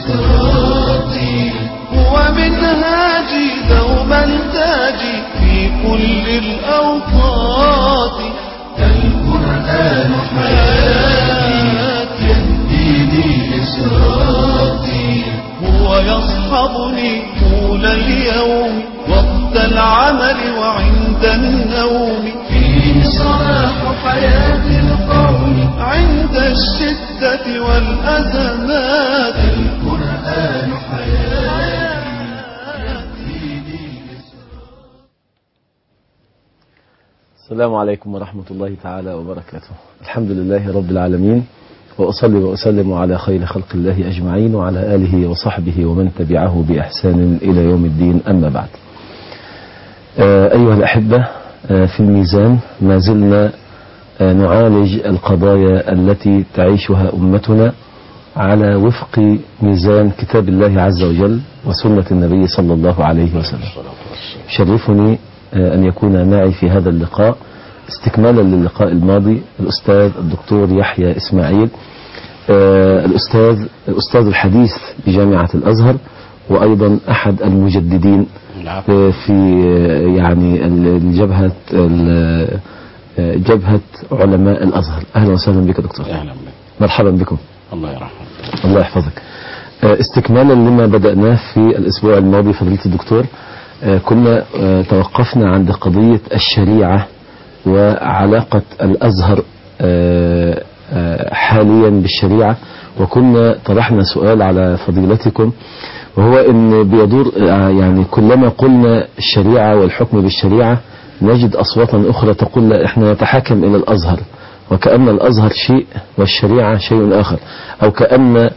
صراطي هو منهاجي دوما تاجي في كل الأوقات القرآن حياتي يهديني لصراطي هو يصحبني طول اليوم وقت العمل وعند النوم فيه صلاح حياة القوم عند الشدة والأزمات القرآن حياتي يهديني السلام عليكم ورحمة الله تعالى وبركاته الحمد لله رب العالمين وأصلي وأسلم على خير خلق الله أجمعين وعلى آله وصحبه ومن تبعه بإحسان إلى يوم الدين أما بعد آه، أيها الأحبة آه، في الميزان ما زلنا آه، نعالج القضايا التي تعيشها أمتنا على وفق ميزان كتاب الله عز وجل وسنة النبي صلى الله عليه وسلم يشرفني آه، أن يكون معي في هذا اللقاء استكمالا للقاء الماضي الأستاذ الدكتور يحيى إسماعيل آه، الأستاذ الأستاذ الحديث بجامعة الأزهر وأيضا أحد المجددين آه، في آه، يعني ال- الجبهة ال- آه، جبهة علماء الأزهر أهلا وسهلا بك دكتور اهلا بك مرحبا بكم الله يرحمه الله يحفظك آه، استكمالا لما بدأناه في الأسبوع الماضي فضيلة الدكتور آه، كنا آه، توقفنا عند قضية الشريعة وعلاقة الأزهر آه، آه، حاليا بالشريعة وكنا طرحنا سؤال على فضيلتكم وهو ان بيدور آه، يعني كلما قلنا الشريعة والحكم بالشريعة نجد أصواتا أخرى تقول لا احنا نتحاكم إلى الأزهر وكأن الأزهر شيء والشريعة شيء آخر أو كأن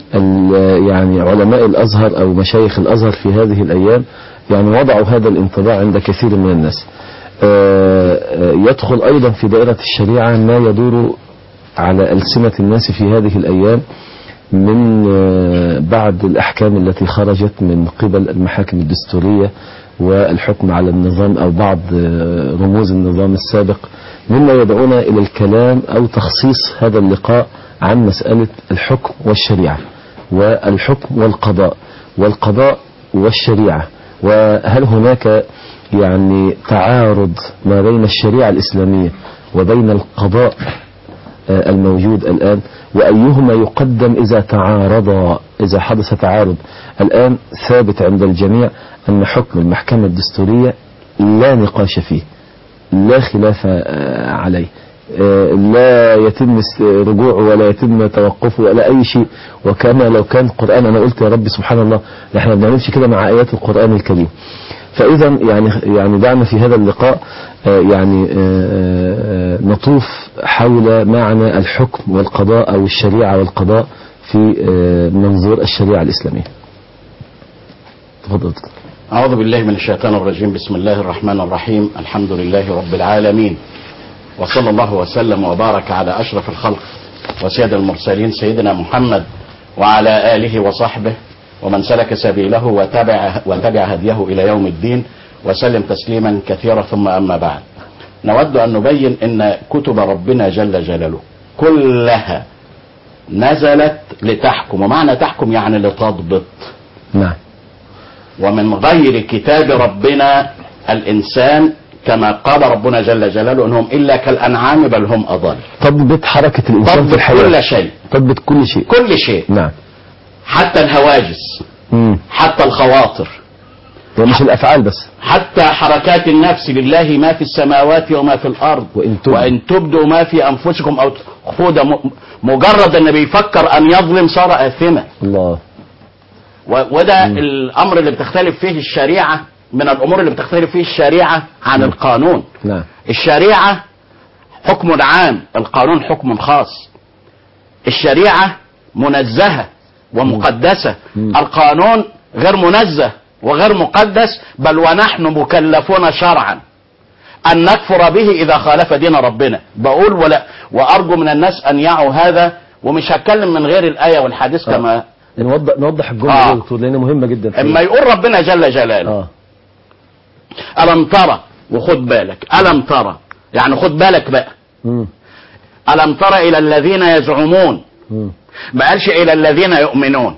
ال- يعني علماء الأزهر أو مشايخ الأزهر في هذه الأيام يعني وضعوا هذا الانطباع عند كثير من الناس آه، آه، يدخل أيضا في دائرة الشريعة ما يدور على ألسنة الناس في هذه الأيام من آه، بعد الأحكام التي خرجت من قبل المحاكم الدستورية والحكم على النظام أو بعض آه، رموز النظام السابق مما يدعونا إلى الكلام أو تخصيص هذا اللقاء عن مسألة الحكم والشريعة والحكم والقضاء والقضاء والشريعة وهل هناك يعني تعارض ما بين الشريعة الإسلامية وبين القضاء آه، الموجود الآن وأيهما يقدم إذا تعارض إذا حدث تعارض الآن ثابت عند الجميع أن حكم المحكمة الدستورية لا نقاش فيه لا خلاف آه، عليه آه، لا يتم است- رجوعه ولا يتم توقفه ولا أي شيء وكما لو كان قرآن أنا قلت يا رب سبحان الله احنا ما بنعملش كده مع آيات القرآن الكريم فإذا يعني يعني دعنا في هذا اللقاء آه، يعني آه، آه، نطوف حول معنى الحكم والقضاء أو الشريعة والقضاء في آه، منظور الشريعة الإسلامية. تفضل دكتور. أعوذ بالله من الشيطان الرجيم بسم الله الرحمن الرحيم الحمد لله رب العالمين وصلى الله وسلم وبارك على أشرف الخلق وسيد المرسلين سيدنا محمد وعلى آله وصحبه ومن سلك سبيله وتبع, وتبع هديه إلى يوم الدين وسلم تسليما كثيرا ثم أما بعد نود أن نبين أن كتب ربنا جل جلاله كلها نزلت لتحكم ومعنى تحكم يعني لتضبط نعم ومن غير كتاب ربنا الإنسان كما قال ربنا جل جلاله انهم الا كالانعام بل هم اضل تضبط حركة الإنسان في تضبط الحياة كل شيء تضبط كل شيء كل شيء نعم حتى الهواجس مم. حتى الخواطر ومش الأفعال بس حتى حركات النفس لله ما في السماوات وما في الارض وإن تبدوا. وان تبدوا ما في انفسكم او تخفوه ده م- مجرد ان بيفكر ان يظلم صار اثما الله و- وده الامر اللي بتختلف فيه الشريعه من الامور اللي بتختلف فيه الشريعه عن القانون نعم الشريعة حكم عام القانون حكم خاص الشريعة منزهة ومقدسة مم. القانون غير منزه وغير مقدس بل ونحن مكلفون شرعا أن نكفر به إذا خالف دين ربنا بقول ولا وأرجو من الناس أن يعوا هذا ومش هتكلم من غير الآية والحديث آه. كما نوضح نوضح الجملة آه. دي يا دكتور لأنها مهمة جدا اما يقول ربنا جل جلاله اه ألم ترى وخد بالك ألم ترى يعني خد بالك بقى مم. ألم تر إلى الذين يزعمون مم. ما قالش إلى الذين يؤمنون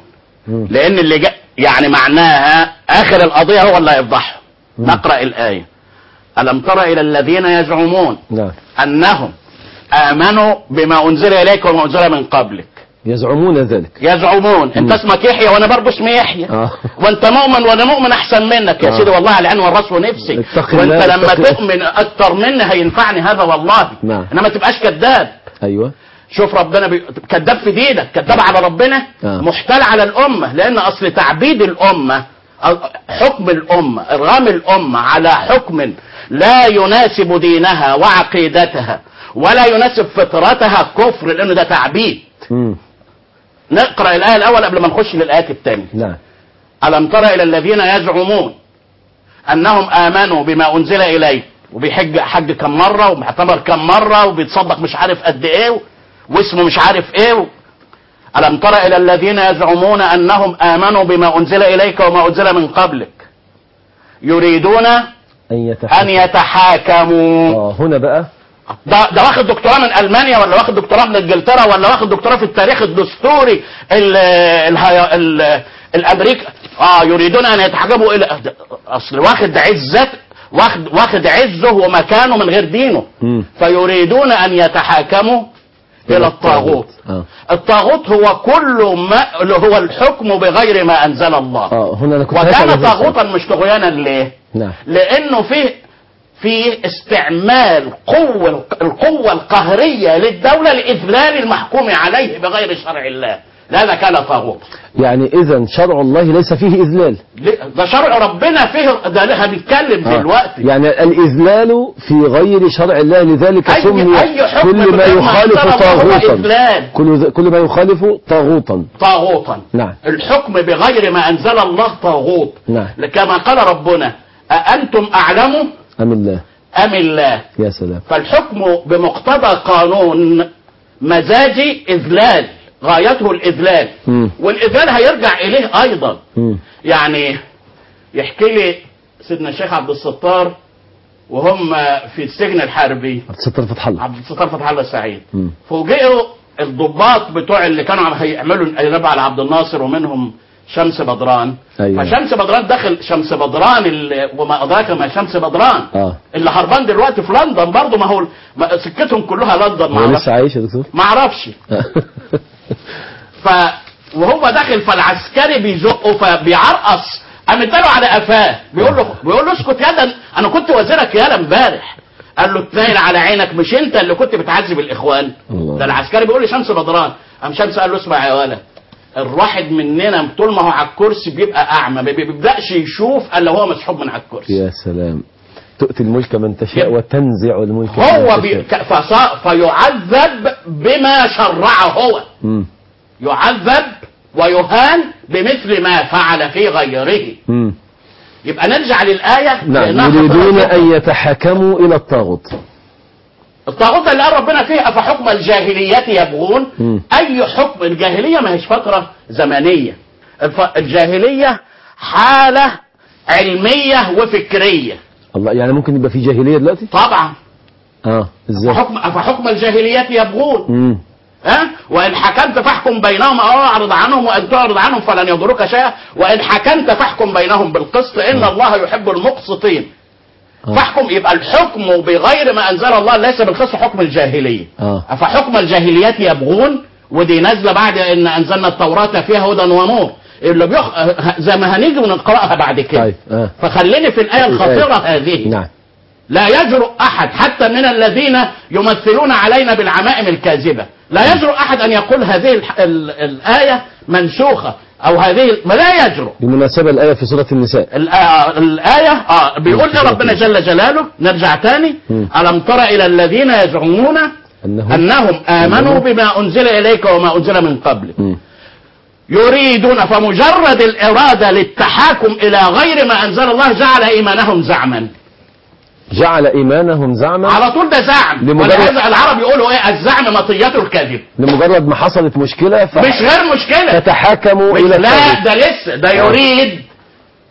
مم. لان اللي جا يعني معناها اخر القضيه هو اللي هيفضحه مم. نقرا الايه الم تر الى الذين يزعمون نعم انهم امنوا بما انزل اليك وما انزل من قبلك يزعمون ذلك يزعمون انت مم. اسمك يحيى وانا برضه اسمي يحيى آه. وانت مؤمن وانا مؤمن احسن منك يا آه. سيدي والله على العين والراس ونفسي اتق وانت الله، لما اتق- تؤمن اكتر مني هينفعني هذا والله نعم. انما تبقاش كذاب أيوة شوف ربنا بي... كذاب في دينك كذاب على ربنا آه. محتال على الامه لان اصل تعبيد الامه أو حكم الامه ارغام الامه على حكم لا يناسب دينها وعقيدتها ولا يناسب فطرتها كفر لانه ده تعبيد مم. نقرا الايه الاول قبل ما نخش للايات الثانيه نعم ألم تر إلى الذين يزعمون أنهم آمنوا بما أنزل إليه وبيحج حج كم مرة وبيعتمر كم مرة وبيتصدق مش عارف قد إيه واسمه مش عارف إيه ألم تر إلى الذين يزعمون أنهم آمنوا بما أنزل إليك وما أنزل من قبلك يريدون أن يتحكم أن يتحاكموا آه هنا بقى ده ده واخد دكتوراه من المانيا ولا واخد دكتوراه من انجلترا ولا واخد دكتوراه في التاريخ الدستوري ال ال ال الامريكا اه يريدون ان يتحكموا الى اصل واخد عزه واخد واخد عزه ومكانه من غير دينه مم. فيريدون ان يتحاكموا الى الطاغوت آه. الطاغوت هو كل ما اللي هو الحكم بغير ما انزل الله آه هنا أنا كنت هسأل وكان هذا السؤال. طاغوتا مش طغيانا ليه؟ نعم لانه فيه في استعمال قوة القوة القهرية للدولة لإذلال المحكوم عليه بغير شرع الله هذا كان طاغوت يعني إذا شرع الله ليس فيه إذلال ليه؟ ده شرع ربنا فيه ده لها بنتكلم آه. دلوقتي يعني الإذلال في غير شرع الله لذلك أي- سمي أي حكم كل ما بغير ما يخالف أنزل الله هو طاغوتا إذلال. كل ذ- كل ما يخالف طاغوتا طاغوتا نعم. الحكم بغير ما أنزل الله طاغوت نعم. كما قال ربنا أأنتم أعلم أم الله أم الله يا سلام فالحكم بمقتضى قانون مزاجي إذلال غايته الإذلال مم. والإذلال هيرجع إليه أيضا مم. يعني يحكي لي سيدنا الشيخ عبد الستار وهم في السجن الحربي عبد الستار فتح الله عبد الستار فتح الله السعيد مم. فوجئوا الضباط بتوع اللي كانوا عم هيعملوا القلب على عبد الناصر ومنهم شمس بدران أيوة. فشمس بدران دخل شمس بدران ال- وما ادراك ما شمس بدران آه. اللي هربان دلوقتي في لندن برضه ما هو ما سكتهم كلها لندن ما هو اعرفش لسه عايش يا دكتور ما اعرفش ف وهو داخل فالعسكري بيزقه فبيعرقص قام اداله على قفاه بيقول له بيقول له اسكت يا ده انا كنت وزيرك يالا امبارح قال له اتنايل على عينك مش انت اللي كنت بتعذب الاخوان الله. ده العسكري بيقول لشمس بدران قام شمس قال له اسمع يا ولد الواحد مننا طول ما هو على الكرسي بيبقى اعمى ما بيبداش يشوف الا هو مسحوب من على الكرسي يا سلام تؤتي الملك من تشاء وتنزع الملك من هو تشاء. بي... ك- فصا... فيعذب بما شرعه هو مم. يعذب ويهان بمثل ما فعل في غيره مم. يبقى نرجع للآية نعم لأنها يريدون خطيرة أن جداً. يتحكموا إلى الطاغوت الطاغوت اللي قال ربنا فيه أفحكم الجاهلية يبغون مم. أي حكم الجاهلية ما هيش فترة زمنية الف... الجاهلية حالة علمية وفكرية الله يعني ممكن يبقى في جاهلية دلوقتي طبعا اه ازاي أفحكم, أفحكم الجاهلية يبغون مم. ها وان حكمت فاحكم بينهم او اعرض عنهم وان تعرض عنهم فلن يضرك شيئا وان حكمت فاحكم بينهم بالقسط ان الله يحب المقسطين آه. فاحكم يبقى الحكم بغير ما انزل الله ليس بالقسط حكم الجاهليه آه. افحكم الجاهليات يبغون ودي نازله بعد ان انزلنا التوراه فيها هدى ونور اللي بيخ... زي ما هنيجي ونقراها بعد كده طيب آه. فخليني في الايه الخطيره هذه نعم لا يجرؤ احد حتى من الذين يمثلون علينا بالعمائم الكاذبه لا يجرؤ احد ان يقول هذه الح- ال- الايه منسوخه او هذه ال- ما لا يجرؤ بالمناسبة الآية في سورة النساء الآ- الآية اه بيقول لي ربنا جل جلاله نرجع تاني مم. ألم تر إلى الذين يزعمون أنهم أنهم آمنوا بما أنزل إليك وما أنزل من قبلك مم. يريدون فمجرد الإرادة للتحاكم إلى غير ما أنزل الله جعل إيمانهم زعما جعل إيمانهم زعما على طول ده زعم لمجرد- ولهذا العرب يقولوا ايه الزعم مطيته الكذب لمجرد ما حصلت مشكلة مش غير مشكلة فتحاكموا مش إلى لا الطاغوت ده لسه ده يريد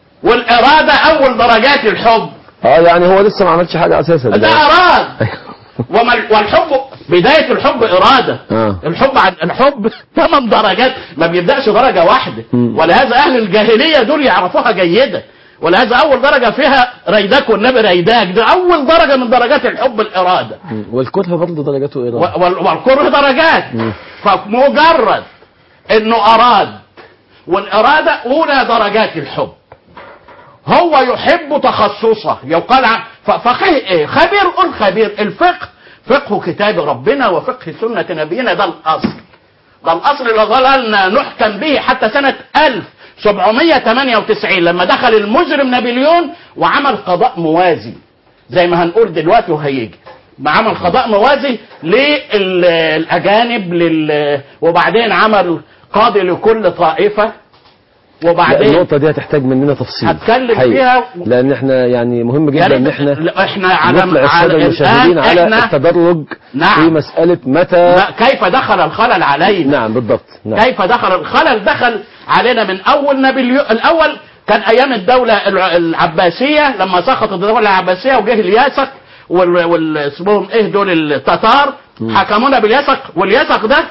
والإرادة أول درجات الحب اه يعني هو لسه ما عملش حاجة أساسا ده أراد وما والحب بدايه الحب اراده آه. الحب عن الحب ثمان درجات ما بيبداش درجه واحده مم. ولهذا اهل الجاهليه دول يعرفوها جيدا ولهذا اول درجه فيها ريداك والنبي ريداك ده اول درجه من درجات الحب الاراده مم. والكره برضه درجاته ايه و- وال- والكره درجات مم. فمجرد انه اراد والاراده اولى درجات الحب هو يحب تخصصه يقال عن ف- فقيه ايه خبير قل خبير الفقه فقه كتاب ربنا وفقه سنة نبينا ده الأصل ده الأصل اللي ظللنا نحكم به حتى سنة 1798 لما دخل المجرم نابليون وعمل قضاء موازي زي ما هنقول دلوقتي وهيجي ما عمل قضاء موازي للأجانب لل... وبعدين عمل قاضي لكل طائفة لا وبعدين النقطة دي هتحتاج مننا تفصيل هتكلم حقيقي. فيها. لأن احنا يعني مهم يا جدا ريت- إن احنا لا، احنا على نطلع السادة على المشاهدين الآن على احنا التدرج نعم. في مسألة متى لا، كيف دخل الخلل علينا نعم بالضبط نعم كيف دخل الخلل دخل علينا من اول نابليون الاول كان ايام الدوله الع- العباسيه لما سقطت الدوله العباسيه وجه الياسق وال وال- اسمهم ايه دول التتار حكمونا بالياسق والياسق ده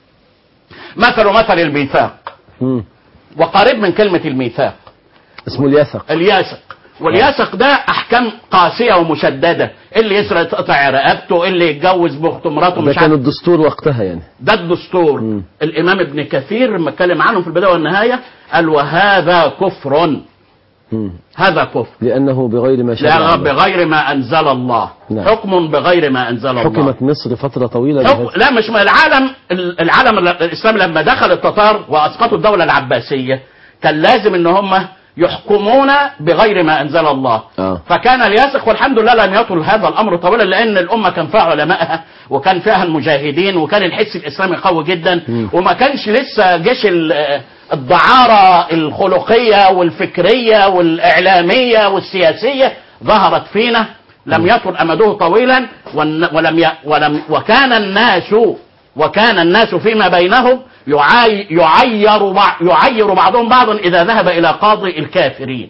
مثل مثل الميثاق مم. وقريب من كلمه الميثاق اسمه اليثق الياسق والياسق ده احكام قاسيه ومشدده اللي يسرق تقطع رقبته اللي يتجوز باخت مراته ده مش كان عارف الدستور وقتها يعني ده الدستور مم. الامام ابن كثير لما اتكلم عنه في البدايه والنهايه قال وهذا كفر مم. هذا كفر لأنه بغير ما شرع لا الله. بغير ما انزل الله نعم. حكم بغير ما انزل الله حكمت مصر فترة طويلة حكم بهذا. لا مش ما العالم العالم الاسلامي لما دخل التتار واسقطوا الدوله العباسيه كان لازم ان هم يحكمون بغير ما انزل الله آه. فكان الياسق والحمد لله لم يطل هذا الامر طويلا لان الامه كان فيها علمائها وكان فيها المجاهدين وكان الحس الاسلامي قوي جدا مم. وما كانش لسه جيش ال- الدعاره الخلقيه والفكريه والاعلاميه والسياسيه ظهرت فينا لم يطل امده طويلا والن- ولم ي... ولم وكان الناس وكان الناس فيما بينهم يعاي... يعير بع... يعير بعضهم بعضا اذا ذهب الى قاضي الكافرين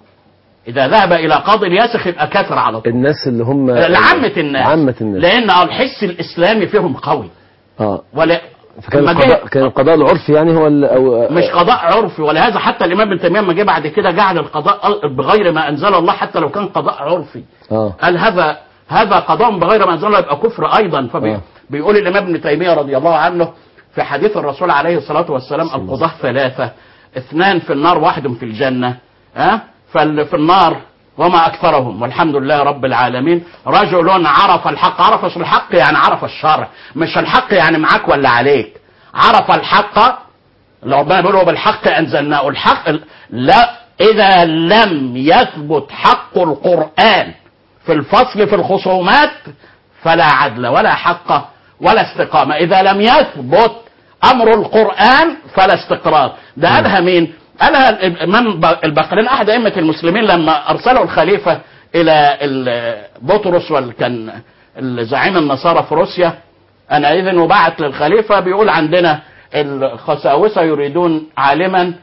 اذا ذهب الى قاضي الياسخ يبقى كافر على طول الناس اللي هم لعامة الناس عامة الناس لان الحس الاسلامي فيهم قوي اه ولا فكان لما جه- القضاء كان القضاء العرفي يعني هو ال- أو مش قضاء عرفي ولهذا حتى الامام ابن تيميه لما جه بعد كده جعل القضاء بغير ما انزل الله حتى لو كان قضاء عرفي اه قال هذا هذا قضاء بغير ما انزل الله يبقى كفر ايضا آه. فبيقول الامام ابن تيميه رضي الله عنه في حديث الرسول عليه الصلاه والسلام القضاه ثلاثه اثنان في النار واحد في الجنه ها فاللي في النار وما اكثرهم والحمد لله رب العالمين رجل عرف الحق عرف مش الحق يعني عرف الشرع مش الحق يعني معاك ولا عليك عرف الحق اللي ربنا بيقول وبالحق انزلناه الحق لا اذا لم يثبت حق القران في الفصل في الخصومات فلا عدل ولا حق ولا استقامه اذا لم يثبت امر القران فلا استقرار ده قالها مين قالها الامام البقرين احد ائمه المسلمين لما ارسله الخليفه الى ال- بطرس وكان زعيم النصارى في روسيا انا اذن وبعت للخليفه بيقول عندنا الخساوسه يريدون عالما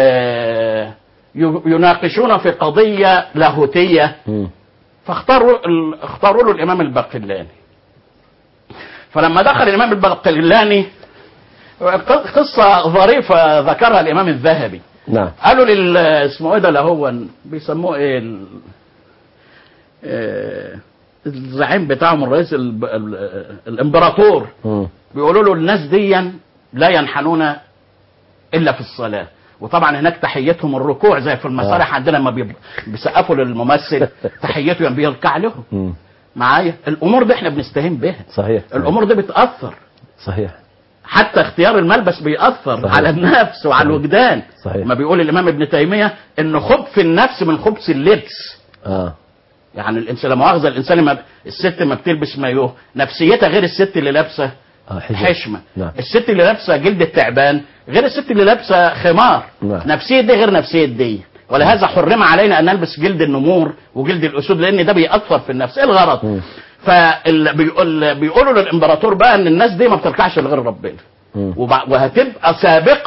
آه، ي- يناقشون في قضيه لاهوتيه مم. فاختاروا ال- اختاروا له الامام الباقلاني فلما دخل الامام الباقلاني ق- قصه ظريفه ذكرها الامام الذهبي نعم قالوا لل اسمه ايه ده اللي هو بيسموه ايه ال... آه، الزعيم بتاعهم الرئيس ال... ال... الامبراطور مم. بيقولوا له الناس ديا لا ينحنون الا في الصلاه وطبعا هناك تحيتهم الركوع زي في المسارح عندنا لما بيب- بيسقفوا للممثل تحيته يعني بيركع لهم مم. معايا الامور دي احنا بنستهين بها صحيح الامور دي بتاثر صحيح حتى اختيار الملبس بيأثر صحيح. على النفس وعلى صحيح. الوجدان صحيح. ما بيقول الامام ابن تيميه ان خبث النفس من خبث اللبس اه يعني الانسان لا مؤاخذه الانسان ما الست ما بتلبس مايوه نفسيتها غير الست اللي لابسه اه حجاب. حشمه نعم الست اللي لابسه جلد التعبان غير الست اللي لابسه خمار نعم. نفسيه دي غير نفسيه دي ولهذا حرم علينا ان نلبس جلد النمور وجلد الاسود لان ده بيأثر في النفس ايه مم. الغرض فبيقول بيقولوا للامبراطور بقى ان الناس دي ما بتركعش لغير ربنا مم. وبع- وهتبقى سابقه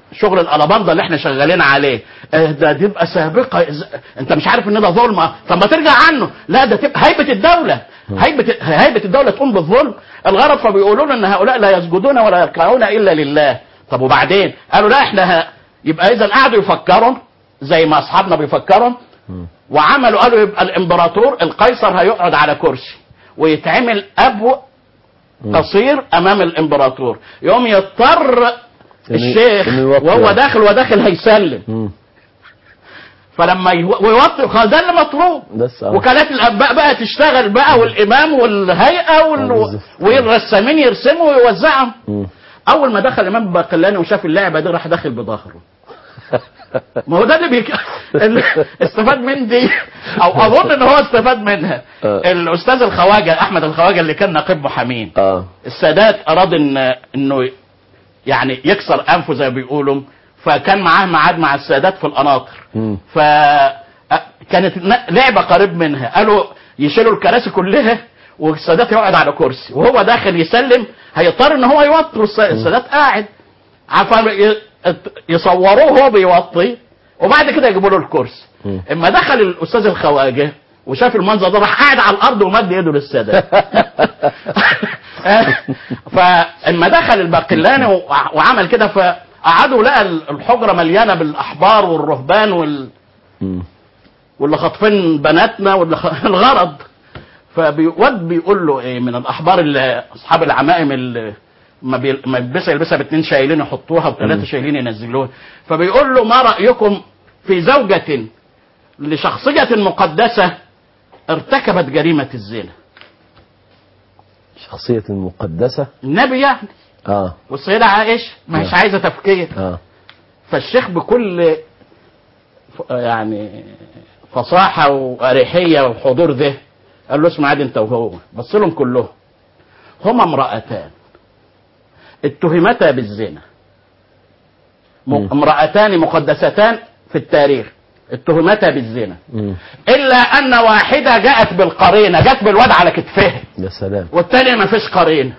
شغل الالاباندا اللي احنا شغالين عليه اه ده تبقى سابقه إز- انت مش عارف ان ده ظلم اه، طب ما ترجع عنه لا ده تبقى هيبه الدوله هيبه هيبه الدوله تقوم بالظلم الغرض فبيقولون ان هؤلاء لا يسجدون ولا يركعون الا لله طب وبعدين قالوا لا احنا ه... يبقى اذا قعدوا يفكروا زي ما اصحابنا بيفكروا وعملوا قالوا يبقى الامبراطور القيصر هيقعد على كرسي ويتعمل ابو قصير امام الامبراطور يقوم يضطر الشيخ إنه يوطي وهو يعني. داخل وداخل هيسلم مم. فلما يو- ويوطي خلاص ده اللي مطلوب بس اه وكالات الانباء بقى تشتغل بقى والامام والهيئه وال... آه، بالظبط. والرسامين يرسموا ويوزعهم مم. اول ما دخل الامام باقلاني وشاف اللعبه دي راح داخل بظهره ما هو ده اللي بيك... اللي استفاد من دي او اظن ان هو استفاد منها آه. الاستاذ الخواجه احمد الخواجه اللي كان نقيب محامين اه السادات اراد ان انه يعني يكسر انفه زي ما بيقولوا فكان معاه ميعاد مع السادات في القناطر مم. ف كانت ن- لعبه قريب منها قالوا يشيلوا الكراسي كلها والسادات يقعد على كرسي وهو داخل يسلم هيضطر ان هو يوطي والس- السادات قاعد عارفه ي- يصوروه وهو بيوطي وبعد كده يجيبوا له الكرسي مم. اما دخل الاستاذ الخواجه وشاف المنظر ده راح قاعد على الارض ومد ايده للسادات فاما دخل الباقلاني وع- وعمل كده فقعدوا لقى الحجره مليانه بالاحبار والرهبان وال مم. واللي خاطفين بناتنا واللي خ... الغرض فبيود بيقول له ايه من الاحبار اللي اصحاب العمائم اللي ما بي... ما بيلبسها يلبسها باتنين شايلين يحطوها وثلاثه شايلين ينزلوها فبيقول له ما رايكم في زوجه لشخصيه مقدسه ارتكبت جريمه الزنا شخصية مقدسة النبي يعني اه والسيده عائشه مش نعم. عايزه تفكير اه فالشيخ بكل ف- يعني فصاحة وأريحية وحضور ذهن قال له اسمع عادي انت وهو بص لهم كلهم هما امرأتان اتهمتا بالزنا م- مم. امرأتان مقدستان في التاريخ اتهمتا بالزنا مم. إلا أن واحدة جاءت بالقرينة جت بالواد على كتفها يا سلام والتانية ما فيش قرينة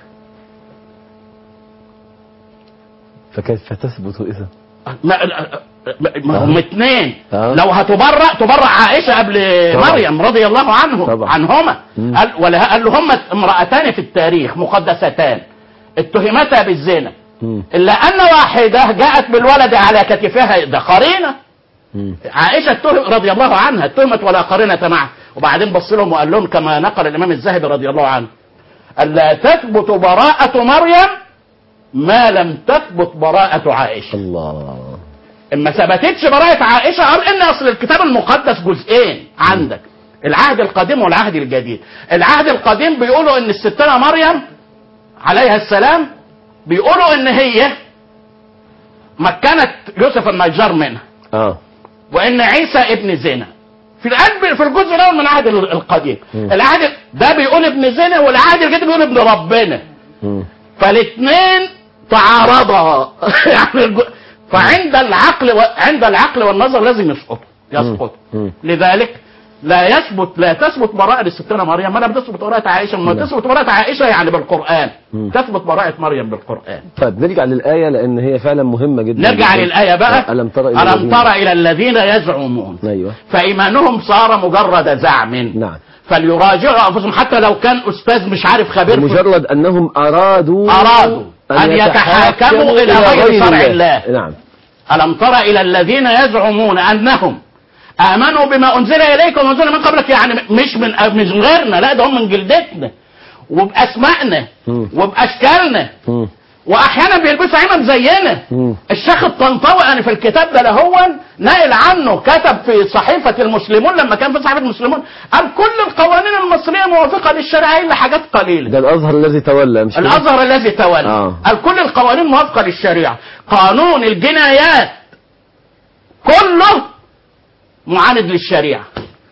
فكيف تثبت إذا ما, ما- ما هم اتنين آه. لو هتبرأ تبرأ عائشة قبل طبعا. مريم رضي الله عنه طبعا. عنهما مم. قال ولا قال له هما امرأتان في التاريخ مقدستان اتهمتا بالزنا مم. إلا أن واحدة جاءت بالولد على كتفها ده قرينة مم. عائشة اتهم رضي الله عنها اتهمت ولا قرينة معه وبعدين بص لهم وقال لهم كما نقل الإمام الذهبي رضي الله عنه ألا تثبت براءة مريم ما لم تثبت براءة عائشة الله اما ثبتتش براءة عائشة قال ان اصل الكتاب المقدس جزئين عندك العهد القديم والعهد الجديد العهد القديم بيقولوا ان الستنا مريم عليها السلام بيقولوا ان هي مكنت يوسف النجار منها اه وان عيسى ابن زنا في القلب في الجزء الاول من العهد القديم مم. العهد ده بيقول ابن زنا والعهد الجديد بيقول ابن ربنا مم. فالاثنين تعارضا يعني الج- فعند العقل و... عند العقل والنظر لازم يسقط يسقط مم. لذلك لا يثبت لا تثبت براءة للستنا مريم ولا بتثبت براءة عائشة ما نعم. تثبت براءة عائشة يعني بالقرآن مم. تثبت براءة مريم بالقرآن طيب نرجع للآية لأن هي فعلا مهمة جدا نرجع جداً. للآية بقى آه، ألم ترى إلى ألم الذين- تر إلى الذين يزعمون أيوه فإيمانهم صار مجرد زعم نعم فليراجعوا أنفسهم حتى لو كان أستاذ مش عارف خبير في بمجرد أنهم أرادوا أرادوا أن يتحاكموا إلى غير شرع الله. نعم ألم تر إلى الذين يزعمون أنهم آمنوا بما أنزل إليكم وأنزل من قبلك يعني مش من مش من غيرنا لا ده هم من جلدتنا وبأسمائنا مم. وبأشكالنا مم. وأحيانا بيلبسوا عمم زينا مم. الشيخ الطنطاوي أنا في الكتاب ده لهو ناقل عنه كتب في صحيفة المسلمون لما كان في صحيفة المسلمون قال كل القوانين المصرية موافقة للشريعة إلا حاجات قليلة ده الأزهر الذي تولى مش كده؟ الازهر الذي تولى آه. قال كل القوانين موافقه للشريعه قانون الجنايات كله معاند للشريعه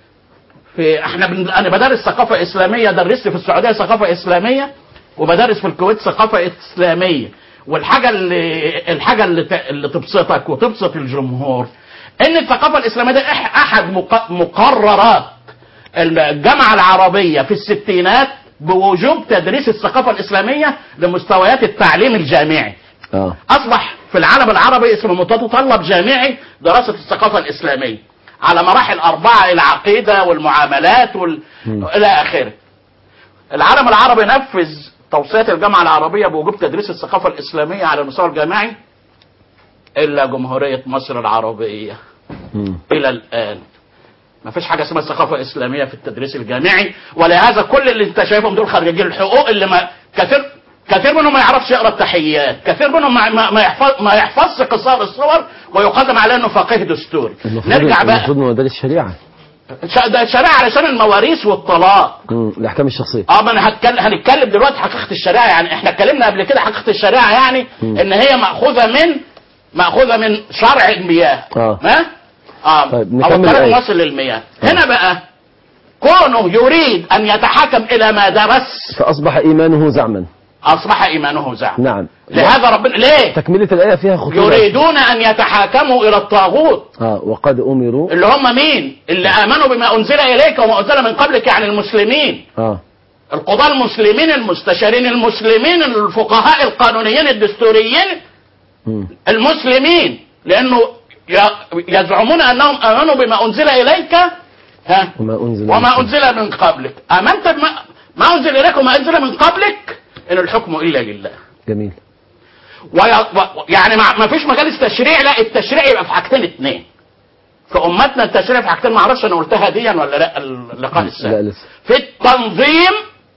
في احنا بن... انا بدرس ثقافه اسلاميه درست في السعوديه ثقافه اسلاميه وبدرس في الكويت ثقافه اسلاميه والحاجه اللي الحاجه اللي, ت... اللي تبسطك وتبسط الجمهور ان الثقافه الاسلاميه ده إح- احد مق... مقررات الجامعه العربيه في الستينات بوجوب تدريس الثقافه الاسلاميه لمستويات التعليم الجامعي اه اصبح في العالم العربي اسمه متطلب جامعي دراسه الثقافه الاسلاميه على مراحل اربعه العقيده والمعاملات وال... الى اخره العالم العربي نفذ توصيات الجامعه العربيه بوجوب تدريس الثقافه الاسلاميه على المستوى الجامعي الا جمهوريه مصر العربيه مم. الى الان ما فيش حاجه اسمها ثقافه اسلاميه في التدريس الجامعي ولهذا كل اللي انت شايفهم دول خريجين الحقوق اللي ما كثير كثير منهم ما يعرفش يقرا التحيات كثير منهم ما, ما, ما يحفظ ما يحفظش قصار الصور ويقدم عليه انه فقيه دستوري المفروض نرجع بقى المفروض من مدارس الشريعه ش- ده شريعه علشان المواريث والطلاق مم. الاحكام الشخصيه اه ما انا هتكلم هنتكلم دلوقتي حقيقه الشريعه يعني احنا اتكلمنا قبل كده حقيقه الشريعه يعني مم. ان هي ماخوذه من ماخوذه من شرع المياه آه. ها اه طيب، او نكمل الكلام الآية. المصل للمياه هنا بقى كونه يريد ان يتحكم الى ما درس فاصبح ايمانه زعما اصبح ايمانه زعم نعم لهذا ربنا ليه تكمله الايه فيها خطوره يريدون ان يتحاكموا الى الطاغوت اه وقد امروا اللي هم مين اللي امنوا بما انزل اليك وما انزل من قبلك يعني المسلمين اه القضاة المسلمين المستشارين المسلمين الفقهاء القانونيين الدستوريين مم. المسلمين لانه ي- يزعمون انهم امنوا بما انزل اليك ها وما انزل وما انزل من قبلك امنت بما ما انزل اليك وما انزل من قبلك ان الحكم الا لله جميل وي... و... يعني ما... ما فيش مجالس تشريع لا التشريع يبقى في حاجتين اتنين في امتنا التشريع في حاجتين ما اعرفش انا قلتها ديا ولا لا اللقاء لا السابق لسه في التنظيم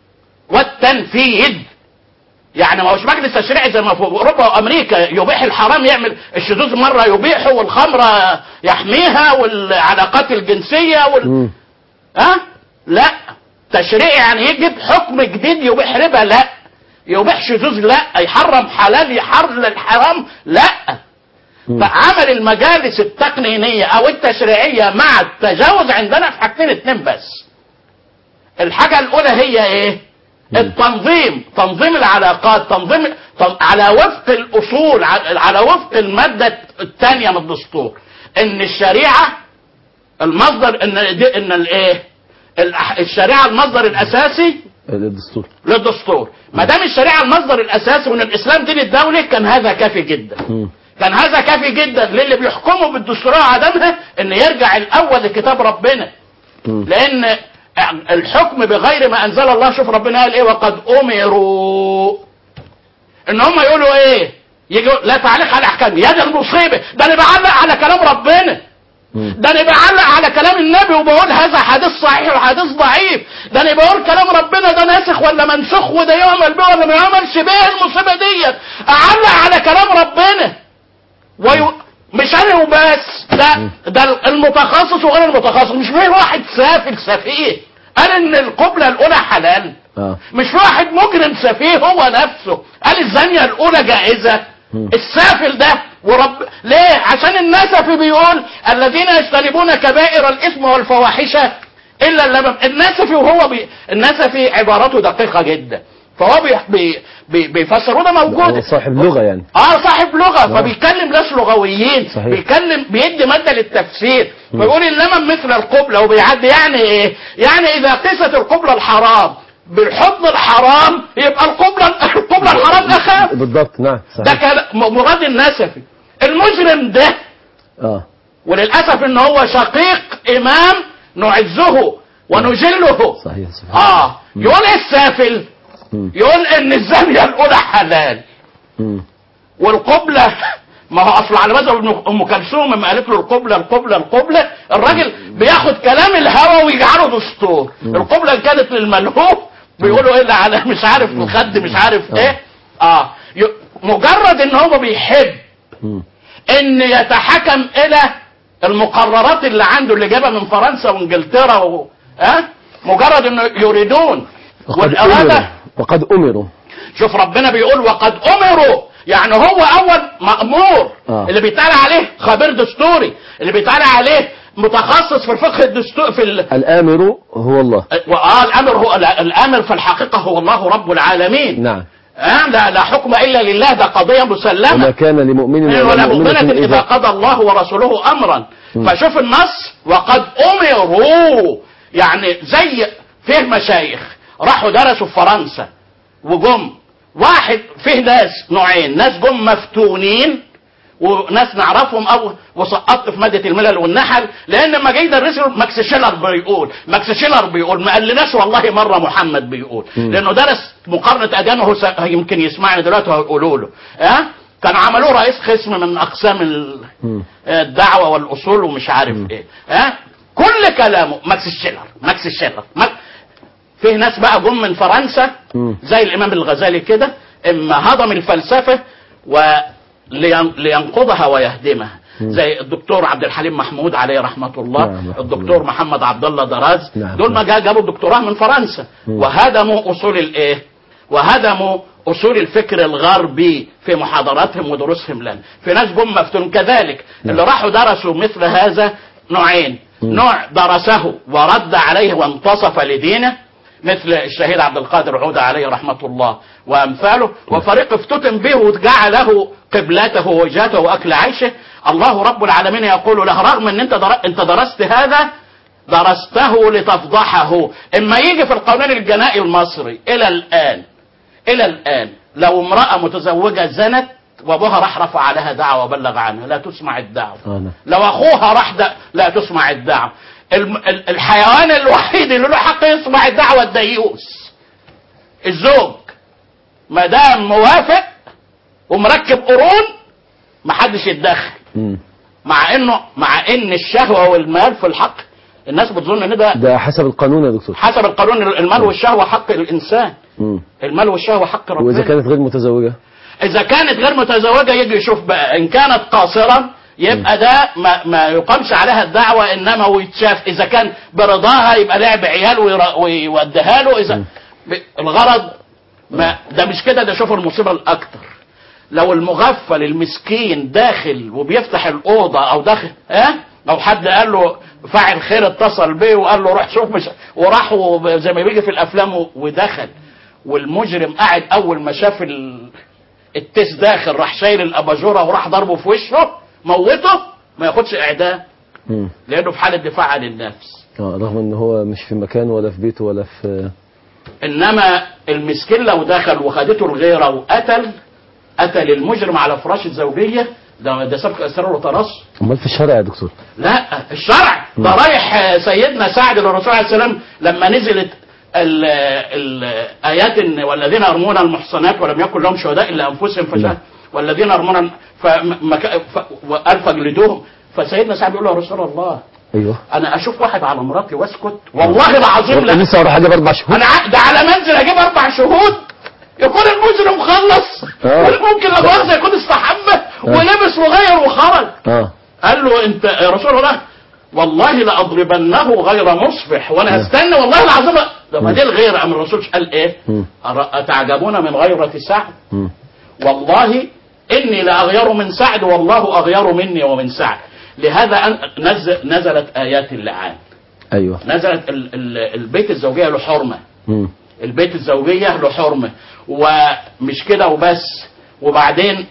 والتنفيذ يعني ما هوش مجلس تشريعي زي ما في اوروبا وامريكا يبيح الحرام يعمل الشذوذ مره يبيحه والخمره يحميها والعلاقات الجنسيه وال... مم. ها لا تشريع يعني يجيب حكم جديد يبيح ربا لا يبيح شذوذ لا يحرم حلال يحرم الحرام لا مم. فعمل المجالس التقنينية او التشريعية مع التجاوز عندنا في حاجتين اتنين بس الحاجة الاولى هي ايه التنظيم تنظيم العلاقات تنظيم تن- على وفق الاصول ع- على وفق المادة الثانية من الدستور ان الشريعة المصدر ان دي ان الايه الأح- الشريعة المصدر الاساسي الدستور للدستور ما دام الشريعة المصدر الاساسي وان الاسلام دين الدولة كان هذا كافي جدا مم. كان هذا كافي جدا للي بيحكموا بالدستورية وعدمها ان يرجع الاول لكتاب ربنا مم. لان الحكم بغير ما انزل الله شوف ربنا قال ايه وقد امروا ان هم يقولوا ايه يجوا لا تعليق على احكام يا دي المصيبه ده انا بعلق على كلام ربنا مم. ده انا بعلق على كلام النبي وبقول هذا حديث صحيح وحديث ضعيف ده انا بقول كلام ربنا ده ناسخ ولا منسوخ وده يعمل به ولا ما يعملش به المصيبه ديت اعلق على كلام ربنا ويو... مش انا وبس ده ده المتخصص وغير المتخصص مش في واحد سافل سفيه قال ان القبله الاولى حلال اه مش في واحد مجرم سفيه هو نفسه قال الزانية الأولى جائزة مم. السافل ده ورب ليه عشان النسفي بيقول الذين يجتنبون كبائر الإثم والفواحش إلا اللبن النسفي وهو بي... النسفي عبارته دقيقة جدا فهو بي... بي... بي... بيفسروا ده موجود هو صاحب لغه يعني اه صاحب لغه آه. فبيكلم ناس لغويين صحيح. بيكلم بيدي ماده للتفسير فيقول اللمم مثل القبله وبيعدي يعني ايه؟ يعني اذا قست القبله الحرام بالحضن الحرام يبقى القبله القبله الحرام اخف بالضبط نعم ده صحيح كان م- مراد النسفي المجرم ده اه وللاسف ان هو شقيق امام نعزه ونجله صحيح سبحان الله اه يقول ايه السافل مم. يقول ان الزانيه الاولى حلال مم. والقبلة ما هو اصل على مذهب ابن- ام كلثوم لما قالت له القبلة القبلة القبلة الراجل بياخد كلام الهوى ويجعله دستور القبلة إن كانت للملهوف بيقولوا ايه اللي على مش عارف الخد مش عارف ايه اه ي- مجرد ان هو بيحب مم. ان يتحكم الى المقررات اللي عنده اللي جابها من فرنسا وانجلترا و... ها مجرد انه يريدون وقد والاراده امروا وقد امروا شوف ربنا بيقول وقد امروا يعني هو اول مامور آه. اللي بيتقال عليه خبير دستوري اللي بيتقال عليه متخصص في الفقه الدستوري في ال... الامر هو الله وآه الامر هو الامر في الحقيقه هو الله رب العالمين نعم آه لا لا حكم الا لله ده قضيه وما مسلمه كان لمؤمن ولا مؤمنة إذا إذا قضى الله ورسوله أمرا مم. فشوف النص وقد أمروا يعني زي فيه مشايخ راحوا درسوا في فرنسا وجم واحد فيه ناس نوعين ناس جم مفتونين وناس نعرفهم او وسقطت في ماده الملل والنحل لان لما جه يدرسوا ماكس شيلر بيقول ماكس شيلر بيقول ما قالناش والله مره محمد بيقول لانه درس مقارنه اديان وهو س- يمكن يسمعني دلوقتي وهيقولوا له ها كان عملوه رئيس قسم من اقسام ال- مم. الدعوه والاصول ومش عارف ايه ها كل كلامه ماكس شيلر ماكس شيلر ماك- فيه ناس بقى جم من فرنسا مم. زي الامام الغزالي كده اما هضم الفلسفه ولينقضها ويهدمها زي الدكتور عبد الحليم محمود عليه رحمه الله نعم، رحمة الدكتور الله. محمد عبد الله دراز نعم، دول ما نعم. جا- جابوا الدكتوراه من فرنسا وهدموا اصول الايه وهدموا اصول الفكر الغربي في محاضراتهم ودروسهم لنا في ناس جم مفتون كذلك اللي راحوا درسوا مثل هذا نوعين نوع درسه ورد عليه وانتصف لدينه مثل الشهيد عبد القادر عودة عليه رحمة الله وأمثاله وفريق افتتن به وجعله قبلته ووجهته وأكل عيشه الله رب العالمين يقول له رغم أن أنت در- أنت درست هذا درسته لتفضحه إما يجي في القانون الجنائي المصري إلى الآن إلى الآن لو امرأة متزوجة زنت وابوها راح رفع عليها دعوة وبلغ عنها لا تسمع الدعوة آه، نعم. لو اخوها راح د... لا تسمع الدعوة الم... ال- الحيوان الوحيد اللي له حق يسمع الدعوة الديوس الزوج ما دام موافق ومركب قرون محدش يتدخل مم. مع انه مع ان الشهوة والمال في الحق الناس بتظن ان ده ده حسب القانون يا دكتور حسب القانون المال والشهوة حق الانسان مم. المال والشهوة حق ربنا واذا كانت غير متزوجه اذا كانت غير متزوجه يجي يشوف بقى ان كانت قاصرا يبقى ده ما, ما يقامش عليها الدعوه انما ويتشاف اذا كان برضاها يبقى لعب عيال ويرا- ويوديها له اذا ب- الغرض ما ده مش كده ده شوف المصيبه الاكتر لو المغفل المسكين داخل وبيفتح الاوضه او داخل ها او حد قال له فاعل خير اتصل بيه وقال له روح شوف مش وراح وب- زي ما بيجي في الافلام و- ودخل والمجرم قاعد اول ما شاف ال... التيس داخل راح شايل الاباجوره وراح ضربه في وشه موته ما ياخدش اعدام مم. لانه في حاله دفاع عن النفس اه رغم ان هو مش في مكانه ولا في بيته ولا في انما المسكين لو دخل وخدته الغيره وقتل قتل المجرم على فراش الزوجيه ده ده سبق اسرار وترص امال في الشارع يا دكتور لا الشرع ده رايح آه، سيدنا سعد للرسول عليه السلام لما نزلت ال- الايات إن والذين يرمون المحصنات ولم يكن لهم شهداء الا انفسهم نعم. فشهد والذين يرمون فمك... ف... وقال فاجلدوهم فسيدنا سعد بيقول له يا رسول الله ايوه انا اشوف واحد على مراتي واسكت والله العظيم لا لسه وراح حاجه باربع شهور انا ع- ده على منزل اجيب اربع شهود يكون المجرم خلص آه. ممكن لا مؤاخذه يكون استحمى ولبس وغير وخرج اه قال له انت يا رسول الله والله لاضربنه غير مصبح وانا نعم. هستنى والله العظيم ده ما دي الغيره ام الرسول قال ايه؟ مم. أر- اتعجبون من غيرة سعد مم. والله اني لاغير من سعد والله اغير مني ومن سعد لهذا أن- نزل نزلت ايات اللعان ايوه نزلت ال- ال- البيت الزوجيه له حرمه مم. البيت الزوجية له حرمة ومش كده وبس وبعدين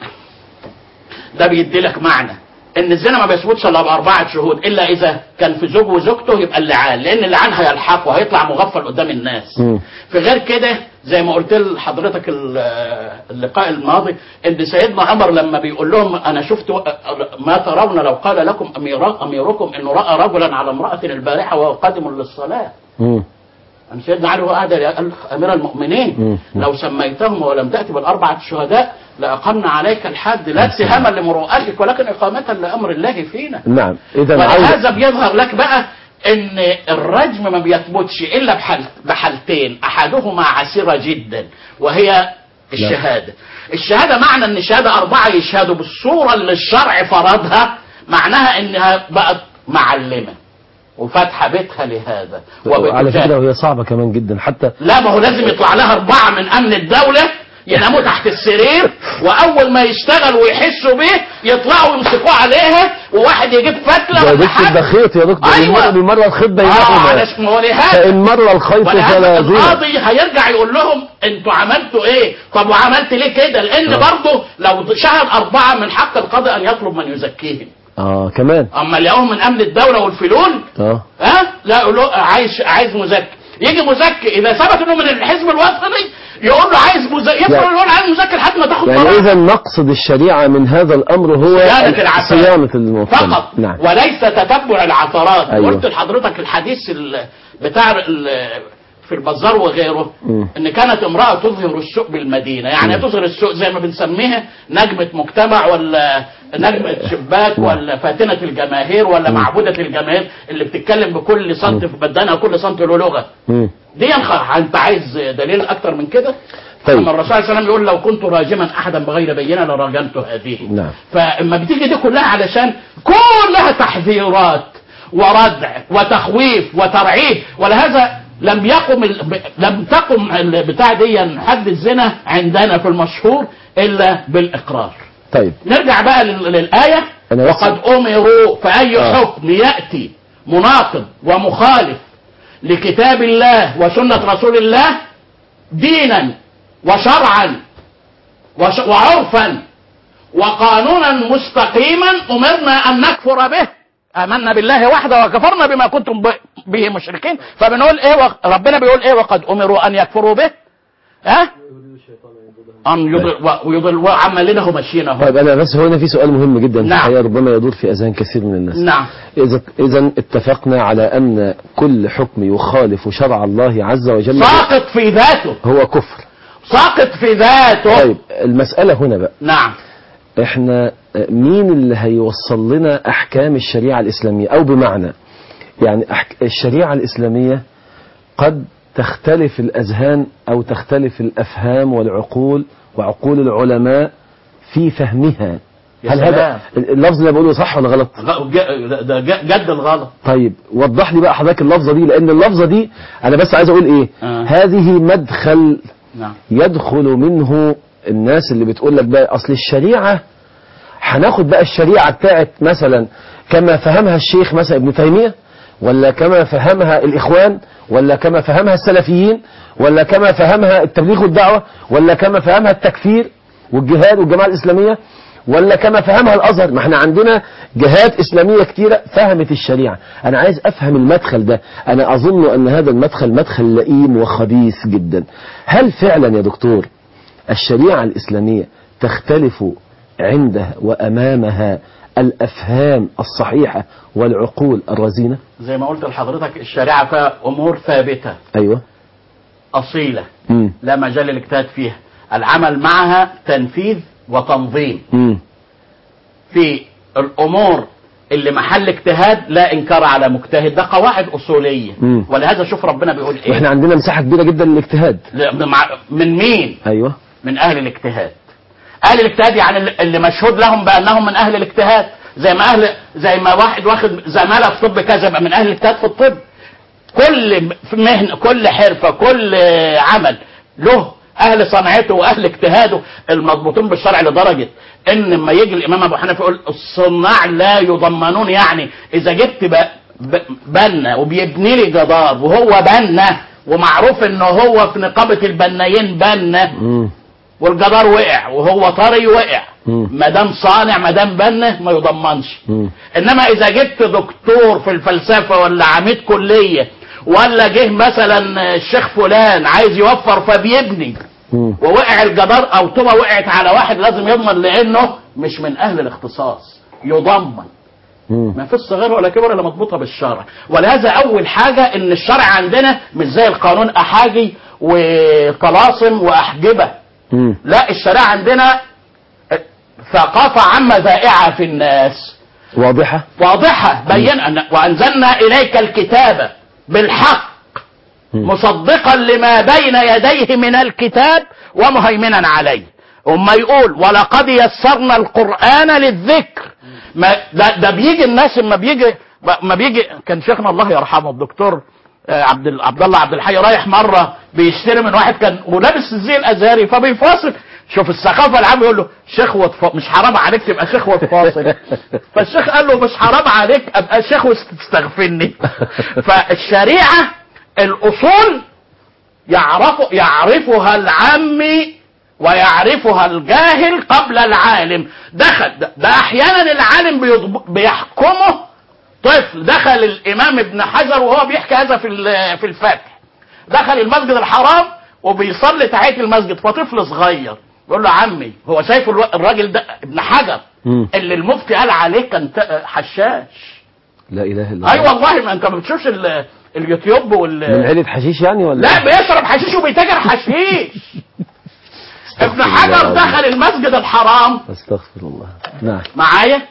ده بيدي لك معنى ان الزنا ما بيثبتش الا باربعه شهود الا اذا كان في زوج وزوجته يبقى اللعان لان اللعان هيلحقه هيطلع مغفل قدام الناس مم. في غير كده زي ما قلت لحضرتك ال- اللقاء الماضي ان سيدنا عمر لما بيقول لهم انا شفت ما ترون لو قال لكم أميرا- اميركم انه راى رجلا على امراه البارحه وهو قادم للصلاه مم. أم سيدنا علي هو قاعد قال أمير المؤمنين مم. لو سميتهم ولم تأتي بالأربعة شهداء لأقمنا عليك الحد لا اتهاما لمروءتك ولكن إقامة لأمر الله فينا نعم اذا عاوز ولهذا بيظهر لك بقى ان الرجم ما بيثبتش الا بحال بحالتين احدهما عسيره جدا وهي الشهاده الشهاده معنى ان الشهاده اربعه يشهدوا بالصوره اللي الشرع فرضها معناها انها بقت معلمه وفاتحه بيتها لهذا على وبتجاهد. فكره وهي صعبه كمان جدا حتى لا ما هو لازم يطلع لها أربعة من أمن الدولة يناموا تحت السرير وأول ما يشتغل ويحسوا بيه يطلعوا يمسكوه عليها وواحد يجيب فتلة ده ولا دكتور حاجة. ده خيط يا دكتور أيوة. بالمرة- بالمره الخيط اه بينهما علشان هو لهذا فان مر الخيط ولهذا فلا زنا القاضي هيرجع يقول لهم انتوا عملتوا ايه طب وعملت ليه كده لان آه. برضه لو شهد اربعه من حق القاضي ان يطلب من يزكيهم اه كمان اما لقوهم من امن الدوله والفلول اه ها لا يقول له عايز عايز مزكي يجي مزكي اذا ثبت انه من الحزب الوطني يقول له عايز مذاكر يفضل يعني- يقول عايز مذاكر لحد ما تاخد يعني قرار. اذا مقصد الشريعه من هذا الامر هو صيانة العفاف. صيانه المجتمع فقط نعم وليس تتبع العثرات أيوة. قلت لحضرتك الحديث ال- بتاع ال- في البزار وغيره مم. ان كانت امراه تظهر السوء بالمدينه يعني مم. تظهر السوء زي ما بنسميها نجمه مجتمع ولا نجمه شباك نعم. ولا فاتنه الجماهير ولا معبوده الجماهير اللي بتتكلم بكل سنت في بدنها وكل سنت له لغه مم. دي ينخ- انت عايز دليل اكتر من كده طيب. لما الرسول صلى الله عليه وسلم يقول لو كنت راجما احدا بغير بينه لراجمت هذه نعم. فاما بتيجي دي كلها علشان كلها تحذيرات وردع وتخويف وترعيب ولهذا لم يقم ال... ب- لم تقم البتاع دي حد الزنا عندنا في المشهور الا بالاقرار طيب نرجع بقى لل- للآية أنا بس- وقد أمروا فأي آه. حكم يأتي مناقض ومخالف لكتاب الله وسنة رسول الله دينا وشرعا وش وعرفا وقانونا مستقيما أمرنا أن نكفر به آمنا بالله وحده وكفرنا بما كنتم ب- به مشركين فبنقول إيه وق- ربنا بيقول إيه وقد أمروا أن يكفروا به ها أن يضل ويضل وعملنه مشينا طيب انا بس هنا في سؤال مهم جدا نعم. الحقيقه ربما يدور في اذهان كثير من الناس نعم اذا اذا اتفقنا على ان كل حكم يخالف شرع الله عز وجل ساقط في ذاته هو كفر ساقط في ذاته طيب المساله هنا بقى نعم احنا مين اللي هيوصل لنا احكام الشريعه الاسلاميه او بمعنى يعني أحك... الشريعه الاسلاميه قد تختلف الاذهان او تختلف الافهام والعقول وعقول العلماء في فهمها يا هل سلام. هذا اللفظ اللي بقوله صح ولا غلط غ- ج- ده ج- جد الغلط طيب وضح لي بقى حضرتك اللفظه دي لان اللفظه دي انا بس عايز اقول ايه آه. هذه مدخل نعم يدخل منه الناس اللي بتقول لك بقى اصل الشريعه هناخد بقى الشريعه بتاعت مثلا كما فهمها الشيخ مثلا ابن تيميه ولا كما فهمها الاخوان ولا كما فهمها السلفيين ولا كما فهمها التبليغ والدعوه ولا كما فهمها التكفير والجهاد والجماعه الاسلاميه ولا كما فهمها الازهر ما احنا عندنا جهات اسلاميه كتيره فهمت الشريعه انا عايز افهم المدخل ده انا اظن ان هذا المدخل مدخل لئيم وخبيث جدا هل فعلا يا دكتور الشريعه الاسلاميه تختلف عندها وامامها الافهام الصحيحه والعقول الرزينه زي ما قلت لحضرتك الشريعة فيها أمور ثابتة ايوه أصيلة امم لا مجال للاجتهاد فيها العمل معها تنفيذ وتنظيم امم في الأمور اللي محل اجتهاد لا إنكار على مجتهد ده قواعد أصولية مم. ولهذا شوف ربنا بيقول إيه واحنا عندنا مساحه كبيره جدا للاجتهاد ل- مع- من مين ايوه من اهل الاجتهاد اهل الاجتهاد يعني اللي مشهود لهم بانهم من اهل الاجتهاد زي ما اهل زي ما واحد واخد زماله في طب كذا يبقى من اهل الاجتهاد في الطب كل مهنه كل حرفه كل عمل له اهل صنعته واهل اجتهاده المضبوطين بالشرع لدرجه ان لما يجي الامام ابو حنيفه يقول الصناع لا يضمنون يعني اذا جبت ب- ب- بنا وبيبني لي جدار وهو بنا ومعروف ان هو في نقابه البنايين بنا امم والجدار وقع وهو طري وقع مم. ما دام صانع ما دام بنه ما يضمنش مم. انما اذا جبت دكتور في الفلسفه ولا عميد كليه ولا جه مثلا الشيخ فلان عايز يوفر فبيبني امم ووقع الجدار او طوبه وقعت على واحد لازم يضمن لانه مش من اهل الاختصاص يضمن امم ما فيش صغير ولا كبر الا مضبوطه بالشرع ولهذا اول حاجه ان الشرع عندنا مش زي القانون احاجي وطلاسم واحجبه امم لا الشريعه عندنا ثقافه عامه ذائعه في الناس واضحه واضحه بين أن وانزلنا اليك الكتاب بالحق مم. مصدقا لما بين يديه من الكتاب ومهيمنا عليه اما يقول ولقد يسرنا القران للذكر ما ده, ده بيجي الناس اما بيجي ما بيجي كان شيخنا الله يرحمه الدكتور آه، عبد ال- عبد الله عبد الحي رايح مره بيشتري من واحد كان ولابس الزي الازهري فبيفاصل شوف الثقافه العامه يقول له شيخ وتف... مش حرام عليك تبقى شيخ وتفاصل فالشيخ قال له مش حرام عليك ابقى شيخ وتستغفرني فالشريعه الاصول يعرف يعرفها العامي ويعرفها الجاهل قبل العالم دخل ده, ده احيانا العالم بيضب- بيحكمه طفل دخل الامام ابن حجر وهو بيحكي هذا في ال- في الفتح دخل المسجد الحرام وبيصلي تحيه المسجد فطفل صغير يقول له عمي هو شايف الو- الراجل ده ابن حجر مم. اللي المفتي قال عليه كان ت- حشاش لا اله الا اي الله والله ما انت ما بتشوفش ال- اليوتيوب وال من عيلة حشيش يعني ولا لا بيشرب حشيش وبيتاجر حشيش ابن الله حجر العظيم. دخل المسجد الحرام استغفر الله نعم معايا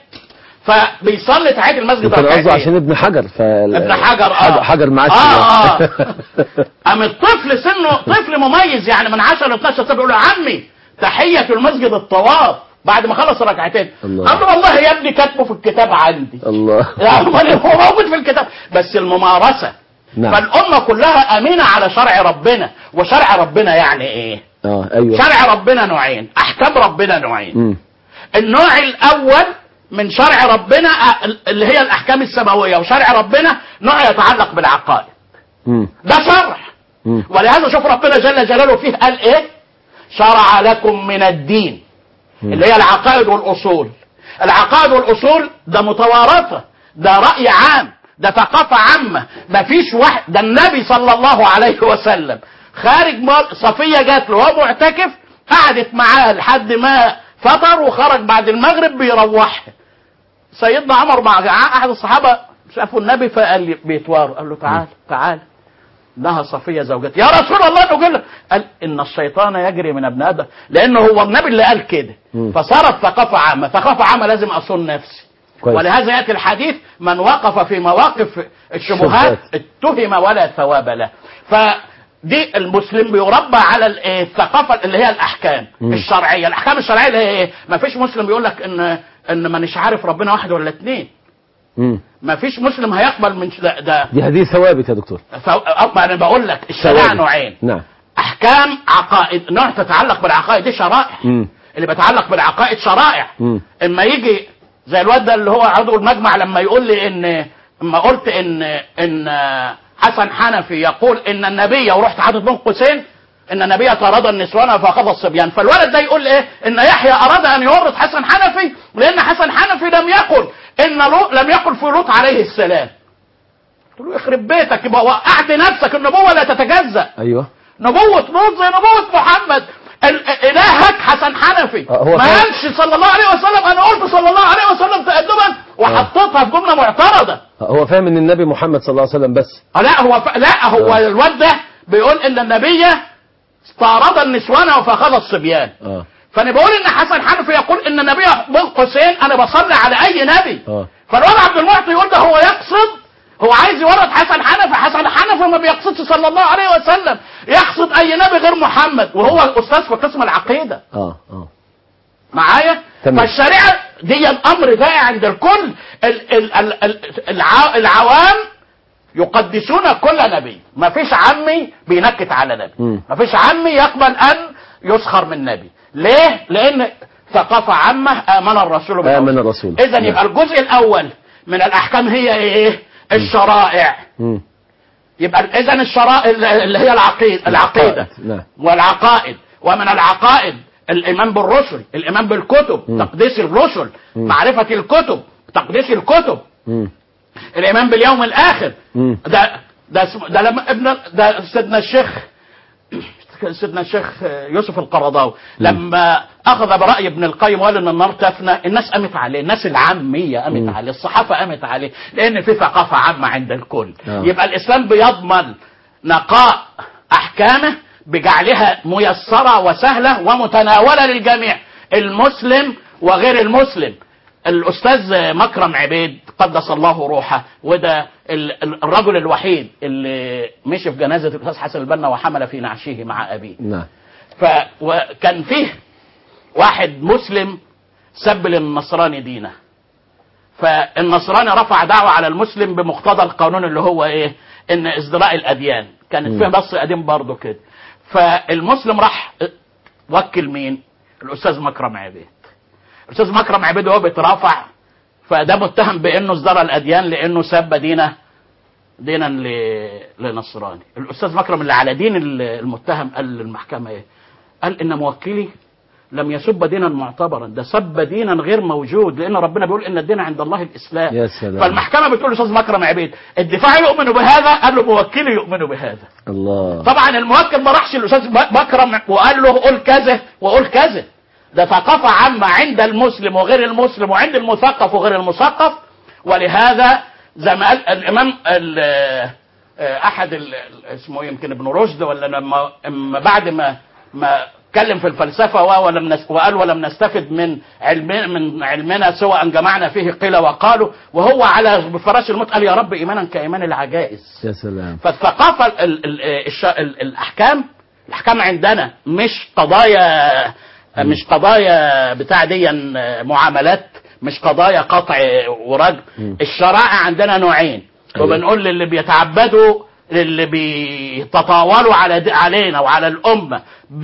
فبيصلي تحيه المسجد وكان قصده ركعتين. عشان ابن حجر ف ابن حجر اه حجر, حجر معاش اه اه قام الطفل سنه طفل مميز يعني من 10 ل 12 سنه بيقول له عمي تحيه المسجد الطواف بعد ما خلص ركعتين الله. قال له والله يا ابني كاتبه في الكتاب عندي الله يا أمال هو موجود في الكتاب بس الممارسه نعم. فالامه كلها امينه على شرع ربنا وشرع ربنا يعني ايه اه ايوه شرع ربنا نوعين احكام ربنا نوعين مم. النوع الاول من شرع ربنا أ- اللي هي الاحكام السماويه وشرع ربنا نوع يتعلق بالعقائد مم. ده شرع مم. ولهذا شوف ربنا جل جلاله فيه قال ايه شرع لكم من الدين اللي هي العقائد والاصول العقائد والاصول ده متوارثه ده راي عام ده ثقافه عامه مفيش واحد ده النبي صلى الله عليه وسلم خارج مر... صفيه جات له وهو معتكف قعدت معاه لحد ما فطر وخرج بعد المغرب بيروحها سيدنا عمر مع احد الصحابه شافوا النبي فقال لي بيتواروا قال له تعال تعال انها صفيه زوجتي يا رسول الله نقول له قال ان الشيطان يجري من ابن ادم لانه هو النبي اللي قال كده مم. فصارت ثقافه عامه ثقافه عامه لازم اصون نفسي كويس. ولهذا ياتي الحديث من وقف في مواقف الشبهات الشبهات. اتهم ولا ثواب له فدي المسلم بيربى على ال- إيه الثقافه اللي هي الاحكام مم. الشرعيه الاحكام الشرعيه اللي هي ايه ما فيش مسلم بيقول لك ان ان مانيش عارف ربنا واحد ولا اتنين مم. ما فيش مسلم هيقبل من ش- ده, ده دي هذه ثوابت يا دكتور ف- أه، ما انا بقول لك الشريعه ثوابت. نوعين نعم احكام عقائد نوع تتعلق بالعقائد دي شرائع مم. اللي بيتعلق بالعقائد شرائع مم. اما يجي زي الواد ده اللي هو عضو المجمع لما يقول لي ان اما قلت ان ان حسن حنفي يقول ان النبي ورحت حاطط بين قوسين ان النبي طرد النسوان فاخذ الصبيان فالولد ده يقول ايه ان يحيى اراد ان يورط حسن حنفي لان حسن حنفي لم يقل ان لوط لم يقل في لوط عليه السلام قلت له يخرب بيتك يبقى وقعت نفسك النبوه لا تتجزأ ايوه نبوة لوط زي نبوة محمد ال- إلهك حسن حنفي آه، هو ما فعلا- قالش صلى الله عليه وسلم أنا قلت صلى الله عليه وسلم تأدبا وحطيتها في جملة معترضة هو فاهم ان النبي محمد صلى الله عليه وسلم بس آه، لا هو ف... لا هو آه. الواد ده بيقول إن النبي استعرض النسوان وفاخذ الصبيان اه فأنا بقول إن حسن حنفي يقول إن النبي بين قوسين أنا بصلي على أي نبي اه فالواد عبد المعطي يقول ده هو يقصد هو عايز يورط حسن حنفي حسن حنفي ما بيقصدش صلى الله عليه وسلم يقصد اي نبي غير محمد وهو استاذ في قسم العقيده اه اه معايا تمام. فالشريعه دي الامر ده عند الكل ال ال ال ال الع العوام يقدسون كل نبي ما فيش عمي بينكت على نبي مم. ما فيش عمي يقبل ان يسخر من نبي ليه لان ثقافه عامه امن الرسول بالأوصى. آمن الرسول. اذا نعم. يبقى الجزء الاول من الاحكام هي ايه الشرائع مم. يبقى اذا الشرائع اللي هي العقيده العقيده نعم والعقائد ومن العقائد الايمان بالرسل الايمان بالكتب مم. تقديس الرسل مم. معرفه الكتب تقديس الكتب مم. الايمان باليوم الاخر مم. ده ده اسم- ده لما ابن ده سيدنا الشيخ سيدنا الشيخ يوسف القرضاوي لما اخذ براي ابن القيم وقال ان النار تفنى الناس قامت عليه الناس العاميه قامت مم. عليه الصحافه قامت عليه لان في ثقافه عامه عند الكل آه. يبقى الاسلام بيضمن نقاء احكامه بجعلها ميسره وسهله ومتناوله للجميع المسلم وغير المسلم الاستاذ مكرم عبيد قدس الله روحه وده ال- ال- الرجل الوحيد اللي مشي في جنازه الاستاذ حسن البنا وحمل في نعشه مع ابيه نعم ف وكان فيه واحد مسلم سب للنصراني دينه فالنصراني رفع دعوة على المسلم بمقتضى القانون اللي هو ايه ان ازدراء الاديان كانت مم. فيها نص قديم برضه كده فالمسلم راح وكل مين الاستاذ مكرم عبيد الاستاذ مكرم عبيد وهو بيترافع فده متهم بانه ازدرى الاديان لانه سب دينه دينا ل- لنصراني الاستاذ مكرم اللي على دين ال- المتهم قال للمحكمه ايه قال ان موكلي لم يسب دينا معتبرا ده سب دينا غير موجود لان ربنا بيقول ان الدين عند الله الاسلام يا سلام. فالمحكمه بتقول لاستاذ مكرم عبيد الدفاع يؤمن بهذا قال له موكلي يؤمن بهذا الله طبعا الموكل ما راحش الاستاذ مكرم وقال له قول كذا وقول كذا ده ثقافه عامه عند المسلم وغير المسلم وعند المثقف وغير المثقف ولهذا زي ما قال الامام ال- آه، احد ال- ال- اسمه يمكن ابن رشد ولا لما أما بعد ما ما اتكلم في الفلسفه و- ولم نس وقال ولم نستفد من علم من علمنا سوى ان جمعنا فيه قيل وقالوا وهو على فراش الموت قال يا رب ايمانا كايمان العجائز يا سلام فالثقافه ال ال الش ال الاحكام الاحكام عندنا مش قضايا مش قضايا بتاع دي معاملات مش قضايا قطع ورجم الشرائع عندنا نوعين أيوة. وبنقول للي بيتعبدوا للي بيتطاولوا على دي علينا وعلى الأمة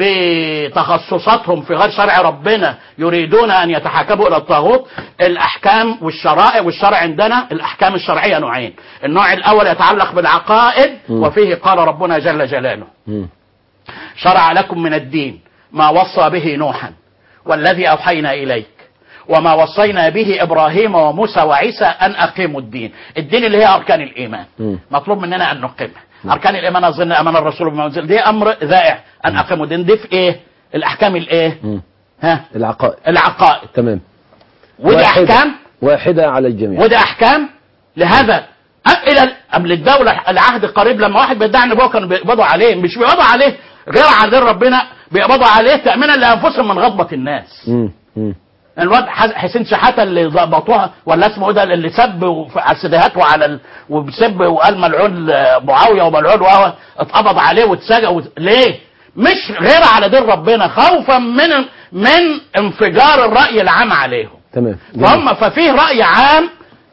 بتخصصاتهم في غير شرع ربنا يريدون أن يتحاكموا إلى الطاغوت الأحكام والشرائع والشرع عندنا الأحكام الشرعية نوعين النوع الأول يتعلق بالعقائد وفيه قال ربنا جل جلاله مم. شرع لكم من الدين ما وصى به نوحا والذي أوحينا إليك وما وصينا به إبراهيم وموسى وعيسى أن أقيموا الدين الدين اللي هي أركان الإيمان مم. مطلوب مننا أن نقيمها أركان الإيمان أظن أمان الرسول بما أنزل دي أمر ذائع أن أقيموا الدين دي في إيه الأحكام الإيه مم. ها العقائد العقائد تمام ودي واحدة. أحكام واحدة على الجميع ودي احكام لهذا أ- الى ال- قبل الدوله العهد القريب لما واحد بيدعي ان كانوا بيقبضوا عليه مش بيقبضوا عليه غير عن ربنا بيقبضوا عليه تامينا لانفسهم من غضبه الناس مم. مم. الواد حس- حسين شحاته اللي ظبطوها ولا اسمه ايه ده اللي سب وف- على السيديهات وعلى ال... وبسب وقال ملعون آه، معاويه وملعون وهو اتقبض عليه واتسجن وت... ليه؟ مش غير على دين ربنا خوفا من من انفجار الراي العام عليهم تمام جميل. فهم ففيه رأي عام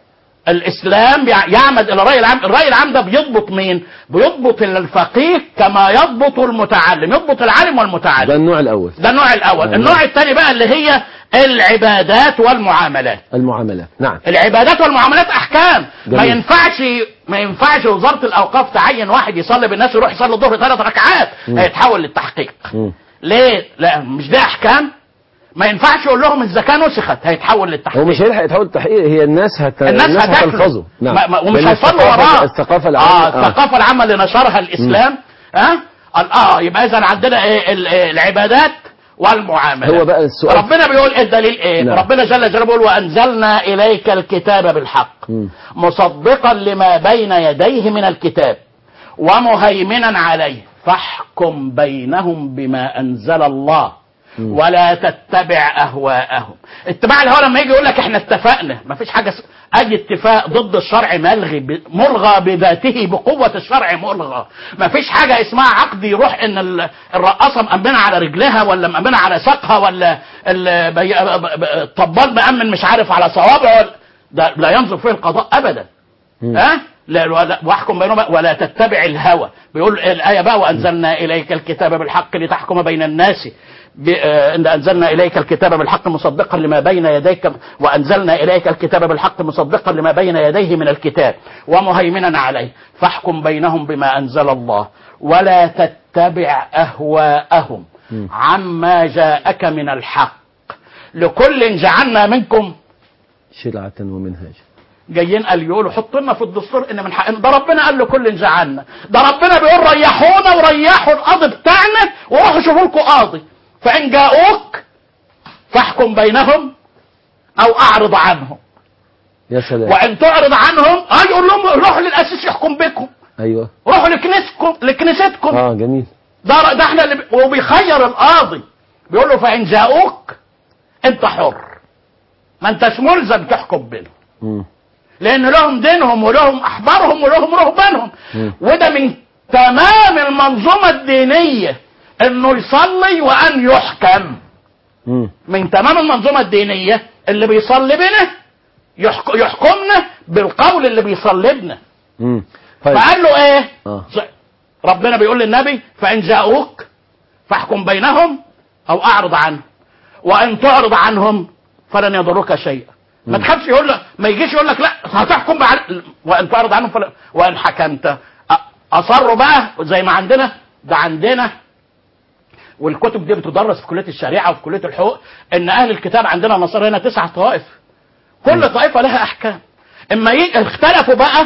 الإسلام يع- يعمد إلى الرأي العام الرأي العام ده بيضبط مين بيضبط الفقيه كما يضبط المتعلم يضبط العالم ده والمتعلم النوع الأول ده النوع الأول نعم. النوع الثاني بقى اللي هي العبادات والمعاملات المعاملات نعم العبادات والمعاملات احكام ما جميل. ينفعش ما ينفعش وزاره الاوقاف تعين واحد يصلي بالناس يروح يصلي الظهر ثلاث ركعات هيتحول للتحقيق مم. ليه لا مش ده احكام ما ينفعش يقول لهم الزكاه نسخت هيتحول للتحقيق هو مش هيلحق يتحول التحقيق هي الناس هت... الناس هتاكله هتلفظه نعم ما- ما- ومش لأن هيصلوا الثقافة- وراه الثقافة العامة اه الثقافه العامه اللي نشرها الاسلام ها قال اه يبقى اذا عندنا ايه ال- إيه العبادات والمعاملات هو بقى السؤال- ربنا بيقول ايه الدليل ايه نعم. ربنا جل جلاله بيقول وانزلنا اليك الكتاب بالحق مم. مصدقا لما بين يديه من الكتاب ومهيمنا عليه فاحكم بينهم بما انزل الله ولا تتبع اهواءهم اتباع الهوى لما يجي يقول لك احنا اتفقنا ما فيش حاجه س... اي اتفاق ضد الشرع ملغي ب... مرغى بذاته بقوه الشرع ملغى ما فيش حاجه اسمها عقد يروح ان ال- الرقاصه مأمنه على رجلها ولا مأمنه على ساقها ولا ال- بي- ب- ب- الطبال مأمن مش عارف على صوابعه ولا- ده لا ينظر فيه القضاء ابدا ها لا ولا- واحكم بينهم ولا تتبع الهوى بيقول الآية بقى وأنزلنا إليك الكتاب بالحق لتحكم بين الناس ب- آه، إن أنزلنا إليك الكتاب بالحق مصدقا لما بين يديك وأنزلنا إليك الكتاب بالحق مصدقا لما بين يديه من الكتاب ومهيمنا عليه فاحكم بينهم بما أنزل الله ولا تتبع أهواءهم عما جاءك من الحق لكل جعلنا منكم شرعة ومنهاجا جايين قال يقولوا حط لنا في الدستور ان من حقنا ده ربنا قال لكل جعلنا ده ربنا بيقول ريحونا وريحوا القاضي بتاعنا وروحوا شوفوا لكم قاضي فان جاءوك فاحكم بينهم او اعرض عنهم يا سلام وان تعرض عنهم اه يقول لهم روحوا للاسيس يحكم بكم أيوه روحوا لكنيستكم لكنيستكم اه جميل ده ده احنا اللي بي- وبيخير القاضي بيقول له فان جاءوك انت حر ما انتش ملزم تحكم بينهم مم. لان لهم دينهم ولهم احبارهم ولهم رهبانهم مم. وده من تمام المنظومه الدينيه انه يصلي وان يحكم مم. من تمام المنظومه الدينيه اللي بيصلي بنا يحك- يحكمنا بالقول اللي بيصلي بنا مم. طيب فقال له ايه آه. ز- ربنا بيقول للنبي فان جاءوك فاحكم بينهم او اعرض عنهم وان تعرض عنهم فلن يضرك شيئا ما تخافش يقول لك ما يجيش يقول لك لا هتحكم بعد وان تعرض عنهم فلا وان حكمت أ- اصروا بقى زي ما عندنا ده عندنا والكتب دي بتدرس في كليه الشريعه وفي كليه الحقوق ان اهل الكتاب عندنا نصارى هنا تسع طوائف كل طائفه لها احكام اما ي- اختلفوا بقى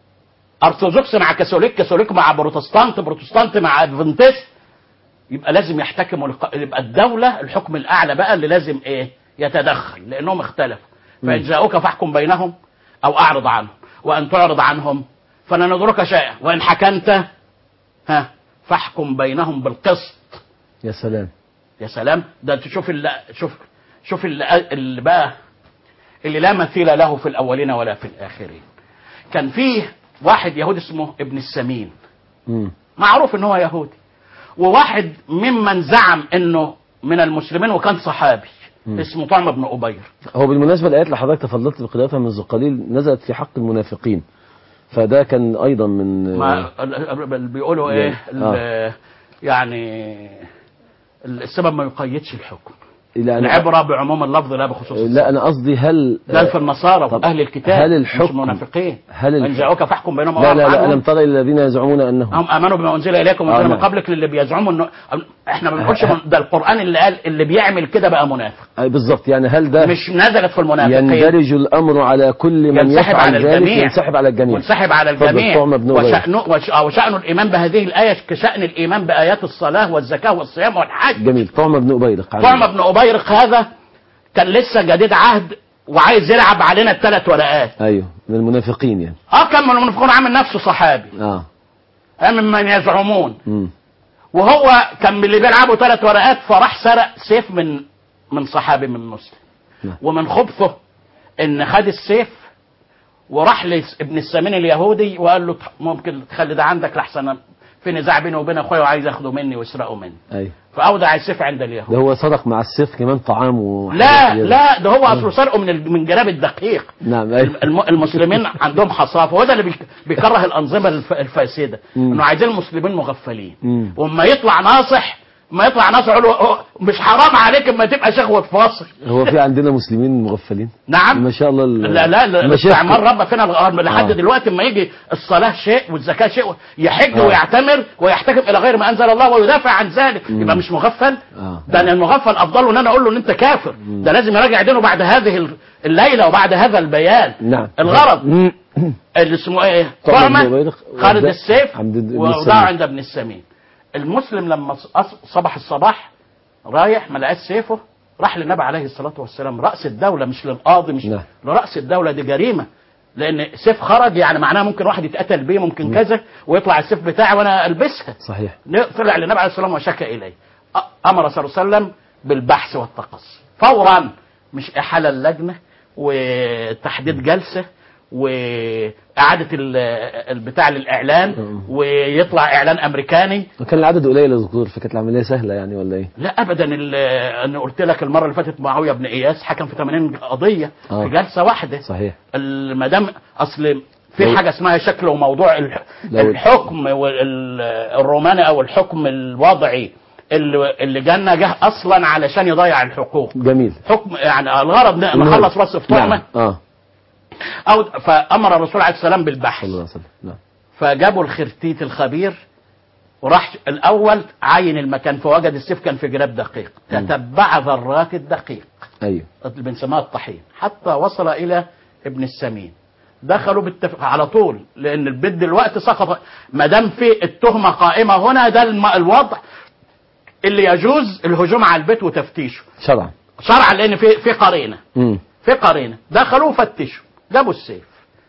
ارثوذكس مع كاثوليك كاثوليك مع بروتستانت بروتستانت مع ادفنتست يبقى لازم يحتكموا لق... يبقى الدوله الحكم الاعلى بقى اللي لازم ايه يتدخل لانهم اختلفوا فان جاءوك فاحكم بينهم او اعرض عنهم وان تعرض عنهم فلن يضرك شيئا وان حكمت ها فاحكم بينهم بالقسط يا سلام يا سلام ده انت شوف اللي شوف شوف اللي, اللي بقى اللي لا مثيل له في الاولين ولا في الاخرين كان فيه واحد يهودي اسمه ابن السمين مم. معروف ان هو يهودي وواحد ممن زعم انه من المسلمين وكان صحابي مم. اسمه طعم بن ابير هو بالمناسبة الآيات اللي حضرتك تفضلت بقراءتها منذ قليل نزلت في حق المنافقين فده كان أيضا من ما ال- ال- بيقولوا ايه آه. ال- يعني السبب ما يقيدش الحكم إلى أن العبره بعموم اللفظ لا بخصوص السبب. لا أنا قصدي هل ده في النصارى طب واهل الكتاب هل الحكم- مش المنافقين هل ان الحكم- جاءوك فاحكم بينهم لا أو لا لا عنهم. ألم ترى إلى الذين يزعمون أنهم هم امنوا بما انزل اليكم آه، وانزل من نعم. قبلك للي بيزعموا انه احنا ما بنقولش من- ده القران اللي قال اللي بيعمل كده بقى منافق أي بالضبط يعني هل ده مش نزلت في المنافقين يندرج الأمر على كل من ينسحب يفعل على ذلك الجميع. ينسحب على الجميع منسحب على اتفضل، الجميع طعم بن أبي. وشأنه وش- آه، وشأن الإيمان بهذه الآية كشأن الإيمان بآيات الصلاة والزكاة والصيام والحج جميل طعم بن أبيرق عن- طعم بن أبيرق هذا كان لسه جديد عهد وعايز يلعب علينا الثلاث ورقات أيوه من المنافقين يعني اه كان من المنافقون عامل نفسه صحابي آه آه، ممن يزعمون مم. وهو كان من اللي بيلعبوا ثلاث ورقات فراح سرق سيف من من صحابي من مسلم نعم. ومن خبثه ان خد السيف وراح لابن السمين اليهودي وقال له ممكن تخلي ده عندك لحسن في نزاع بيني وبين اخويا وعايز ياخده مني ويسرقه مني أيوه فاودع السيف عند اليهود ده هو صدق مع السيف كمان طعام و لا لا ده هو اصله سرقه من ال- من جناب الدقيق نعم أيوه الم- المسلمين عندهم حصافه وده اللي بيك- بيكره الانظمه الف- الفاسده مم. انه عايزين المسلمين مغفلين مم. واما يطلع ناصح ما يطلع ناصح يقول له "أوه، مش حرام عليك اما تبقى شيخ وتفاصل هو في عندنا مسلمين مغفلين نعم ما شاء الله ال- لا لا لا المشايخ- الاستعمار ربى فينا الغرب لحد آه. دلوقتي اما يجي الصلاه شيء والزكاه شيء يحج آه. ويعتمر ويحتكم الى غير ما انزل الله ويدافع عن ذلك يبقى مش مغفل آه. ده أنا المغفل افضل ان انا اقول له ان انت كافر ده لازم يراجع دينه بعد هذه ال- الليله وبعد هذا البيان نعم الغرض مم. اللي اسمه ايه طبعاً طعمة ابن أبيض خالد وده السيف عند ابن ووضعه السمين. عند ابن السمين المسلم لما ص- صبح الصباح رايح ما لقاش سيفه راح للنبي عليه الصلاه والسلام راس الدوله مش للقاضي مش نعم. لراس الدوله دي جريمه لان سيف خرج يعني معناه ممكن واحد يتقتل بيه ممكن كذا ويطلع السيف بتاعي وانا البسها صحيح طلع للنبي عليه الصلاه والسلام وشكى اليه أ- امر صلى الله عليه وسلم بالبحث والتقصي فورا مش احاله اللجنه وتحديد جلسه واعاده ال- البتاع للاعلان ويطلع اعلان امريكاني وكان العدد قليل يا دكتور فكانت العمليه سهله يعني ولا ايه؟ لا ابدا ال- انا قلت لك المره اللي فاتت معاويه بن اياس حكم في 80 قضيه آه. في جلسه واحده صحيح المدام اصل لو- في حاجه اسمها شكل وموضوع الح- لو- الحكم وال- الروماني او الحكم الوضعي اللي اللي جانا جه اصلا علشان يضيع الحقوق جميل حكم يعني الغرض ن- نخلص بس في طعمه نعم. اه او فامر الرسول عليه السلام بالبحث صلى الله عليه وسلم نعم فجابوا الخرتيت الخبير وراح الاول عين المكان فوجد السيف كان في جراب دقيق تتبع ذرات الدقيق ايوه اللي بنسميها الطحين حتى وصل الى ابن السمين دخلوا بالتف... على طول لان البيت دلوقتي سقط ما دام في التهمه قائمه هنا ده الم... الوضع اللي يجوز الهجوم على البيت وتفتيشه شرعا شرعا لان في في قرينه امم في قرينه دخلوا وفتشوا جابوا السيف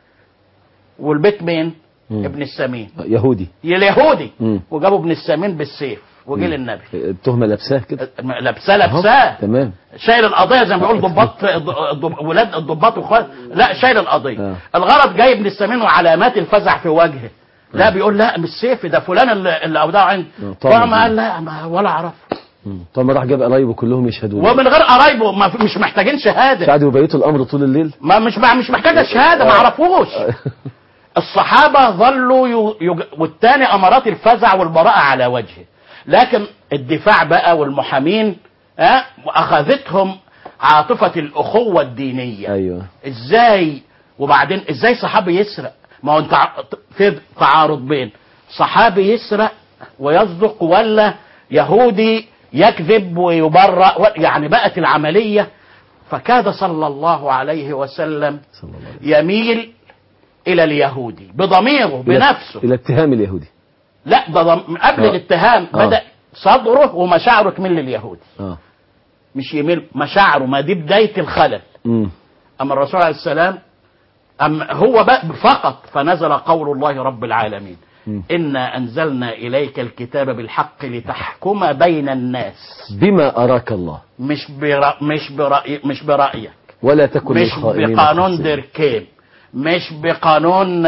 والبيت مين؟ مم. ابن السمين يهودي اليهودي مم. وجابوا ابن السمين بالسيف وجه مم. للنبي التهمه لابساه كده لابساه أهو. لابساه تمام شايل القضيه زي ما بيقول ضباط الضب- ولاد الضباط واخوات لا شايل القضيه آه. الغرض جاي ابن السمين وعلامات الفزع في وجهه لا بيقول لا مش سيفي ده فلان اللي, اللي اودعه عندي آه، طبعاً. طبعا قال لا ما ولا اعرف مم. طب راح جاب قرايبه كلهم يشهدوا له. ومن غير قرايبه ما في- مش محتاجين شهاده قعدوا يبيتوا الامر طول الليل ما مش مش محتاجه شهاده ما عرفوش الصحابة ظلوا يو... يج... والتاني أمارات الفزع والبراءة على وجهه لكن الدفاع بقى والمحامين ها أخذتهم عاطفة الأخوة الدينية ايوه ازاي وبعدين ازاي صحابي يسرق ما هو انت ع- في تعارض بين صحابي يسرق ويصدق ولا يهودي يكذب ويبرأ و- يعني بقت العملية فكاد صلى الله عليه وسلم صلى الله عليه وسلم يميل إلى اليهودي بضميره بنفسه إلى اتهام اليهودي لا ده ضم... قبل آه. الاتهام آه. بدأ صدره ومشاعره تميل لليهودي اه مش يميل مشاعره ما دي بداية الخلل امم أما الرسول عليه السلام أم هو بقى فقط فنزل قول الله رب العالمين مم. إنا أنزلنا إليك الكتاب بالحق لتحكم بين الناس بما أراك الله مش برأ... مش برأي... مش برأيك ولا تكن مش للخائنين بقانون خصيما. ديركيم مش بقانون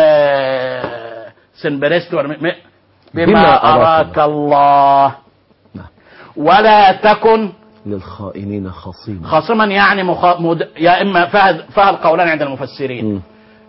آه، سنبريست ولا م- م- بما, بما أراك أراك الله نعم. ولا تكن للخائنين خصيما خاصما يعني مخ... مد... يا إما فيها فيها القولان عند المفسرين مم.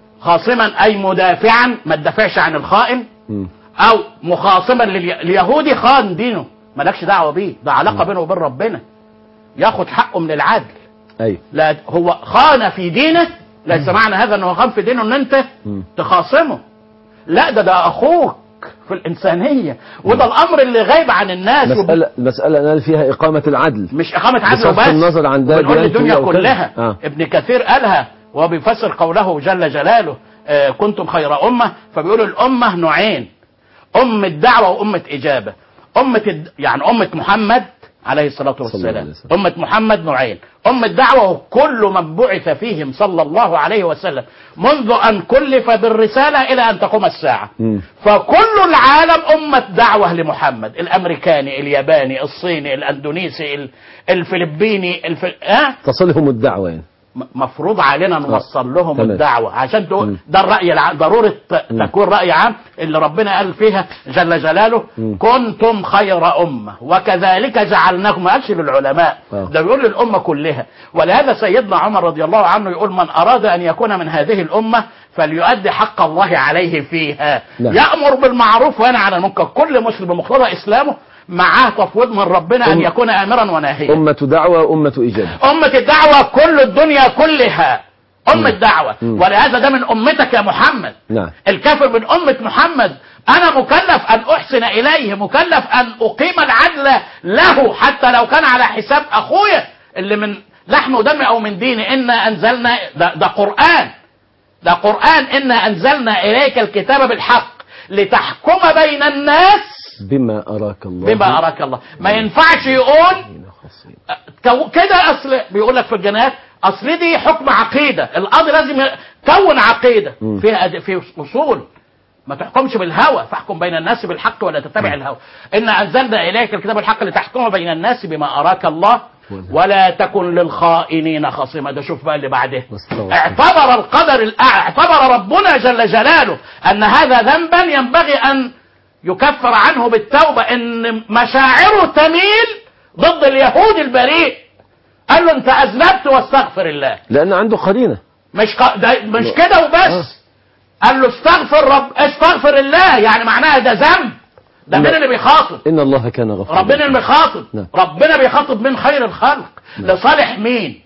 خاصما أي مدافعا ما تدافعش عن الخائن مم. أو مخاصما للي... اليهودي خان دينه مالكش دعوة بيه ده علاقة بينه وبين ربنا ياخد حقه من العدل أيوه لا هو خان في دينه ليس معنى هذا انه خان في دينه ان انت مم. تخاصمه لا ده ده اخوك في الانسانيه وده الامر اللي غايب عن الناس مسألة مسألة نال فيها إقامة العدل مش اقامه عدل بصرف وبس النظر عن ده بنقول ديانته الدنيا أو كذا. كلها آه. ابن كثير قالها وهو بيفسر قوله جل جلاله آه كنتم خير امه فبيقول الامه نوعين امه دعوه وامه اجابه امه الد... يعني امه محمد عليه الصلاه صلى الله عليه والسلام وسلم. امه محمد نوعين امه دعوه كل من بعث فيهم صلى الله عليه وسلم منذ ان كلف بالرساله الى ان تقوم الساعه مم. فكل العالم أمة دعوة لمحمد الأمريكاني الياباني الصيني الأندونيسي ال- الفلبيني الف... آه؟ تصلهم الدعوة يعني م- مفروض علينا نوصل لهم تمام. الدعوة عشان مم. تقول ده الرأي العام ضرورة ت- مم. تكون رأي عام اللي ربنا قال فيها جل جلاله مم. كنتم خير أمة وكذلك جعلناكم ما قالش للعلماء آه. ده بيقول للأمة كلها ولهذا سيدنا عمر رضي الله عنه يقول من أراد أن يكون من هذه الأمة فليؤدي حق الله عليه فيها نعم. يأمر بالمعروف وينهى عن المنكر كل مسلم بمقتضى إسلامه معاه تفويض من ربنا أن أم- يكون آمرا وناهيا أمة دعوة وأمة إجابة أمة الدعوة كل الدنيا كلها أمة دعوة مم. ولهذا ده من أمتك يا محمد نعم الكافر من أمة محمد أنا مكلف أن أحسن إليه مكلف أن أقيم العدل له حتى لو كان على حساب أخويا اللي من لحم ودم أو من ديني إنا أنزلنا ده, ده قرآن ده قرآن إنا أنزلنا إليك الكتاب بالحق لتحكم بين الناس بما أراك الله بما أراك الله ما ينفعش يقول خصيما. كو- كده اصل بيقول لك في الجنايات اصل دي حكم عقيده القاضي لازم يكون عقيده مم. فيها أد- في اصول ما تحكمش بالهوى فاحكم بين الناس بالحق ولا تتبع الهوى إن أنزلنا إليك الكتاب الحق لتحكم بين الناس بما أراك الله ولا تكن للخائنين خصيما ده شوف بقى اللي بعده واستغفر. اعتبر القدر الأع- اعتبر ربنا جل جلاله أن هذا ذنبا ينبغي أن يكفر عنه بالتوبة إن مشاعره تميل ضد اليهود البريء قال له أنت أذنبت واستغفر الله لأن عنده قرينة مش ق... ده مش لا. كده آه. وبس قال له استغفر رب استغفر الله يعني معناها ده ذنب ده لا. مين اللي بيخاطب إن الله كان غفورا ربنا اللي بيخاطب نعم. ربنا بيخاطب من خير الخلق نعم. لصالح مين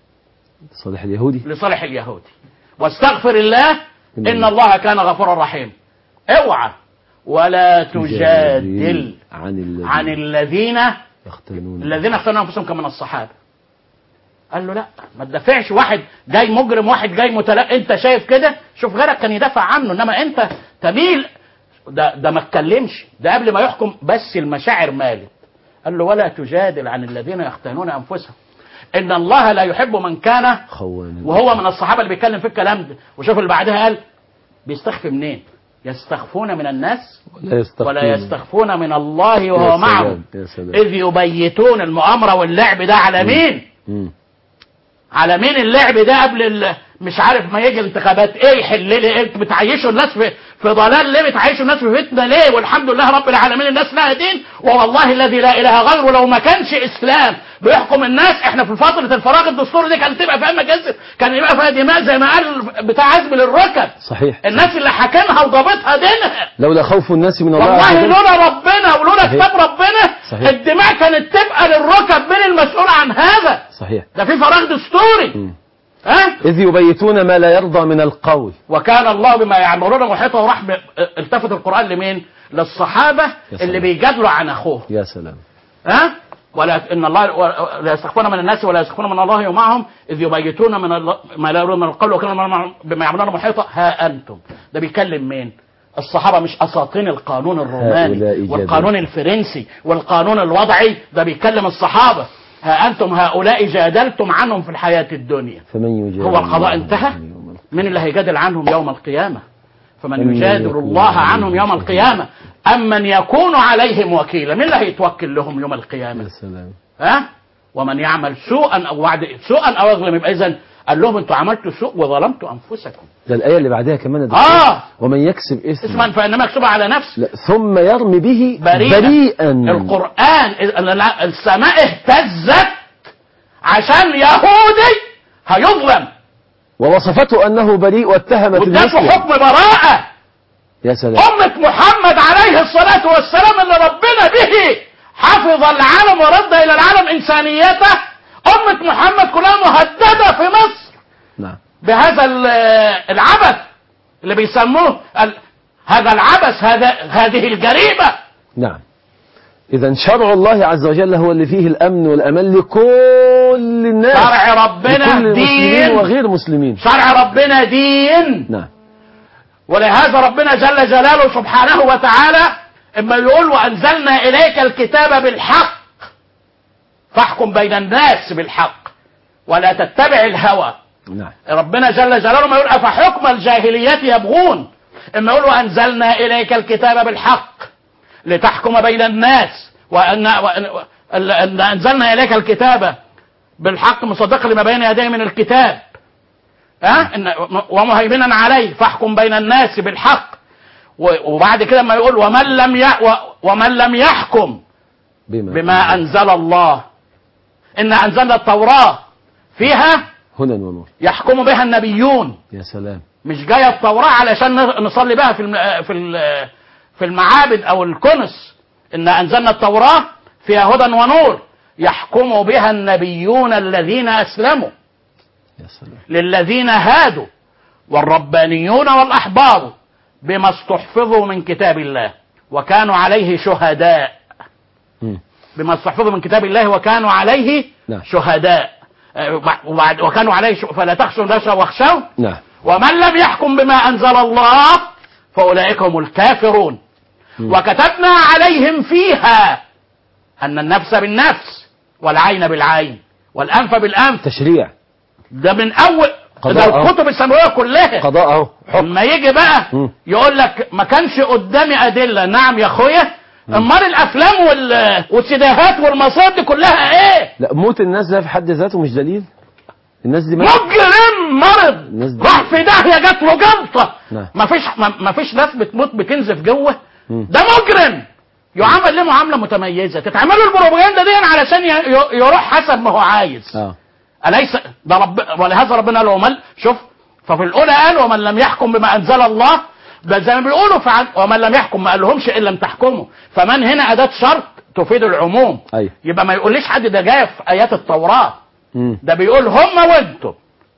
صالح اليهودي لصالح اليهودي واستغفر الله إن ان الله كان غفورا رحيما اوعى ولا تجادل عن الذين عن الذين يختنون الذين اختاروا انفسهم كمن الصحابه قال له لا ما تدافعش واحد جاي مجرم واحد جاي متلا انت شايف كده شوف غيرك كان يدافع عنه انما انت تميل ده ده ما اتكلمش ده قبل ما يحكم بس المشاعر مالت قال له ولا تجادل عن الذين يختانون انفسهم ان الله لا يحب من كان خوانا وهو من الصحابه اللي بيتكلم في الكلام ده وشوف اللي بعدها قال بيستخفي منين يستخفون من الناس ولا يستخفون ولا يستخفون من الله يا وهو سلام، معهم يا سلام. إذ يبيتون المؤامرة واللعب ده على مين؟ مم. على مين اللعب ده قبل ال... مش عارف ما يجي الانتخابات ايه يحل لي ايه انتوا بتعيشوا الناس في في ضلال ليه بتعيشوا الناس في فتنه ليه والحمد لله رب العالمين الناس لها دين والله الذي لا اله غيره لو ما كانش اسلام بيحكم الناس احنا في فتره الفراغ الدستوري دي كانت تبقى فيها مجازر كان يبقى فيها دماء زي ما قال بتاع عزم للركب صحيح الناس اللي حاكمها وضابطها دينها لولا خوف الناس من الله عز والله وجل لولا ربنا ولولا صحيح. كتاب ربنا صحيح. الدماء كانت تبقى للركب من المسؤول عن هذا صحيح ده في فراغ دستوري مم. ها إذ يبيتون ما لا يرضى من القول وكان الله بما يعملون محيطا وراح ب- التفت القران لمين للصحابه سلام. اللي بيجادلوا عن اخوه يا سلام ها ولا ان الله لا يستخفون من الناس ولا يستخفون من الله ومعهم اذ يبيتون من الله ما لا يرون من القول وكان الله معهم بما يعملون محيطا ها انتم ده بيكلم مين؟ الصحابه مش اساطين القانون هؤلاء الروماني جادلون. والقانون الفرنسي والقانون الوضعي ده بيكلم الصحابه ها انتم هؤلاء جادلتم عنهم في الحياه الدنيا فمن يجادل هو القضاء الله انتهى يوم القيامة؟ من اللي هيجادل عنهم يوم القيامة فمن إن يجادل يكون الله عليهم عنهم يوم شهيد. القيامة أم من يكون عليهم وكيلا من اللي هيتوكل لهم يوم يا القيامة سلام ها ومن يعمل سوءا أو وعد سوءا أو يظلم يبقى إذا قال لهم أنتوا عملتوا سوء وظلمتوا أنفسكم ده الآية اللي بعدها كمان يا دكتور. آه ومن يكسب إثما اسما فإنما يكتب على نفسه لا ثم يرمي به بريئا. بريئا القرآن ال- السماء اهتزت عشان يهودي هيظلم ووصفته أنه بريء واتهمت وادته المسلم حكم براءة يا سلام أمة محمد عليه الصلاة والسلام اللي ربنا به حفظ العالم ورد إلى العالم إنسانيته أمة محمد كلها مهددة في مصر نعم بهذا ال- العبث اللي بيسموه ال- هذا العبث هذا هذه الجريمة نعم إذا شرع الله عز وجل هو اللي فيه الأمن والأمان لكل الناس شرع ربنا لكل المسلمين دين وغير مسلمين شرع ربنا دين نعم ولهذا ربنا جل جلاله سبحانه وتعالى اما يقول وانزلنا اليك الكتاب بالحق فاحكم بين الناس بالحق ولا تتبع الهوى نعم ربنا جل جلاله ما يقول افحكم الجاهلية يبغون اما يقول وانزلنا اليك الكتاب بالحق لتحكم بين الناس وان وأن- أن انزلنا اليك الكتاب بالحق مصدقا لما بين يديه من الكتاب ها إن ومهيمنا عليه فاحكم بين الناس بالحق و- وبعد كده ما يقول ومن لم ي... و- ومن لم يحكم بما, بما انزل الله ان انزلنا التوراه فيها هدى ونور يحكم بها النبيون يا سلام مش جايه التوراه علشان ن- نصلي بها في الم... في ال... في المعابد او الكنس ان انزلنا التوراه فيها هدى ونور يحكم بها النبيون الذين اسلموا يا سلام للذين هادوا والربانيون والأحبار بما استحفظوا من كتاب الله وكانوا عليه شهداء مم. بما استحفظوا من كتاب الله وكانوا عليه نعم. شهداء آه، وبعد- وكانوا عليه ش... فلا تخشوا الناس واخشوا نعم ومن لم يحكم بما أنزل الله فأولئك هم الكافرون مم. وكتبنا عليهم فيها أن النفس بالنفس والعين بالعين والأنف بالأنف تشريع ده من اول قضاء ده أهو. الكتب السماويه كلها قضاء اهو حكم لما يجي بقى مم. يقول لك ما كانش قدامي ادله نعم يا اخويا امال الافلام وال... والسيديهات والمصائب دي كلها ايه لا موت الناس ده في حد ذاته مش دليل الناس دي مات مجرم مرض الناس دي- راح في داهيه جات له جلطه نعم. ما فيش ما ما فيش ناس بتموت بتنزف جوه مم. ده مجرم يعامل ليه معامله متميزه تتعمل له البروباجندا دي علشان ي... ي- يروح حسب ما هو عايز اه أليس ده رب ولهذا ربنا قال ومن شوف ففي الأولى قال ومن لم يحكم بما أنزل الله ده زي ما بيقولوا فعل ومن لم يحكم ما قالهمش إن لم تحكموا فمن هنا أداة شرط تفيد العموم ايوه يبقى ما يقوليش حد ده جاي في آيات التوراة مم. ده بيقول هم وانتم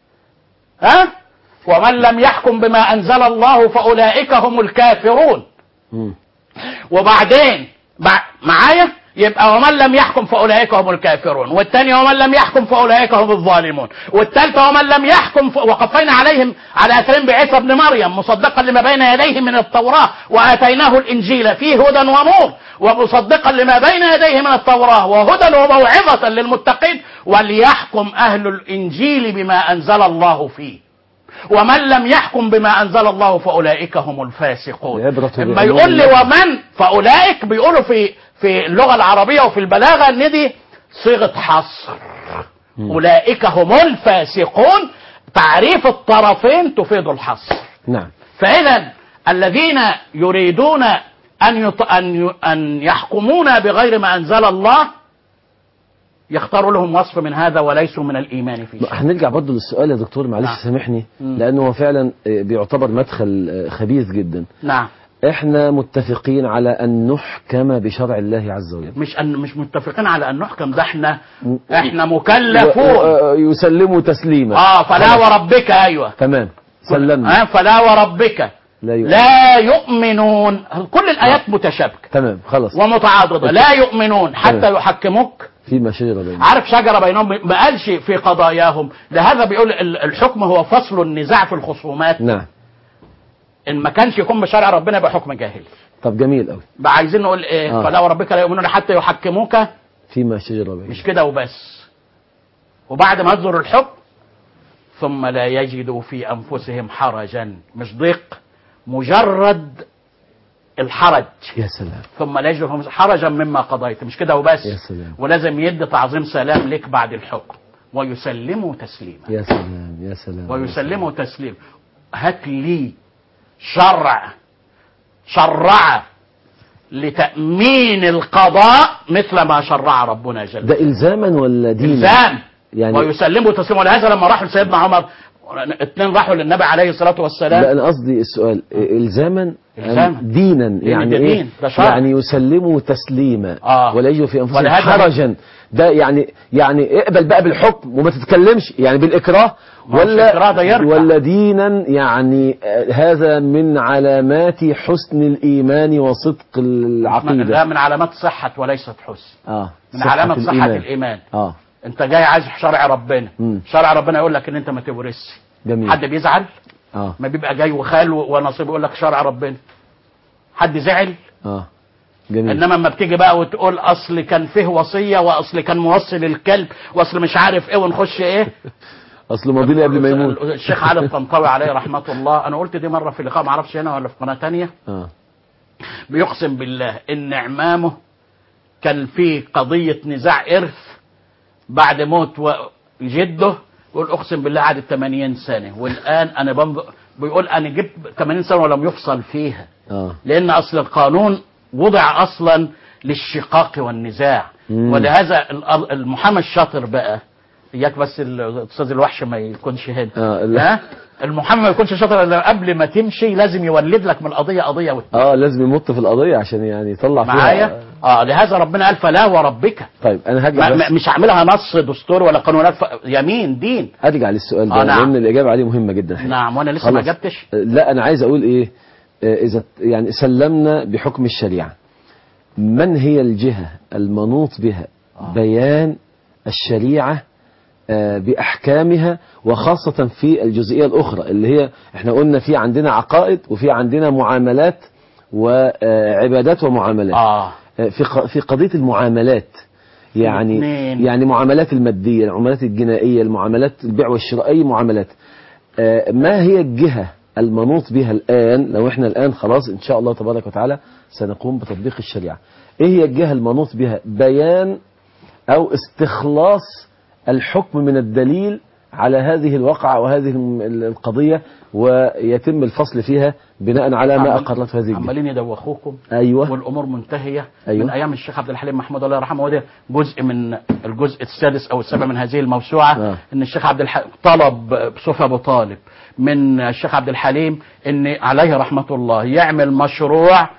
ها ومن لم يحكم بما أنزل الله فأولئك هم الكافرون مم. وبعدين بع- معايا يبقى ومن لم يحكم فاولئك هم الكافرون والثاني ومن لم يحكم فاولئك هم الظالمون والثالثه ومن لم يحكم ف... وقفينا عليهم على اثرين بعيسى ابن مريم مصدقا لما بين يديه من التوراه واتيناه الانجيل فيه هدى ونور ومصدقا لما بين يديه من التوراه وهدى وموعظه للمتقين وليحكم اهل الانجيل بما انزل الله فيه ومن لم يحكم بما انزل الله فاولئك هم الفاسقون العبرة اما بعموم يقول لي اللفظ. ومن فاولئك بيقولوا في في اللغه العربيه وفي البلاغه ان دي صيغه حصر اولئك هم الفاسقون تعريف الطرفين تفيد الحصر نعم فاذا الذين يريدون ان يط... ان ي... ان يحكمون بغير ما انزل الله يختاروا لهم وصف من هذا وليسوا من الايمان فيه شيء. هنرجع برضه للسؤال يا دكتور معلش نعم. سامحني مم. لانه هو فعلا آه، بيعتبر مدخل آه، خبيث جدا نعم احنا متفقين على ان نحكم بشرع الله عز وجل مش أن مش متفقين على ان نحكم ده احنا م- احنا و- مكلفون و- يسلموا تسليما اه فلا خلاص. وربك ايوه تمام سلمنا آه فلا وربك لا يؤمن. لا يؤمنون كل الايات متشابكه تمام خلاص ومتعاضده لا يؤمنون حتى تمام. يحكموك فيما شجر بينهم عارف شجرة بينهم ما قالش في قضاياهم لهذا بيقول ال- الحكم هو فصل النزاع في الخصومات نعم ان ما كانش يكون بشرع ربنا يبقى حكم جاهلي طب جميل قوي بقى عايزين نقول ايه آه. فلا وربك لا يؤمنون حتى يحكموك فيما شجر بينهم مش كده وبس وبعد ما يصدر الحكم ثم لا يجدوا في انفسهم حرجا مش ضيق مجرد الحرج يا سلام ثم لا يجدوا في أنفسهم حرجا مما قضيت مش كده وبس يا سلام. ولازم يدي تعظيم سلام لك بعد الحكم ويسلموا تسليما يا سلام يا سلام ويسلموا تسليم هات لي شرع شرع لتأمين القضاء مثل ما شرع ربنا جل ده الزاما ولا دينا إلزام يعني ويسلموا تسليما ولهذا لما راحوا لسيدنا عمر اثنين راحوا للنبي عليه الصلاة لا والسلام انا قصدي السؤال الزاما إلزاما. أم دينا يعني ده ايه دين، ده شرع. يعني يسلموا تسليما آه. ولا يجوا في انفسهم ولهذا- حرجا ده يعني يعني اقبل بقى بالحكم وما تتكلمش يعني بالاكراه ما هوش ولا إكراه، ده يرفع. ولا دينا يعني آه، هذا من علامات حسن الايمان وصدق لا العقيده من علامات صحة وليست حسن اه من علامات صحة الإيمان اه انت جاي عايز شرع ربنا مم. شرع ربنا يقول لك ان انت ما تورثش جميل حد بيزعل اه ما بيبقى جاي وخال ونصيب يقول لك شرع ربنا حد زعل اه جميل انما لما بتيجي بقى وتقول اصل كان فيه وصيه واصل كان موصي للكلب واصل مش عارف ايه ونخش ايه اصل ماضيني قبل ما يموت الشيخ علي الطنطاوي عليه رحمه الله انا قلت دي مره في لقاء ما اعرفش هنا ولا في قناه تانية اه بيقسم بالله ان عمامه كان في قضيه نزاع ارث بعد موت و- جده يقول اقسم بالله قعدت 80 سنه والان انا بنظر بيقول انا جبت 80 سنه ولم يفصل فيها اه لان اصل القانون وضع اصلا للشقاق والنزاع مم. ولهذا الأر- المحامي الشاطر بقى اياك بس الاستاذ الوحش ما يكونش هنا آه، لا. ها المحامي ما يكونش شاطر الا قبل ما تمشي لازم يولد لك من القضيه قضيه والتانية. اه لازم يمط في القضيه عشان يعني يطلع فيها معايا اه لهذا ربنا قال فلا وربك طيب انا ما هرجع ما بس مش هعملها نص دستور ولا قانونات ف... يمين دين ارجع للسؤال ده آه، نعم. لان الاجابه عليه مهمه جدا الحقيقة. نعم وانا لسه ما خلاص. جبتش لا انا عايز اقول ايه آه، اذا يعني سلمنا بحكم الشريعه من هي الجهه المنوط بها بيان الشريعه آه، باحكامها وخاصه في الجزئيه الاخرى اللي هي احنا قلنا في عندنا عقائد وفي عندنا معاملات وعبادات ومعاملات اه في ق- في قضيه المعاملات يعني الاثنين. يعني معاملات الماديه المعاملات الجنائيه المعاملات البيع والشراء اي معاملات آه، ما هي الجهه المنوط بها الان لو احنا الان خلاص ان شاء الله تبارك وتعالى سنقوم بتطبيق الشريعه ايه هي الجهه المنوط بها بيان او استخلاص الحكم من الدليل على هذه الواقعة وهذه الم- القضية ويتم الفصل فيها بناء على ما عمال- أقرته هذه الجهة عمالين يدوخوكم أيوة والامور منتهيه أيوة. من ايام الشيخ عبد الحليم محمود الله يرحمه وده جزء من الجزء السادس او السابع من هذه الموسوعه آه. ان الشيخ عبد الحليم طلب بصفه ابو طالب من الشيخ عبد الحليم ان عليه رحمه الله يعمل مشروع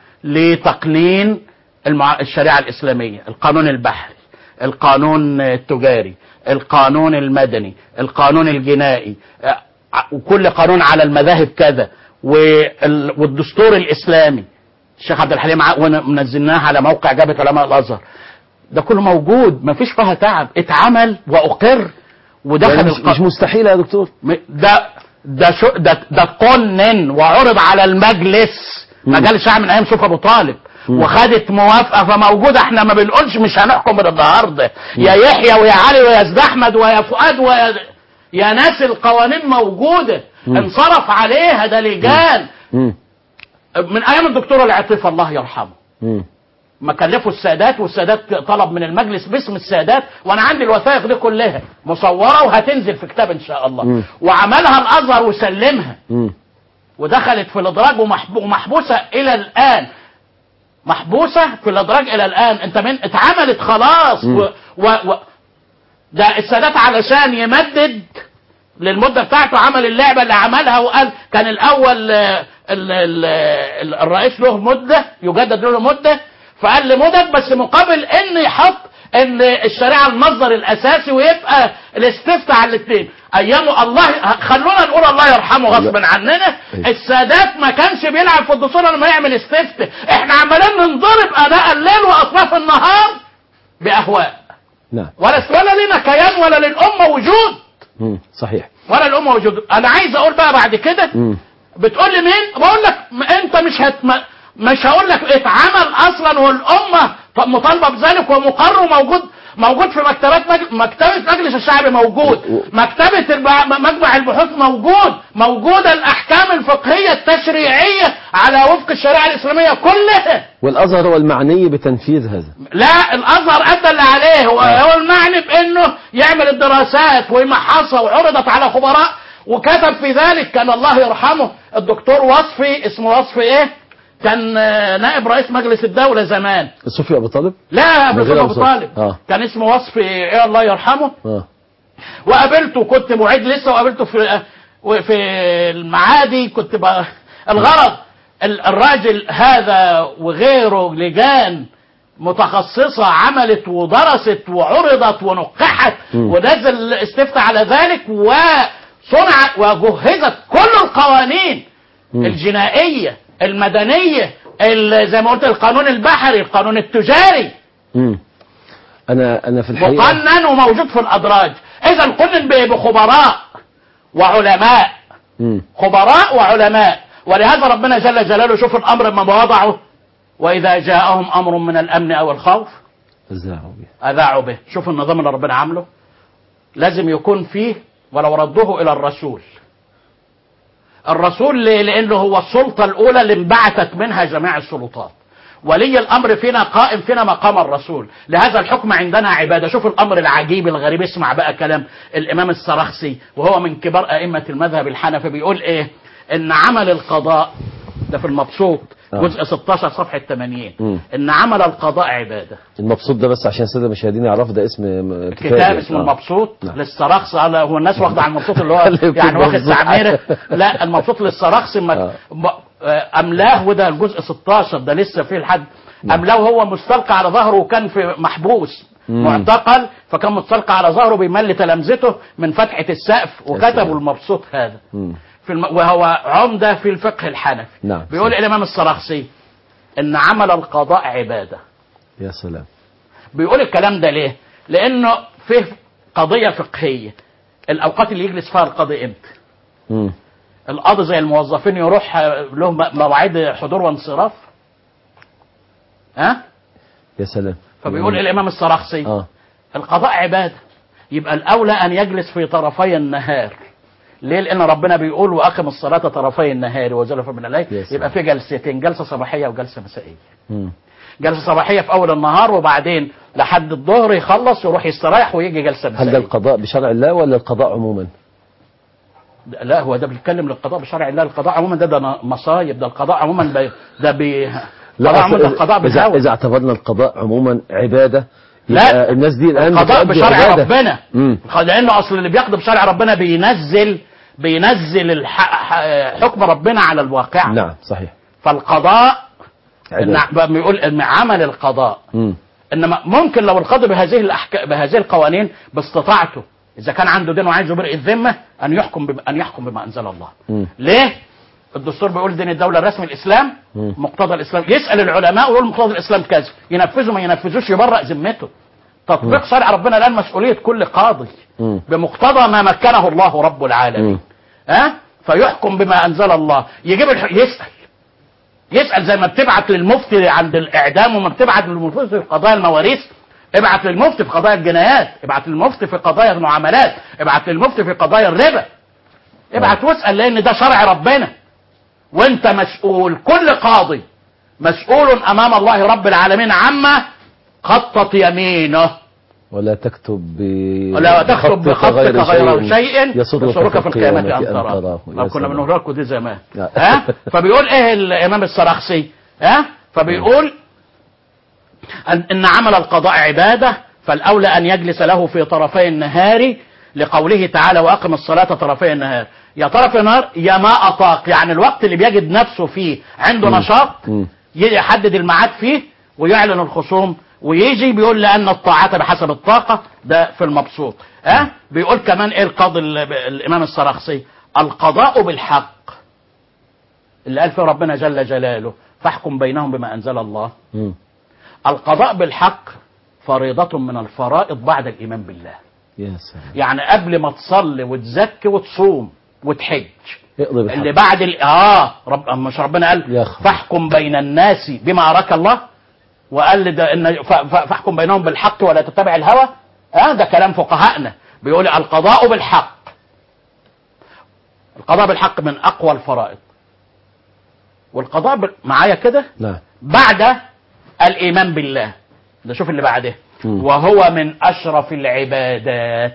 لتقنين المع... الشريعه الاسلاميه القانون البحري القانون التجاري القانون المدني القانون الجنائي آه، وكل قانون على المذاهب كذا وال... والدستور الاسلامي الشيخ عبد الحليم ع- ونزلناه على موقع جابة علماء الازهر ده كله موجود ما فيش فيها تعب اتعمل واقر ودخل يعني مش, الق- مش مستحيل يا دكتور م- ده ده شو ده ده قنن وعرض على المجلس مجال الشعب من ايام شوف ابو طالب وخدت موافقه فموجوده احنا ما بنقولش مش هنحكم من النهارده يا يحيى ويا علي ويا زيد احمد ويا فؤاد ويا يا ناس القوانين موجوده انصرف عليها ده لجان مم. من ايام الدكتور العاطفه الله يرحمه مم. ما كلفوا السادات والسادات طلب من المجلس باسم السادات وانا عندي الوثائق دي كلها مصوره وهتنزل في كتاب ان شاء الله مم. وعملها الازهر وسلمها مم. ودخلت في الادراج ومحب- ومحبوسه الى الان محبوسه في الادراج الى الان انت من اتعملت خلاص و و و ده السادات علشان يمدد للمده بتاعته عمل اللعبه اللي عملها وقال كان الاول آه، ال- ال- ال- الرئيس له مده يجدد له مده فقال لي مدد بس مقابل ان يحط ان الشريعه المصدر الاساسي ويبقى الاستفتاء على الاثنين ايامه الله خلونا نقول الله يرحمه غصبا عننا السادات ما كانش بيلعب في الدستور لما يعمل استفتاء احنا عمالين ننضرب اناء الليل واطراف النهار باهواء نعم ولا ولا لنا كيان ولا للامه وجود مم. صحيح ولا الامه وجود انا عايز اقول بقى بعد كده مم. بتقول لي مين بقول لك م- انت مش هت م- مش هقول لك اتعمل اصلا والامه ط- مطالبه بذلك ومقر وموجود موجود في مكتبات مج... مكتبه مجلس الشعب موجود و- مكتبه الب... م- مجمع البحوث موجود موجوده الاحكام الفقهيه التشريعيه على وفق الشريعه الاسلاميه كلها والازهر هو المعني بتنفيذ هذا لا الازهر ادى اللي عليه هو, آه. هو المعني بانه يعمل الدراسات ويمحصها وعرضت على خبراء وكتب في ذلك كان الله يرحمه الدكتور وصفي اسمه وصفي ايه كان آه، نائب رئيس مجلس الدولة زمان صوفي ابو طالب لا من ابو غير ابو أبو صالح. طالب آه. كان اسمه وصفي ايه الله يرحمه اه وقابلته كنت معيد لسه وقابلته في في المعادي كنت بقى الغرض ال- الراجل هذا وغيره لجان متخصصة عملت ودرست وعرضت ونقحت مم. ونزل استفتى على ذلك وصنع وجهزت كل القوانين مم. الجنائية المدنية ال- زي ما قلت القانون البحري القانون التجاري مم. انا انا في الحقيقه مقنن وموجود في الادراج اذا قنن ب- بخبراء وعلماء مم. خبراء وعلماء ولهذا ربنا جل جلاله شوف الامر لما وضعه واذا جاءهم امر من الامن او الخوف اذاعوا به اذاعوا به شوف النظام اللي ربنا عامله لازم يكون فيه ولو ردوه الى الرسول الرسول ليه؟ لانه هو السلطه الاولى اللي انبعثت منها جميع السلطات ولي الامر فينا قائم فينا مقام الرسول لهذا الحكم عندنا عباده شوف الامر العجيب الغريب اسمع بقى كلام الامام السرخسي وهو من كبار ائمه المذهب الحنفي بيقول ايه ان عمل القضاء ده في المبسوط آه. جزء 16 صفحه 80 مم. ان عمل القضاء عباده المبسوط ده بس عشان الساده المشاهدين يعرفوا ده اسم م- كتاب اسمه آه. المبسوط نعم. للسرخس على هو الناس واخده على المبسوط اللي هو اللي يكون يعني واخد مبسوط. تعميره لا المبسوط للسرخس آه. ما ب- آه، املاه وده الجزء 16 ده لسه فيه لحد املاه وهو مستلقى على ظهره وكان في محبوس مم. معتقل فكان مستلقى على ظهره بيمل تلامذته من فتحه السقف سلام. وكتبوا المبسوط هذا مم. في الم... وهو عمده في الفقه الحنفي نعم. بيقول الامام السرخسي ان عمل القضاء عباده يا سلام بيقول الكلام ده ليه؟ لانه فيه قضيه فقهيه الاوقات اللي يجلس فيها القاضي امتى؟ مم. القاضي زي الموظفين يروح آه، له م- مواعيد حضور وانصراف ها؟ يا سلام فبيقول مم. الامام السرخسي اه القضاء عباده يبقى الاولى ان يجلس في طرفي النهار ليه؟ لان ربنا بيقول واقم الصلاه طرفي النهار وزلفا من الليل يا سلام. يبقى في جلستين جلسه صباحيه وجلسه مسائيه مم. جلسه صباحيه في اول النهار وبعدين لحد الظهر يخلص يروح يستريح ويجي جلسه مسائيه هل ده القضاء بشرع الله ولا القضاء عموما؟ لا هو ده بيتكلم للقضاء بشرع الله القضاء عموما ده ده مصايب ده القضاء عموما بي ده بي القضاء عموما ده أصل القضاء إذا, بالهوى إذا اعتبرنا القضاء عموما عبادة لا. يبقى الناس دي الآن القضاء بتؤدي بشرع عبادة. ربنا مم. لانه اصل اللي بيقضي بشرع ربنا بينزل بينزل الح... ح- حكم ربنا على الواقع نعم صحيح فالقضاء عبادة. إن بيقول ان عمل القضاء مم. انما ممكن لو القاضي بهذه الأحك... بهذه القوانين باستطاعته اذا كان عنده دين وعايز يبرئ الذمه ان يحكم بما ان يحكم بما انزل الله مم. ليه الدستور بيقول دين الدوله الرسمي الاسلام مم. مقتضى الاسلام يسال العلماء ويقول مقتضى الاسلام كذا ينفذوا ما ينفذوش يبرأ ذمته تطبيق شرع ربنا الان مسؤوليه كل قاضي مم. بمقتضى ما مكنه الله رب العالمين مم. ها فيحكم بما انزل الله يجيب الح... يسال يسال زي ما بتبعت للمفتي عند الاعدام وما بتبعت للمفتي في قضايا المواريث ابعت للمفتي في قضايا الجنايات ابعت للمفتي في قضايا المعاملات ابعت للمفتي في قضايا الربا ابعت واسال لان ده شرع ربنا وانت مسؤول كل قاضي مسؤول امام الله رب العالمين عما خطت يمينه ولا تكتب ب... ولا تكتب بخطك غير شيء يسرك في القيامة أن تراه تراه. لو يا كنا سلام. بنقول لكم دي زمان لا. ها فبيقول ايه الامام السرخسي ها فبيقول أن, ان عمل القضاء عباده فالاولى ان يجلس له في طرفي النهار لقوله تعالى واقم الصلاه طرفي النهار يا طرف النهار يا ما اطاق يعني الوقت اللي بيجد نفسه فيه عنده نشاط مم. يحدد الميعاد فيه ويعلن الخصوم ويجي بيقول لان الطاعات بحسب الطاقه ده في المبسوط ها أه؟ بيقول كمان ايه القاضي ال- الامام السرخسي القضاء بالحق اللي قال فيه ربنا جل جلاله فاحكم بينهم بما انزل الله مم. القضاء بالحق فريضة من الفرائض بعد الإيمان بالله يا سلام يعني قبل ما تصلي وتزكي وتصوم وتحج اقضي بالحق اللي بعد ال... اه رب مش ربنا قال يا خبر. فاحكم بين الناس بما اراك الله وقال لي ده ان ف... ف... فاحكم بينهم بالحق ولا تتبع الهوى اه ده كلام فقهائنا بيقول القضاء بالحق القضاء بالحق من اقوى الفرائض والقضاء بال... معايا كده نعم بعد الايمان بالله ده شوف اللي بعده مم. وهو من اشرف العبادات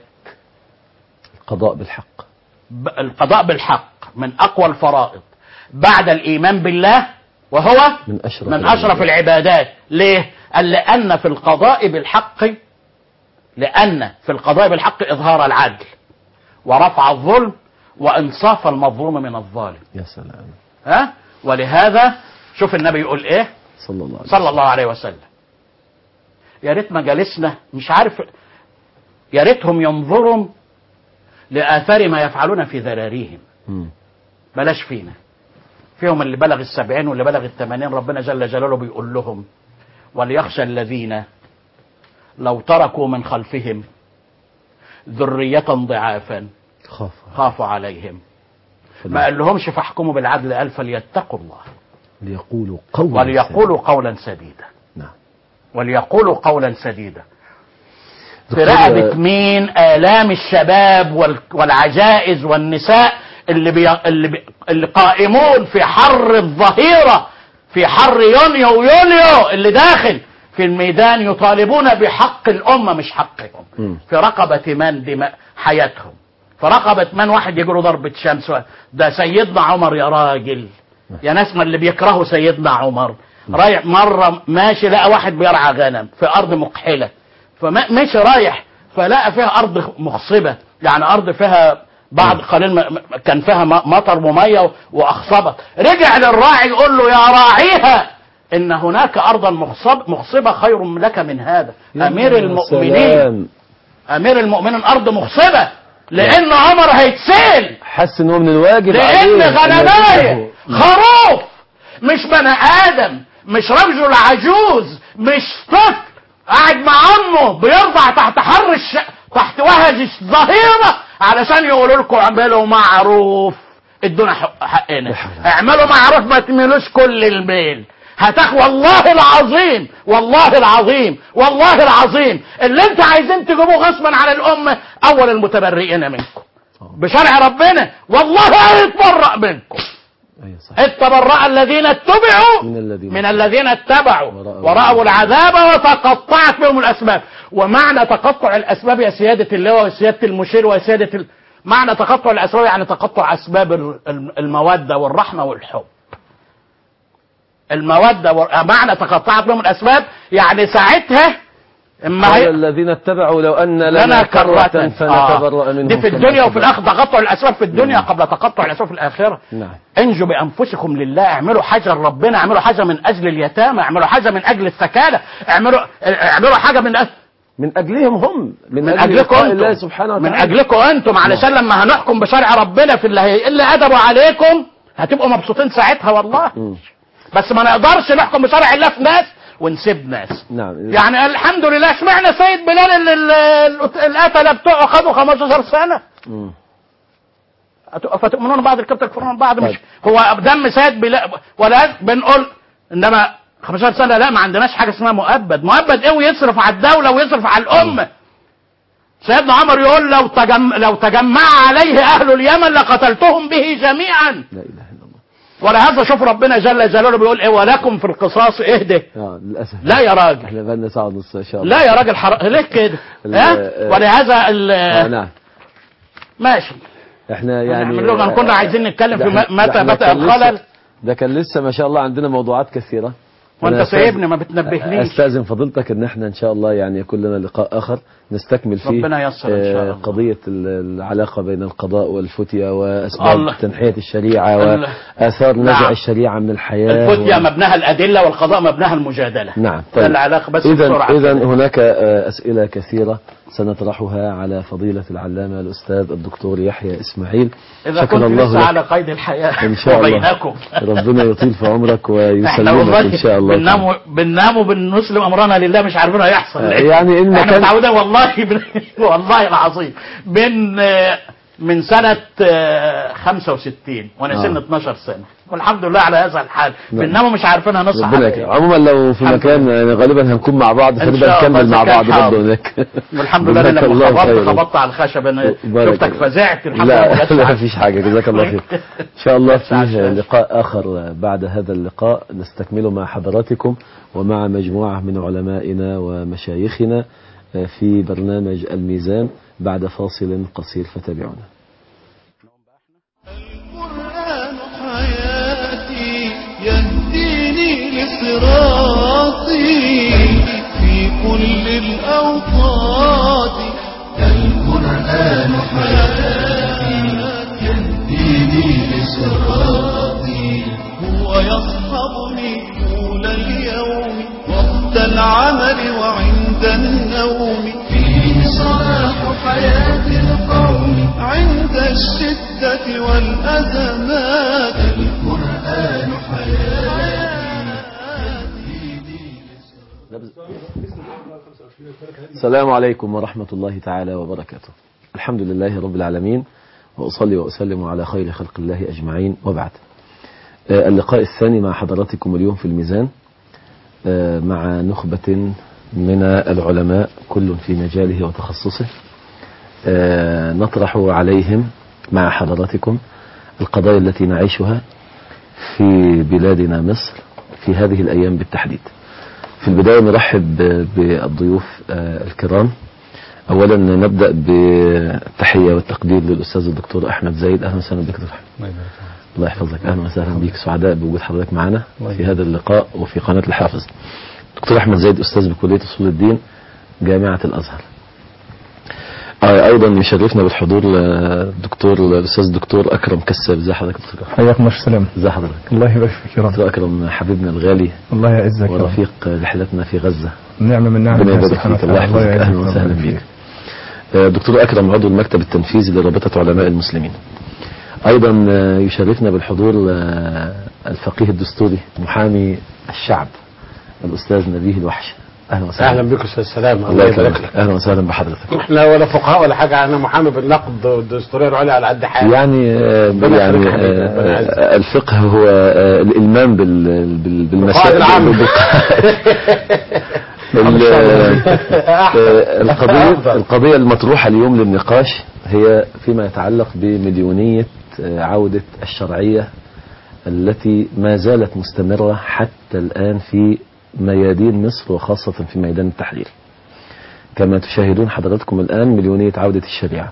القضاء بالحق ب- القضاء بالحق من اقوى الفرائض بعد الايمان بالله وهو من أشرف من اشرف العبادات ليه قال لان في القضاء بالحق لان في القضاء بالحق اظهار العدل ورفع الظلم وانصاف المظلوم من الظالم يا سلام ها ولهذا شوف النبي يقول ايه صلى الله عليه صلى الله عليه وسلم يا ريت مجالسنا مش عارف يا ريتهم ينظروا لآثار ما يفعلون في ذراريهم مم. بلاش فينا فيهم اللي بلغ السبعين واللي بلغ الثمانين ربنا جل جلاله بيقول لهم وليخشى الذين لو تركوا من خلفهم ذرية ضعافا خاف خافوا عليهم ما فلي- قال لهمش فاحكموا بالعدل قال فليتقوا الله ليقولوا قولا وليقولوا قولا سديدا نعم وليقولوا قولا سديدا في دكتور، رقبة مين آلام الشباب وال- والعجائز والنساء اللي بي... اللي, بي... اللي قائمون في حر الظهيرة في حر يونيو ويوليو اللي داخل في الميدان يطالبون بحق الأمة مش حقهم مم. في رقبة من دماء حياتهم في رقبة من واحد يجروا ضربة شمس ده سيدنا عمر يا راجل يا ناس ما اللي بيكرهوا سيدنا عمر رايح مرة ماشي لقى واحد بيرعى غنم في أرض مقحلة فمشي رايح فلقى فيها أرض مخصبة يعني أرض فيها بعد قليل م- م- كان فيها م- مطر ومية وأخصبت رجع للراعي يقول له يا راعيها إن هناك أرضا مخصب مخصبة خير لك من هذا يا أمير المؤمنين سلام. امير المؤمنين ارض مخصبه لان عمر هيتسال حس ان هو من الواجب لان عليه أن غنمايه يجيبه. خروف مش بني ادم مش رجل عجوز مش طفل قاعد مع امه بيرضع تحت حر الش... تحت وهج الظهيره علشان يقولوا لكم اعملوا معروف ادونا حق- حقنا اعملوا معروف ما تميلوش كل الميل هتاخ والله العظيم والله العظيم والله العظيم اللي انت عايزين تجيبوه غصبا على الامه اول المتبرئين منكم بشرع ربنا والله هيتبرأ منكم أيوة صح. اتبرأ الذين اتبعوا من الذين من الذين اتبعوا ورأوا ورأوا العذاب وتقطعت بهم الأسباب ومعنى تقطع الأسباب يا سيادة اللواء وسيادة المشير وسيادة ال... معنى تقطع الأسباب يعني تقطع أسباب ال- ال- المودة والرحمة والحب المودة و... معنى تقطعت بهم الأسباب يعني ساعتها اما قال هي... الذين اتبعوا لو أن لنا لنا كرة كرة فنتبرأ آه. منهم دي في كما الدنيا وفي تبرأ. الآخرة تقطع الأسباب في الدنيا قبل تقطع الأسباب في الآخرة نعم انجوا بانفسكم لله اعملوا حاجه لربنا اعملوا حاجه من اجل اليتامى اعملوا حاجه من اجل الثكالى اعملوا اعملوا حاجه من أجل من أجلهم هم من, من أجل اجلكم لقاء الله انتم سبحانه من وتعالى اجلكم انتم علشان لما هنحكم بشرع ربنا في اللي هيقل ادبه عليكم هتبقوا مبسوطين ساعتها والله مم. بس ما نقدرش نحكم بشرع الله في ناس ونسيب ناس نعم يعني الحمد لله اشمعنى سيد بلال اللي ال- ال- القتله بتوعه خدوا 15 سنه مم. أت- فتؤمنون بعض الكتاب تكفرون بعض طيب. مش هو دم سيد بلا ولا بنقول انما 15 سنه لا ما عندناش حاجه اسمها مؤبد مؤبد ايه ويصرف على الدوله ويصرف على الامه سيدنا عمر يقول لو تجم لو تجمع عليه اهل اليمن لقتلتهم به جميعا لا إله إلا الله ولهذا شوف ربنا جل جلاله بيقول ايه ولكم في القصاص اهده آه للأسف لا يا راجل احنا بقالنا ساعة ونص إن شاء الله لا يا راجل حر... ليه كده ال- ها آه، ولهذا ال... آه نعم ماشي احنا يعني نعمل لهم- كنا عايزين نتكلم ده في احنا- م- متى ده احنا بدأ كان لسه- الخلل. ده كان لسه ما شاء الله عندنا موضوعات كثيرة وانت أنا أستاذ- سايبني ما بتنبهنيش استاذن فضيلتك ان احنا ان شاء الله يعني يكون لنا لقاء اخر نستكمل فيه ربنا ييسر إن شاء آه، الله. قضيه ال- العلاقه بين القضاء والفتيا واسباب الله. تنحيه الشريعه الله. واثار نزع نعم. الشريعه من الحياه الفتية و- مبناها الأدلة والقضاء مبناها المجادلة نعم ده العلاقة بس اذا بسرعة اذا كده. هناك آه، اسئله كثيره سنطرحها على فضيلة العلامة الأستاذ الدكتور يحيى إسماعيل إذا شكر كنت الله لسه لك. على قيد الحياة إن شاء الله وبينكم ربنا يطيل في عمرك احنا ويسلمك والله إن شاء الله بننام بننام وبنسلم امرنا لله مش عارفين هيحصل آه، إيه. يعني إن احنا كان- متعودين والله بن... والله العظيم من آه، من سنة آه، 65 وانا آه. سن 12 سنة والحمد لله على هذا الحال نعم. بننام ومش عارفين هنصحى ربنا على يكرمك. إيه. عموما لو في الحمد مكان لله. يعني غالبا هنكون مع بعض إن فنبقى شاء الله نكمل مع إذا كان بعض حاضر. برضه هناك والحمد لله جزاك لما الله خبطت خيرا. خبطت على الخشب انا بارك شفتك الله. فزعت الحمد لله ما لا جاتش لا على- فيش حاجة جزاك الله خير إن شاء الله جاتش على فيه الشاشة. لقاء آخر بعد هذا اللقاء نستكمله مع حضراتكم ومع مجموعة من علمائنا ومشايخنا في برنامج الميزان بعد فاصل قصير فتابعونا القرآن حياتي يهديني لصراطي في كل الأوقات القرآن حياتي يهديني لصراطي هو يصحبني طول اليوم وقت العمل وعند النوم فيه صلاح حياة القوم عند الشدة والأزمات القرآن السلام عليكم ورحمة الله تعالى وبركاته الحمد لله رب العالمين وأصلي وأسلم على خير خلق الله أجمعين وبعد آه، اللقاء الثاني مع حضراتكم اليوم في الميزان آه، مع نخبة من العلماء كل في مجاله وتخصصه آه، نطرح عليهم مع حضراتكم القضايا التي نعيشها في بلادنا مصر في هذه الأيام بالتحديد في البداية نرحب ب- بالضيوف آه، الكرام أولا نبدأ بالتحية والتقدير للأستاذ الدكتور أحمد زايد أهلا وسهلا بك دكتور أحمد الله يحفظك أهلا وسهلا بك سعداء بوجود حضرتك معنا في هذا اللقاء وفي قناة الحافظ دكتور أحمد زايد أستاذ بكلية أصول الدين جامعة الأزهر آه، أيضا يشرفنا بالحضور آه، الدكتور الأستاذ الدكتور أكرم كساب ازي حضرتك يا دكتور أكرم؟ حياكم الله السلام ازي حضرتك الله يبارك فيك يا رب دكتور أكرم حبيبنا الغالي الله يعزك يا رب ورفيق رحلتنا في غزة نعمة من نعم ربنا الله يبارك سبحانه فيك الله وتعالى. يحفظك يعزك اهلا يا رب. وسهلا بك آه، دكتور اكرم عضو المكتب التنفيذي لرابطه علماء المسلمين ايضا آه، يشرفنا بالحضور آه، الفقيه الدستوري محامي الشعب الاستاذ نبيه الوحش اهلا وسهلا اهلا بك استاذ سلام الله الله يبارك يكرمك لك اهلا وسهلا بحضرتك احنا ولا فقهاء ولا حاجه انا محامي بالنقد الدستوريه العليا على قد حالي يعني آه، ربنا يعني يخليك حبيبي، آه، ربنا يعزك. آه، الفقه هو آه، الالمام بال- بال- بالمسائل العامة. ال- أحسن. آه، القضية أفضل. القضية المطروحة اليوم للنقاش هي فيما يتعلق بمليونية آه، عودة الشرعية التي ما زالت مستمرة حتى الآن في ميادين مصر وخاصة في ميدان التحرير كما تشاهدون حضراتكم الآن مليونية عودة الشريعة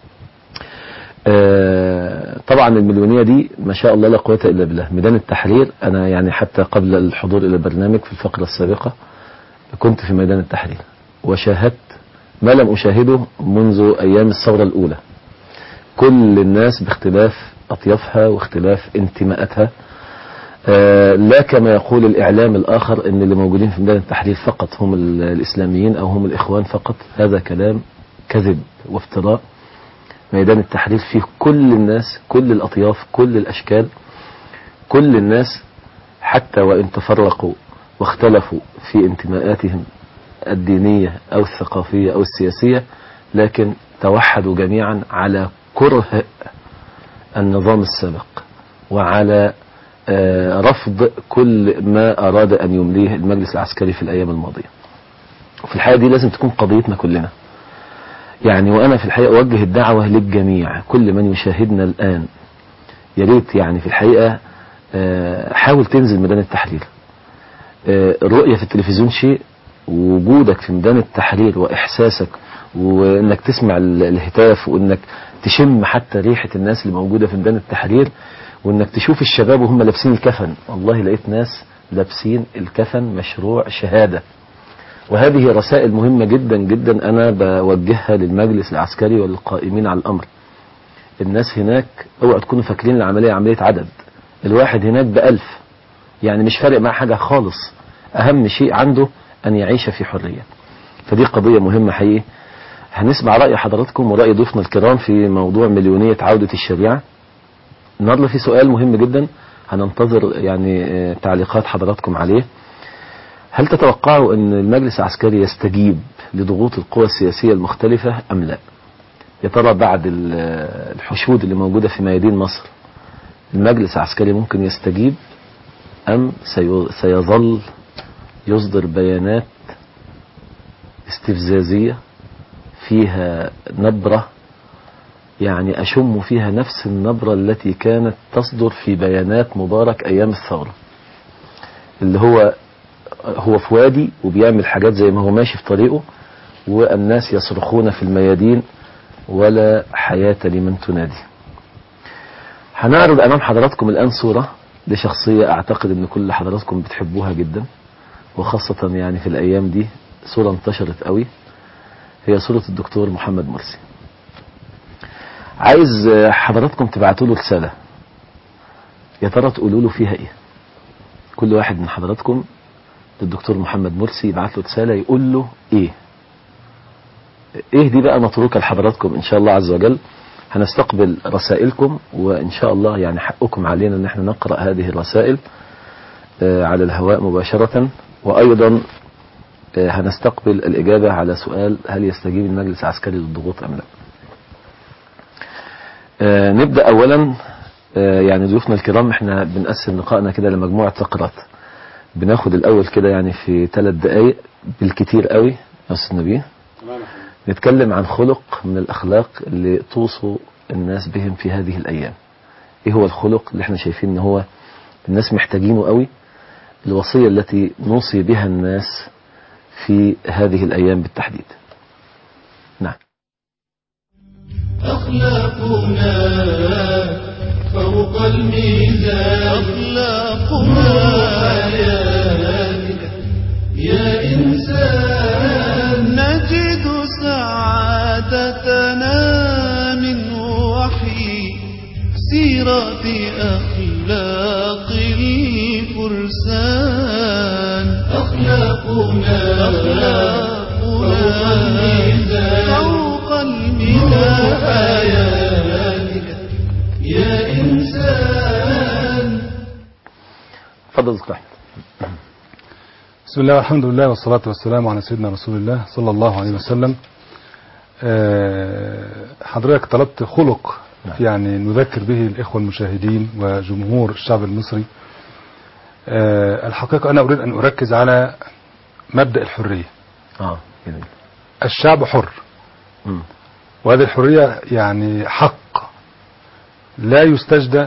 آه، طبعا المليونية دي ما شاء الله لا قوة إلا بالله ميدان التحرير أنا يعني حتى قبل الحضور إلى البرنامج في الفقرة السابقة كنت في ميدان التحرير وشاهدت ما لم أشاهده منذ أيام الثورة الأولى كل الناس باختلاف أطيافها واختلاف انتماءاتها آه، لا كما يقول الإعلام الآخر أن اللي موجودين في ميدان التحرير فقط هم ال- الإسلاميين أو هم الإخوان فقط هذا كلام كذب وافتراء ميدان التحرير فيه كل الناس كل الأطياف كل الأشكال كل الناس حتى وإن تفرقوا واختلفوا في انتماءاتهم الدينية أو الثقافية أو السياسية لكن توحدوا جميعا على كره النظام السابق وعلى آه، رفض كل ما أراد أن يمليه المجلس العسكري في الأيام الماضية وفي الحقيقة دي لازم تكون قضيتنا كلنا يعني وأنا في الحقيقة أوجه الدعوة للجميع كل من يشاهدنا الآن يا ريت يعني في الحقيقة آه، حاول تنزل ميدان التحرير آه، الرؤية في التلفزيون شيء ووجودك في ميدان التحرير وإحساسك وإنك تسمع ال- الهتاف وإنك تشم حتى ريحة الناس اللي موجودة في ميدان التحرير وإنك تشوف الشباب وهم لابسين الكفن والله لقيت ناس لابسين الكفن مشروع شهادة وهذه رسائل مهمة جدا جدا أنا بوجهها للمجلس العسكري وللقائمين على الأمر الناس هناك اوعوا تكونوا فاكرين العملية عملية عدد الواحد هناك بألف يعني مش فارق معاه حاجة خالص أهم شيء عنده أن يعيش في حرية فدي قضية مهمة حقيقي هنسمع رأي حضراتكم ورأي ضيوفنا الكرام في موضوع مليونية عودة الشريعة النهارده في سؤال مهم جدا هننتظر يعني آه، تعليقات حضراتكم عليه هل تتوقعوا أن المجلس العسكري يستجيب لضغوط القوى السياسية المختلفة أم لا يا ترى بعد ال- آه، الحشود اللي موجودة في ميادين مصر المجلس العسكري ممكن يستجيب أم سي- سيظل يصدر بيانات استفزازية فيها نبرة يعني أشم فيها نفس النبرة التي كانت تصدر في بيانات مبارك أيام الثورة اللي هو هو في وادي وبيعمل حاجات زي ما هو ماشي في طريقه والناس يصرخون في الميادين ولا حياة لمن تنادي هنعرض أمام حضراتكم الآن صورة لشخصية أعتقد أن كل حضراتكم بتحبوها جدا وخاصة يعني في الأيام دي صورة انتشرت قوي هي صورة الدكتور محمد مرسي عايز آه، حضراتكم تبعتوا له رسالة يا ترى تقولوا له فيها ايه كل واحد من حضراتكم للدكتور محمد مرسي يبعت له رسالة يقول له ايه ايه دي بقى متروكة لحضراتكم ان شاء الله عز وجل هنستقبل رسائلكم وان شاء الله يعني حقكم علينا ان احنا نقرأ هذه الرسائل آه، على الهواء مباشرة وايضا آه، هنستقبل الإجابة على سؤال هل يستجيب المجلس العسكري للضغوط أم لا آه، نبدأ أولا آه، يعني ضيوفنا الكرام احنا بنقسم لقائنا كده لمجموعة فقرات بناخد الأول كده يعني في ثلاث دقايق بالكتير قوي يا أستاذ نبيه نتكلم عن خلق من الأخلاق اللي توصوا الناس بهم في هذه الأيام إيه هو الخلق اللي احنا شايفين إن هو الناس محتاجينه قوي الوصية التي نوصي بها الناس في هذه الأيام بالتحديد نعم أخلاقنا فوق الميزان أخلاقنا حياتك يا إنسان نجد سعادتنا من وحي سيرة أخلاق الفرسان أخلاقنا فوق الميزان فوق الميزان حياتك يا إنسان تفضل دكتور أحمد بسم الله والحمد لله والصلاة والسلام على سيدنا رسول الله صلى الله عليه وسلم آه، حضرتك طلبت خلق يعني نذكر به الإخوة المشاهدين وجمهور الشعب المصري آه، الحقيقة أنا أريد أن أركز على مبدأ الحرية اه جميل الشعب حر مم. وهذه الحرية يعني حق لا يستجدى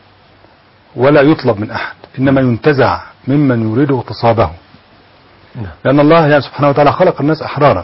ولا يطلب من أحد إنما ينتزع ممن يريد اغتصابه نعم. لأن الله يعني سبحانه وتعالى خلق الناس أحرارا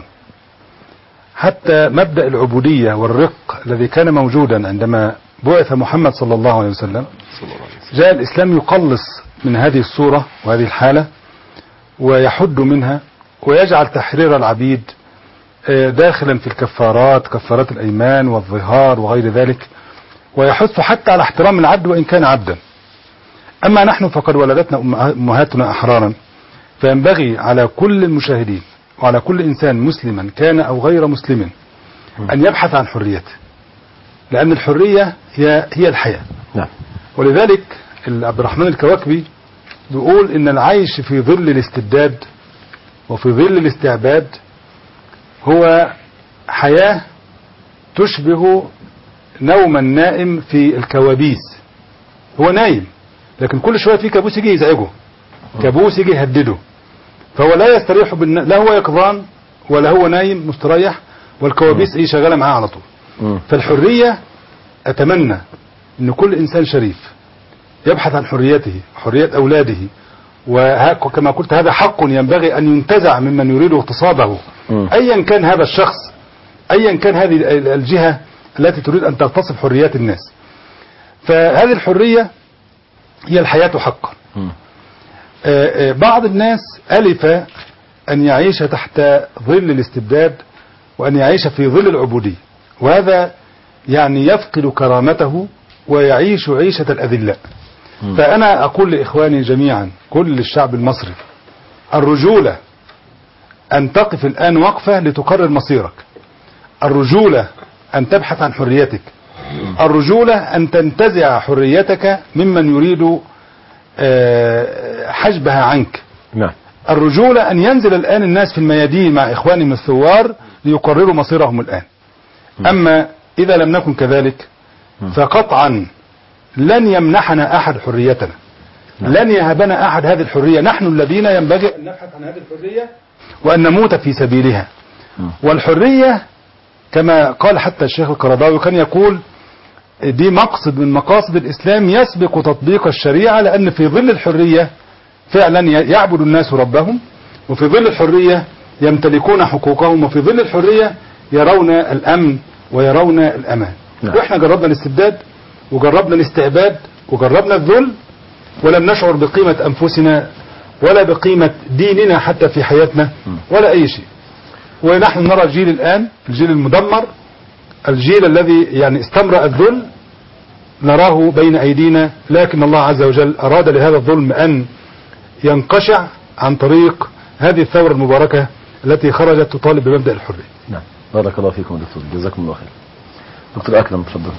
حتى مبدأ العبودية والرق الذي كان موجودا عندما بعث محمد صلى الله عليه وسلم جاء الإسلام يقلص من هذه الصورة وهذه الحالة ويحد منها ويجعل تحرير العبيد آه، داخلا في الكفارات كفارات الأيمان والظهار وغير ذلك ويحث حتى على احترام العبد وإن كان عبدا أما نحن فقد ولدتنا أمها- أمهاتنا أحرارا فينبغي على كل المشاهدين وعلى كل إنسان مسلما كان أو غير مسلم أن يبحث عن حريته لأن الحرية هي هي الحياة نعم ولذلك ال- عبد الرحمن الكواكبي بيقول ان العيش في ظل الاستبداد وفي ظل الاستعباد هو حياة تشبه نوم النائم في الكوابيس هو نايم لكن كل شوية في كابوس يجي يزعجه كابوس يجي يهدده فهو لا يستريح بالن... لا هو يقظان ولا هو نايم مستريح والكوابيس ايه شغاله معاه على طول مم. فالحرية أتمنى أن كل إنسان شريف يبحث عن حريته وحرية أولاده وكما قلت هذا حق ينبغي أن ينتزع ممن يريد اغتصابه مم. أيا كان هذا الشخص أيا كان هذه ال- الجهة التي تريد أن تغتصب حريات الناس فهذه الحرية هي الحياة حقا مم. آه، آه، بعض الناس ألف أن يعيش تحت ظل الاستبداد وأن يعيش في ظل العبودية وهذا يعني يفقد كرامته ويعيش عيشة الأذلاء مم. فأنا أقول لإخواني جميعا كل الشعب المصري الرجولة أن تقف الآن وقفة لتقرر مصيرك الرجولة أن تبحث عن حريتك الرجولة أن تنتزع حريتك ممن يريد آه، حجبها عنك نعم الرجولة أن ينزل الآن الناس في الميادين مع إخوانهم الثوار ليقرروا مصيرهم الآن أما إذا لم نكن كذلك فقطعا لن يمنحنا أحد حريتنا لن يهبنا أحد هذه الحرية نحن الذين ينبغي أن نبحث عن هذه الحرية وأن نموت في سبيلها والحرية كما قال حتى الشيخ القرضاوي كان يقول دي مقصد من مقاصد الإسلام يسبق تطبيق الشريعة لأن في ظل الحرية فعلا يعبد الناس ربهم وفي ظل الحرية يمتلكون حقوقهم وفي ظل الحرية يرون الأمن ويرون الأمان نعم. وإحنا جربنا الاستبداد وجربنا الاستعباد وجربنا الذل ولم نشعر بقيمة أنفسنا ولا بقيمة ديننا حتى في حياتنا ولا أي شيء ونحن نرى الجيل الآن الجيل المدمر الجيل الذي يعني استمرأ الذل نراه بين أيدينا لكن الله عز وجل أراد لهذا الظلم أن ينقشع عن طريق هذه الثورة المباركة التي خرجت تطالب بمبدأ الحرية نعم بارك الله فيكم يا دكتور جزاكم الله خير دكتور أكرم تفضل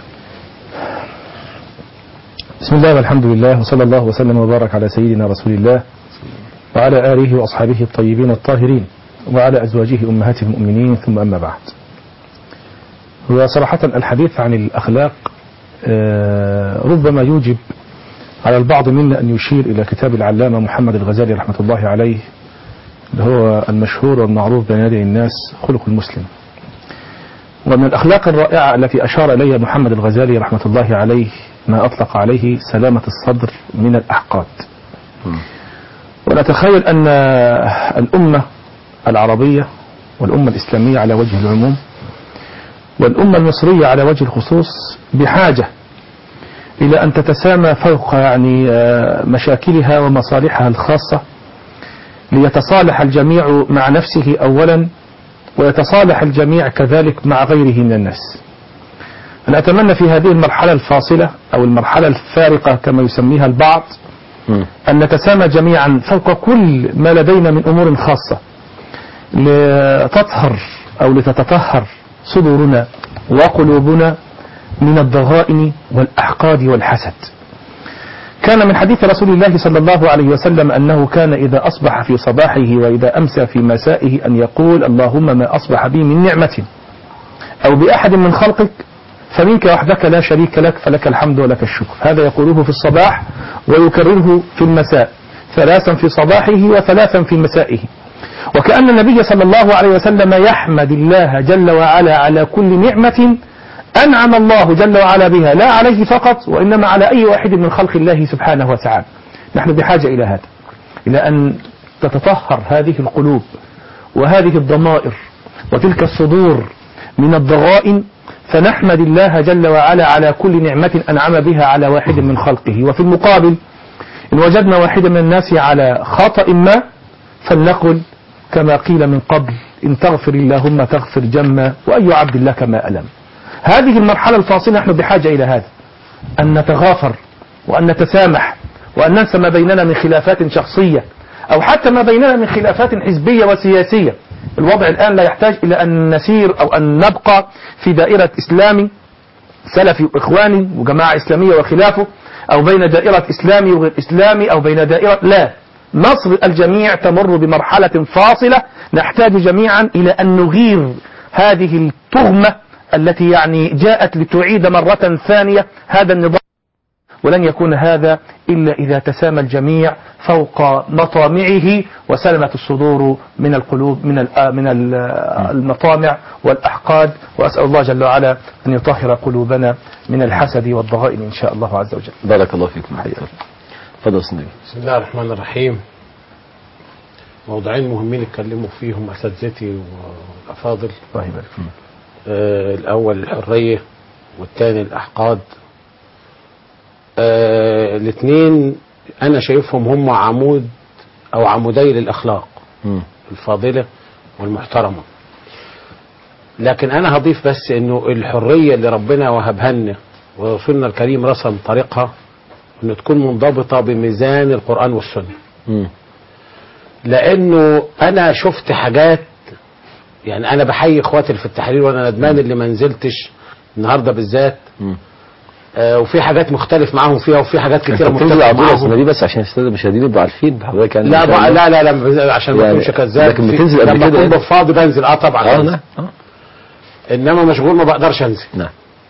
بسم الله والحمد لله وصلى الله وسلم وبارك على سيدنا رسول الله وعلى آله وأصحابه الطيبين الطاهرين وعلى أزواجه أمهات المؤمنين ثم أما بعد هو صراحة الحديث عن الأخلاق آه، ربما يوجب على البعض منا أن يشير إلى كتاب العلامة محمد الغزالي رحمة الله عليه اللي هو المشهور والمعروف بين يدي الناس خلق المسلم ومن الأخلاق الرائعة التي أشار إليها محمد الغزالي رحمة الله عليه ما أطلق عليه سلامة الصدر من الأحقاد ونتخيل أن الأمة العربية والأمة الإسلامية على وجه العموم والأمة المصرية على وجه الخصوص بحاجة إلى أن تتسامى فوق يعني آه، مشاكلها ومصالحها الخاصة ليتصالح الجميع مع نفسه أولا ويتصالح الجميع كذلك مع غيره من الناس أنا أتمنى في هذه المرحلة الفاصلة أو المرحلة الفارقة كما يسميها البعض أن نتسامى جميعا فوق كل ما لدينا من أمور خاصة لتطهر أو لتتطهر صدورنا وقلوبنا من الضغائن والأحقاد والحسد كان من حديث رسول الله صلى الله عليه وسلم أنه كان إذا أصبح في صباحه وإذا أمسى في مسائه أن يقول اللهم ما أصبح بي من نعمة أو بأحد من خلقك فمنك وحدك لا شريك لك فلك الحمد ولك الشكر هذا يقوله في الصباح ويكرره في المساء ثلاثا في صباحه وثلاثا في مسائه وكأن النبي صلى الله عليه وسلم يحمد الله جل وعلا على كل نعمة أنعم الله جل وعلا بها لا عليه فقط وإنما على أي واحد من خلق الله سبحانه وتعالى نحن بحاجة إلى هذا إلى أن تتطهر هذه القلوب وهذه الضمائر وتلك الصدور من الضغائن فنحمد الله جل وعلا على كل نعمة أنعم بها على واحد من خلقه وفي المقابل إن وجدنا واحدا من الناس على خطأ ما فلنقل كما قيل من قبل إن تغفر اللهم تغفر جما وأي عبد الله كما ألم هذه المرحلة الفاصلة نحن بحاجة إلى هذا أن نتغافر وأن نتسامح وأن ننسى ما بيننا من خلافات شخصية أو حتى ما بيننا من خلافات حزبية وسياسية الوضع الآن لا يحتاج إلى أن نسير أو أن نبقى في دائرة إسلامي سلفي وإخواني وجماعة إسلامية وخلافه أو بين دائرة إسلامي وغير إسلامي أو بين دائرة لا مصر الجميع تمر بمرحلة فاصلة نحتاج جميعا إلى أن نغير هذه التهمة التي يعني جاءت لتعيد مرة ثانية هذا النظام ولن يكون هذا إلا إذا تسامى الجميع فوق مطامعه وسلمت الصدور من القلوب من ال- من ال- المطامع والأحقاد وأسأل الله جل وعلا أن يطهر قلوبنا من الحسد والضغائن إن شاء الله عز وجل بارك الله فيكم يا دكتور تفضل سنبي بسم الله الرحمن الرحيم موضوعين مهمين اتكلموا فيهم اساتذتي والافاضل الله يبارك فيك آه الاول الحريه والثاني الاحقاد آه الاثنين انا شايفهم هم عمود او عمودي للاخلاق مم. الفاضله والمحترمه لكن انا هضيف بس انه الحريه اللي ربنا وهبها لنا ورسولنا الكريم رسم طريقها انه تكون منضبطه بميزان القران والسنه مم. لانه انا شفت حاجات يعني انا بحيي اخواتي اللي في التحرير وانا ندمان اللي ما نزلتش النهارده بالذات مم. آه وفي حاجات مختلف معاهم فيها وفي حاجات انت كتيره بتنزل مختلف عبور السنه معاهم دي بس عشان الساده المشاهدين يبقوا عارفين حضرتك يعني لا إن شاء بقى الله. لا لا لا عشان ما يعني اكونش كذاب لكن في- بتنزل قبل لما كده اكون يعني؟ فاضي بنزل اه طبعا اه بنزل. نعم آه. انما مشغول ما بقدرش انزل نعم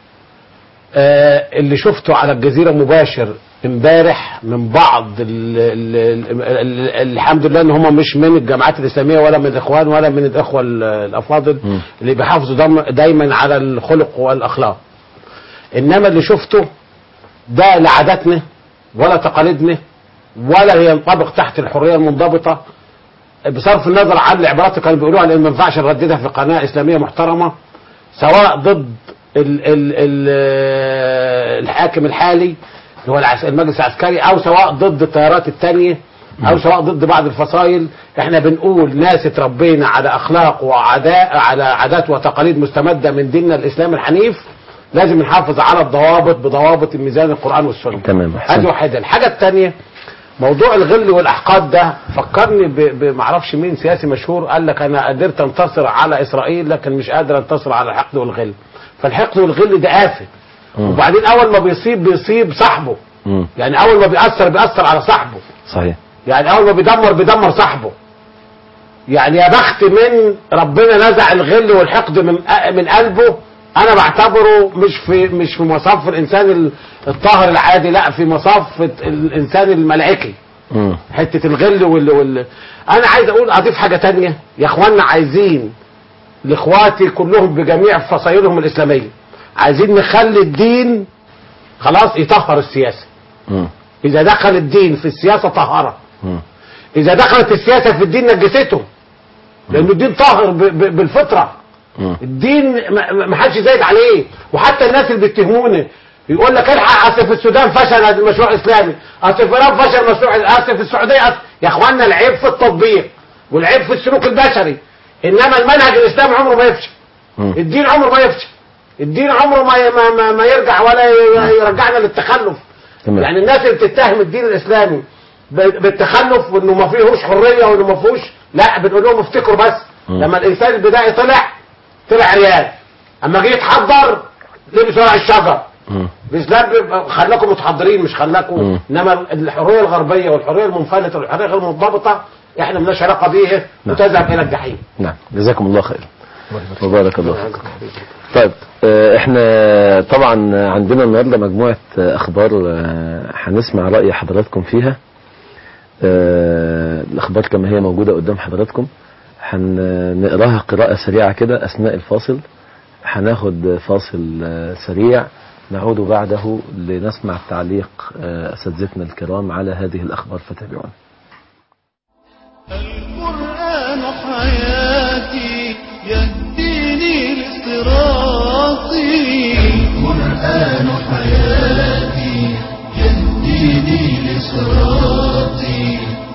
آه اللي شفته على الجزيرة مباشر امبارح من بعض ال ال ال ال الحمد لله ان هم مش من الجامعات الاسلاميه ولا من الاخوان ولا من الاخوه ال- الافاضل مم. اللي بيحافظوا دم- دايما على الخلق والاخلاق انما اللي شفته ده لا عاداتنا ولا تقاليدنا ولا ينطبق تحت الحريه المنضبطه بصرف النظر عن العبارات اللي كانوا بيقولوها لان ما ينفعش نرددها في قناه اسلاميه محترمه سواء ضد ال ال ال الحاكم الحالي اللي هو العس- المجلس العسكري او سواء ضد التيارات التانية او سواء ضد بعض الفصائل احنا بنقول ناس اتربينا على اخلاق وعداء على عادات وتقاليد مستمده من ديننا الاسلام الحنيف لازم نحافظ على الضوابط بضوابط الميزان القران والسنه تمام، أحسنت. هذه واحده الحاجه الثانيه موضوع الغل والاحقاد ده فكرني ب- بمعرفش مين سياسي مشهور قال لك انا قدرت انتصر على اسرائيل لكن مش قادر انتصر على الحقد والغل فالحقد والغل ده آفة مم. وبعدين اول ما بيصيب بيصيب صاحبه مم. يعني اول ما بيأثر بيأثر على صاحبه صحيح يعني اول ما بيدمر بيدمر صاحبه يعني يا بخت من ربنا نزع الغل والحقد من من قلبه انا بعتبره مش في مش في مصاف الانسان ال- الطاهر العادي لا في مصاف الانسان الملائكي مم. حته الغل وال, وال... انا عايز اقول اضيف حاجه تانية يا اخوانا عايزين لاخواتي كلهم بجميع فصائلهم الاسلاميه عايزين نخلي الدين خلاص يطهر السياسه مم. اذا دخل الدين في السياسه طهره مم. اذا دخلت السياسه في الدين نجسته لانه الدين طاهر ب- ب- بالفطره مم. الدين ما- ما حدش زايد عليه وحتى الناس اللي بيتهمونا يقول لك الحق اصل في السودان فشل هذا المشروع الاسلامي اصل في ايران فشل مشروع اصل في السعوديه أصل يا اخوانا العيب في التطبيق والعيب في السلوك البشري انما المنهج الاسلامي عمره ما يفشل مم. الدين عمره ما يفشل الدين عمره ما ما, ما, ما يرجع ولا ي- يرجعنا للتخلف تمام. يعني الناس اللي بتتهم الدين الاسلامي ب- بالتخلف وانه ما فيهوش حريه وانه ما فيهوش لا بنقول لهم افتكروا بس مم. لما الانسان البدائي طلع طلع عريان اما جه يتحضر لبس ورق الشجر مم. الاسلام بيبقى خلاكم متحضرين مش خلاكم مم. انما الحريه الغربيه والحريه المنفلته والحريه غير المنضبطه احنا مالناش علاقه بيها نعم. وتذهب الى الجحيم نعم جزاكم الله خير وبارك الله فيكم طيب آه، احنا طبعا عندنا النهارده مجموعه آه، اخبار آه، هنسمع راي حضراتكم فيها آه، الاخبار كما هي موجوده قدام حضراتكم هنقراها قراءه سريعه كده اثناء الفاصل هناخد فاصل آه، سريع نعود بعده لنسمع تعليق آه، اساتذتنا الكرام على هذه الاخبار فتابعونا القرآن حياتي يهديني لصراطي القرآن حياتي يهديني لصراطي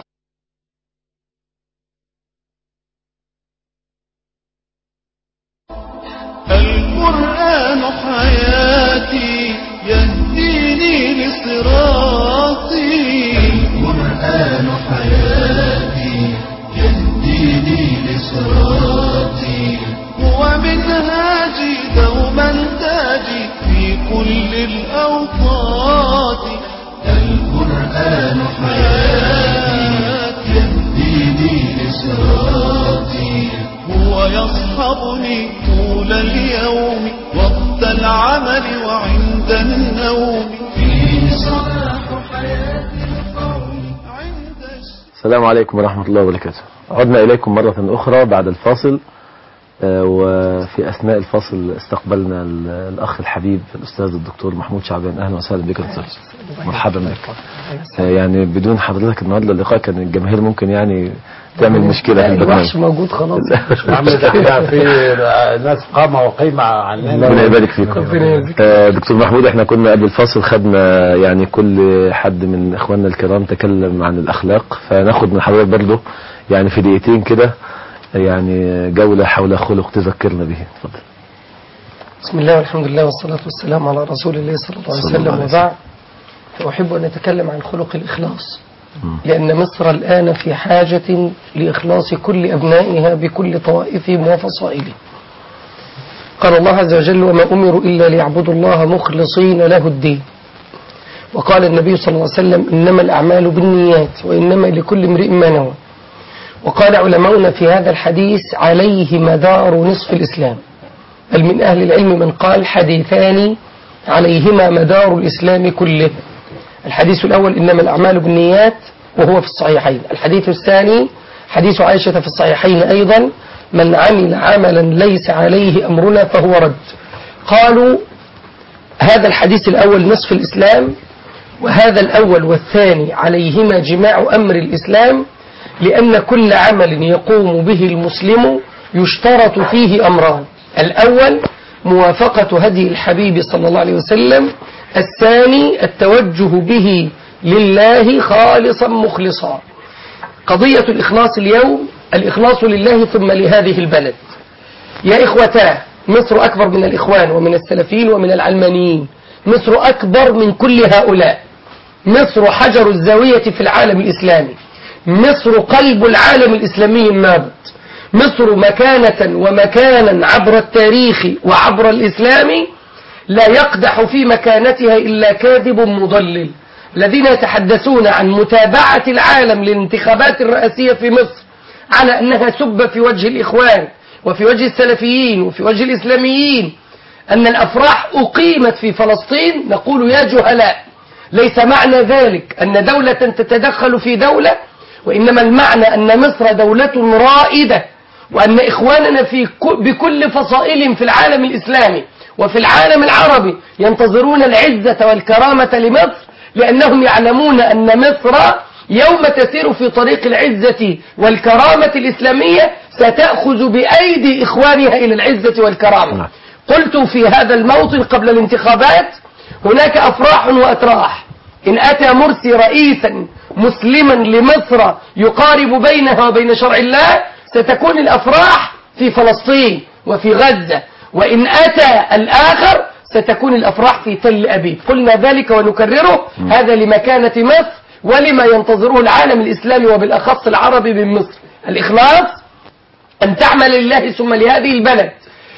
القرآن حياتي يهديني لصراطي القرآن حياتي يهديني لصراطي هو منهاجي دوما تاجي في كل الأوقات القرآن حياتي يهديني لصراطي هو يصحبني طول اليوم وقت العمل وعند النوم فيه صلاح حياة القوم عند الش- السلام عليكم ورحمة الله وبركاته عدنا إليكم مرة أخرى بعد الفاصل آه، وفي أثناء الفاصل استقبلنا ال- الأخ الحبيب الأستاذ الدكتور محمود شعبان أهلا وسهلا بك يا دكتور مرحبا بك آه، يعني بدون حضرتك النهارده اللقاء كان الجماهير ممكن يعني تعمل مشكلة في البرنامج الوحش موجود خلاص يا عم ده احنا في ناس قامه وقيمه عننا ربنا يبارك فيكم ربنا يرزقك. آه، دكتور محمود احنا كنا قبل الفاصل خدنا يعني كل حد من اخواننا الكرام تكلم عن الاخلاق فناخد من حضرتك برضه يعني في دقيقتين كده يعني جولة حول خلق تذكرنا به اتفضل بسم الله والحمد لله والصلاة والسلام على رسول الله صلى الله عليه صلى الله وسلم عليه وبعد فأحب أن أتكلم عن خلق الإخلاص لأن مصر الآن في حاجة لإخلاص كل أبنائها بكل طوائفهم وفصائلهم قال الله عز وجل وما أمروا إلا ليعبدوا الله مخلصين له الدين وقال النبي صلى الله عليه وسلم إنما الأعمال بالنيات وإنما لكل امرئ ما نوى وقال علماؤنا في هذا الحديث عليه مدار نصف الإسلام بل من أهل العلم من قال حديثان عليهما مدار الإسلام كله الحديث الأول إنما الأعمال بالنيات وهو في الصحيحين الحديث الثاني حديث عائشة في الصحيحين أيضا من عمل عملا ليس عليه أمرنا فهو رد قالوا هذا الحديث الأول نصف الإسلام وهذا الأول والثاني عليهما جماع أمر الإسلام لأن كل عمل يقوم به المسلم يشترط فيه أمران الأول موافقة هدي الحبيب صلى الله عليه وسلم الثاني التوجه به لله خالصا مخلصا قضية الإخلاص اليوم الإخلاص لله ثم لهذه البلد يا إخوتاه مصر أكبر من الإخوان ومن السلفيين ومن العلمانيين مصر أكبر من كل هؤلاء مصر حجر الزاوية في العالم الإسلامي مصر قلب العالم الإسلامي النابض مصر مكانة ومكانا عبر التاريخ وعبر الإسلام لا يقدح في مكانتها إلا كاذب مضلل الذين يتحدثون عن متابعة العالم للانتخابات الرئاسية في مصر على أنها سب في وجه الإخوان وفي وجه السلفيين وفي وجه الإسلاميين أن الأفراح أقيمت في فلسطين نقول يا جهلاء ليس معنى ذلك أن دولة تتدخل في دولة وإنما المعنى أن مصر دولة رائدة وأن إخواننا في بكل فصائل في العالم الإسلامي وفي العالم العربي ينتظرون العزة والكرامة لمصر لأنهم يعلمون أن مصر يوم تسير في طريق العزة والكرامة الإسلامية ستأخذ بأيدي إخوانها إلى العزة والكرامة قلت في هذا الموطن قبل الانتخابات هناك أفراح وأتراح إن أتى مرسي رئيسا مسلما لمصر يقارب بينها وبين شرع الله ستكون الأفراح في فلسطين وفي غزة وإن أتى الآخر ستكون الأفراح في تل أبيب قلنا ذلك ونكرره هذا لمكانة مصر ولما ينتظره العالم الإسلامي وبالأخص العربي من مصر الإخلاص أن تعمل لله ثم لهذه البلد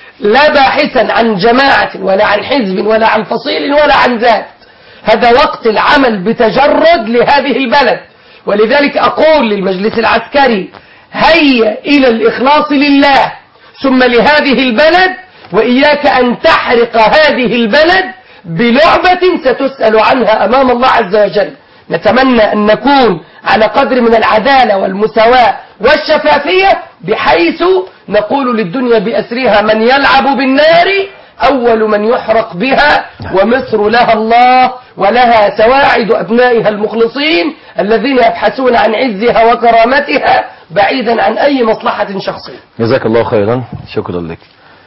لا باحثا عن جماعة ولا عن حزب ولا عن فصيل ولا عن ذات هذا وقت العمل بتجرد لهذه البلد ولذلك أقول للمجلس العسكري هيا إلى الإخلاص لله ثم لهذه البلد وإياك أن تحرق هذه البلد بلعبة ستسأل عنها أمام الله عز وجل نتمنى أن نكون على قدر من العدالة والمساواة والشفافية بحيث نقول للدنيا بأسرها من يلعب بالنار أول من يحرق بها ومصر لها الله ولها سواعد أبنائها المخلصين الذين يبحثون عن عزها وكرامتها بعيدا عن أي مصلحة شخصية جزاك الله خيرا شكرا لك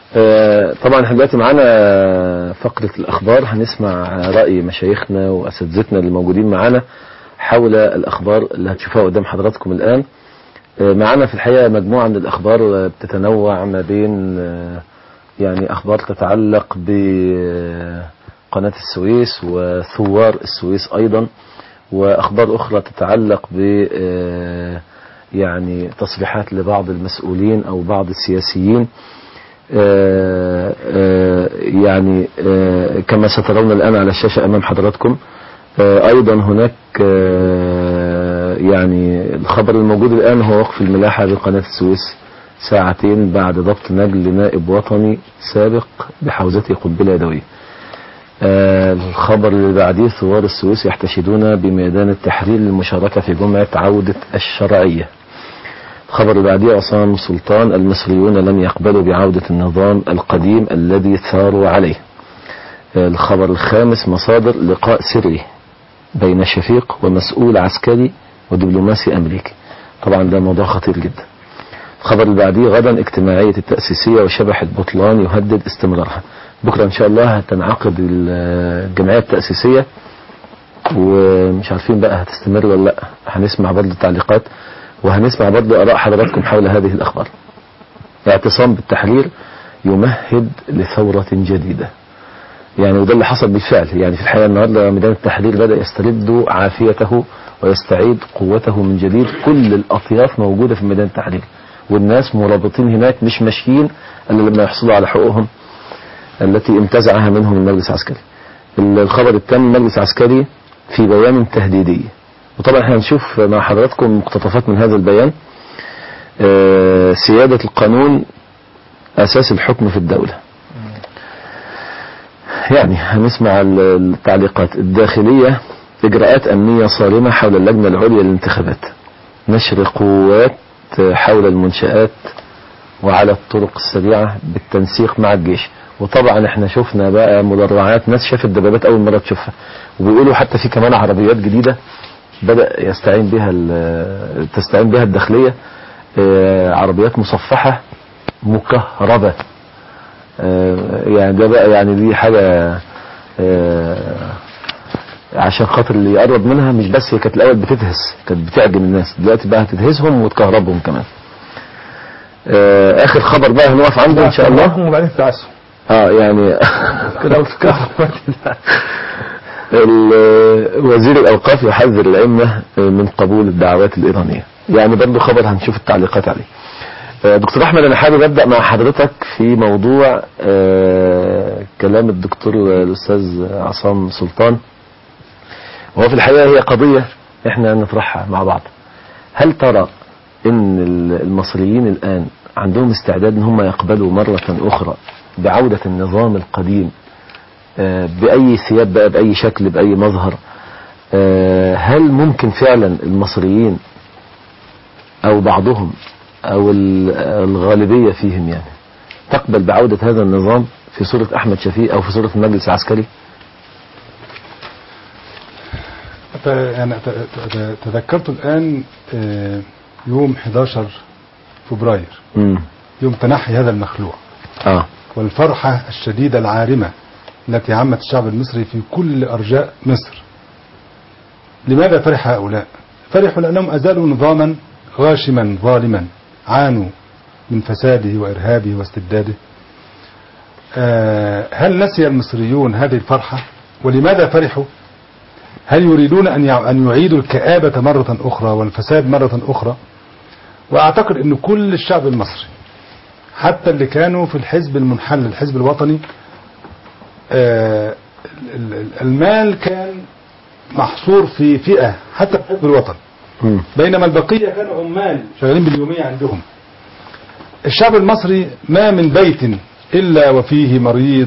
آه، طبعا احنا دلوقتي معانا فقرة الأخبار هنسمع رأي مشايخنا وأساتذتنا اللي موجودين معانا حول الأخبار اللي هتشوفوها قدام حضراتكم الآن آه، معانا في الحقيقة مجموعة من الأخبار آه، بتتنوع ما بين آه، يعني أخبار تتعلق بقناة السويس وثوار السويس أيضا وأخبار أخرى تتعلق ب آه، يعني تصريحات لبعض المسؤولين أو بعض السياسيين آه، آه، يعني آه، كما سترون الآن على الشاشة أمام حضراتكم آه، أيضا هناك آه، يعني الخبر الموجود الآن هو وقف الملاحة بقناة السويس ساعتين بعد ضبط نجل نائب وطني سابق بحوزته قنبلة يدوية آه، الخبر اللي بعديه ثوار السويس يحتشدون بميدان التحرير للمشاركة في جمعة عودة الشرعية الخبر اللي بعديه عصام سلطان المصريون لم يقبلوا بعودة النظام القديم الذي ثاروا عليه آه، الخبر الخامس مصادر لقاء سري بين شفيق ومسؤول عسكري ودبلوماسي أمريكي طبعا ده موضوع خطير جدا الخبر اللي بعديه غدا اجتماعية التأسيسية وشبح البطلان يهدد استمرارها بكرة إن شاء الله هتنعقد الجمعية التأسيسية ومش عارفين بقى هتستمر ولا لا هنسمع برضه تعليقات وهنسمع برضه آراء حضراتكم حول هذه الأخبار اعتصام بالتحرير يمهد لثورة جديدة يعني وده اللي حصل بالفعل يعني في الحقيقة النهاردة ميدان التحرير بدأ يسترد عافيته ويستعيد قوته من جديد كل الأطياف موجودة في ميدان التحرير والناس مرابطين هناك مش ماشيين إلا لما يحصلوا على حقوقهم التي انتزعها منهم المجلس العسكري الخبر الثاني المجلس العسكري في بيان تهديدي وطبعا احنا هنشوف مع حضراتكم مقتطفات من هذا البيان آه، سيادة القانون أساس الحكم في الدولة يعني هنسمع ال- التعليقات الداخلية إجراءات أمنية صارمة حول اللجنة العليا للانتخابات نشر قوات حول المنشآت وعلى الطرق السريعة بالتنسيق مع الجيش وطبعا احنا شفنا بقى مدرعات ناس شافت دبابات أول مرة تشوفها وبيقولوا حتى في كمان عربيات جديدة بدأ يستعين بها ال- تستعين بها الداخلية آه، عربيات مصفحة مكهربة آه، يعني ده بقى يعني دي حاجة آه، عشان خاطر اللي يقرب منها مش بس هي كانت الأول بتدهس كانت بتعجن الناس دلوقتي بقى هتدهسهم وتكهربهم كمان آه، آخر خبر بقى هنقف عنده إن شاء الله وبعدين تعسوا اه يعني كده بتكهرب ال- وزير الأوقاف يحذر الأئمة من قبول الدعوات الإيرانية يعني برضه خبر هنشوف التعليقات عليه آه، دكتور أحمد أنا حابب أبدأ مع حضرتك في موضوع آه، كلام الدكتور الأستاذ عصام سلطان وهو في الحقيقة هي قضية احنا نطرحها مع بعض هل ترى ان ال- المصريين الآن عندهم استعداد ان هم يقبلوا مرة أخرى بعودة النظام القديم آه، بأي ثياب بقى بأي شكل بأي مظهر آه، هل ممكن فعلا المصريين أو بعضهم أو ال- الغالبية فيهم يعني تقبل بعودة هذا النظام في صورة أحمد شفيق أو في صورة المجلس العسكري ف- أنا ت- ت- تذكرت الآن آه، يوم 11 فبراير مم. يوم تنحي هذا المخلوع آه والفرحة الشديدة العارمة التي عمت الشعب المصري في كل أرجاء مصر لماذا فرح هؤلاء فرحوا لأنهم أزالوا نظاما غاشما ظالما عانوا من فساده وإرهابه واستبداده آه، هل نسي المصريون هذه الفرحة ولماذا فرحوا هل يريدون أن يع- أن يعيدوا الكآبة مرة أخرى والفساد مرة أخرى وأعتقد أن كل الشعب المصري حتى اللي كانوا في الحزب المنحل الحزب الوطني آه، ال- ال- المال كان محصور في فئة حتى في الحزب الوطني مم. بينما البقية كانوا عمال شغالين باليومية عندهم الشعب المصري ما من بيت إلا وفيه مريض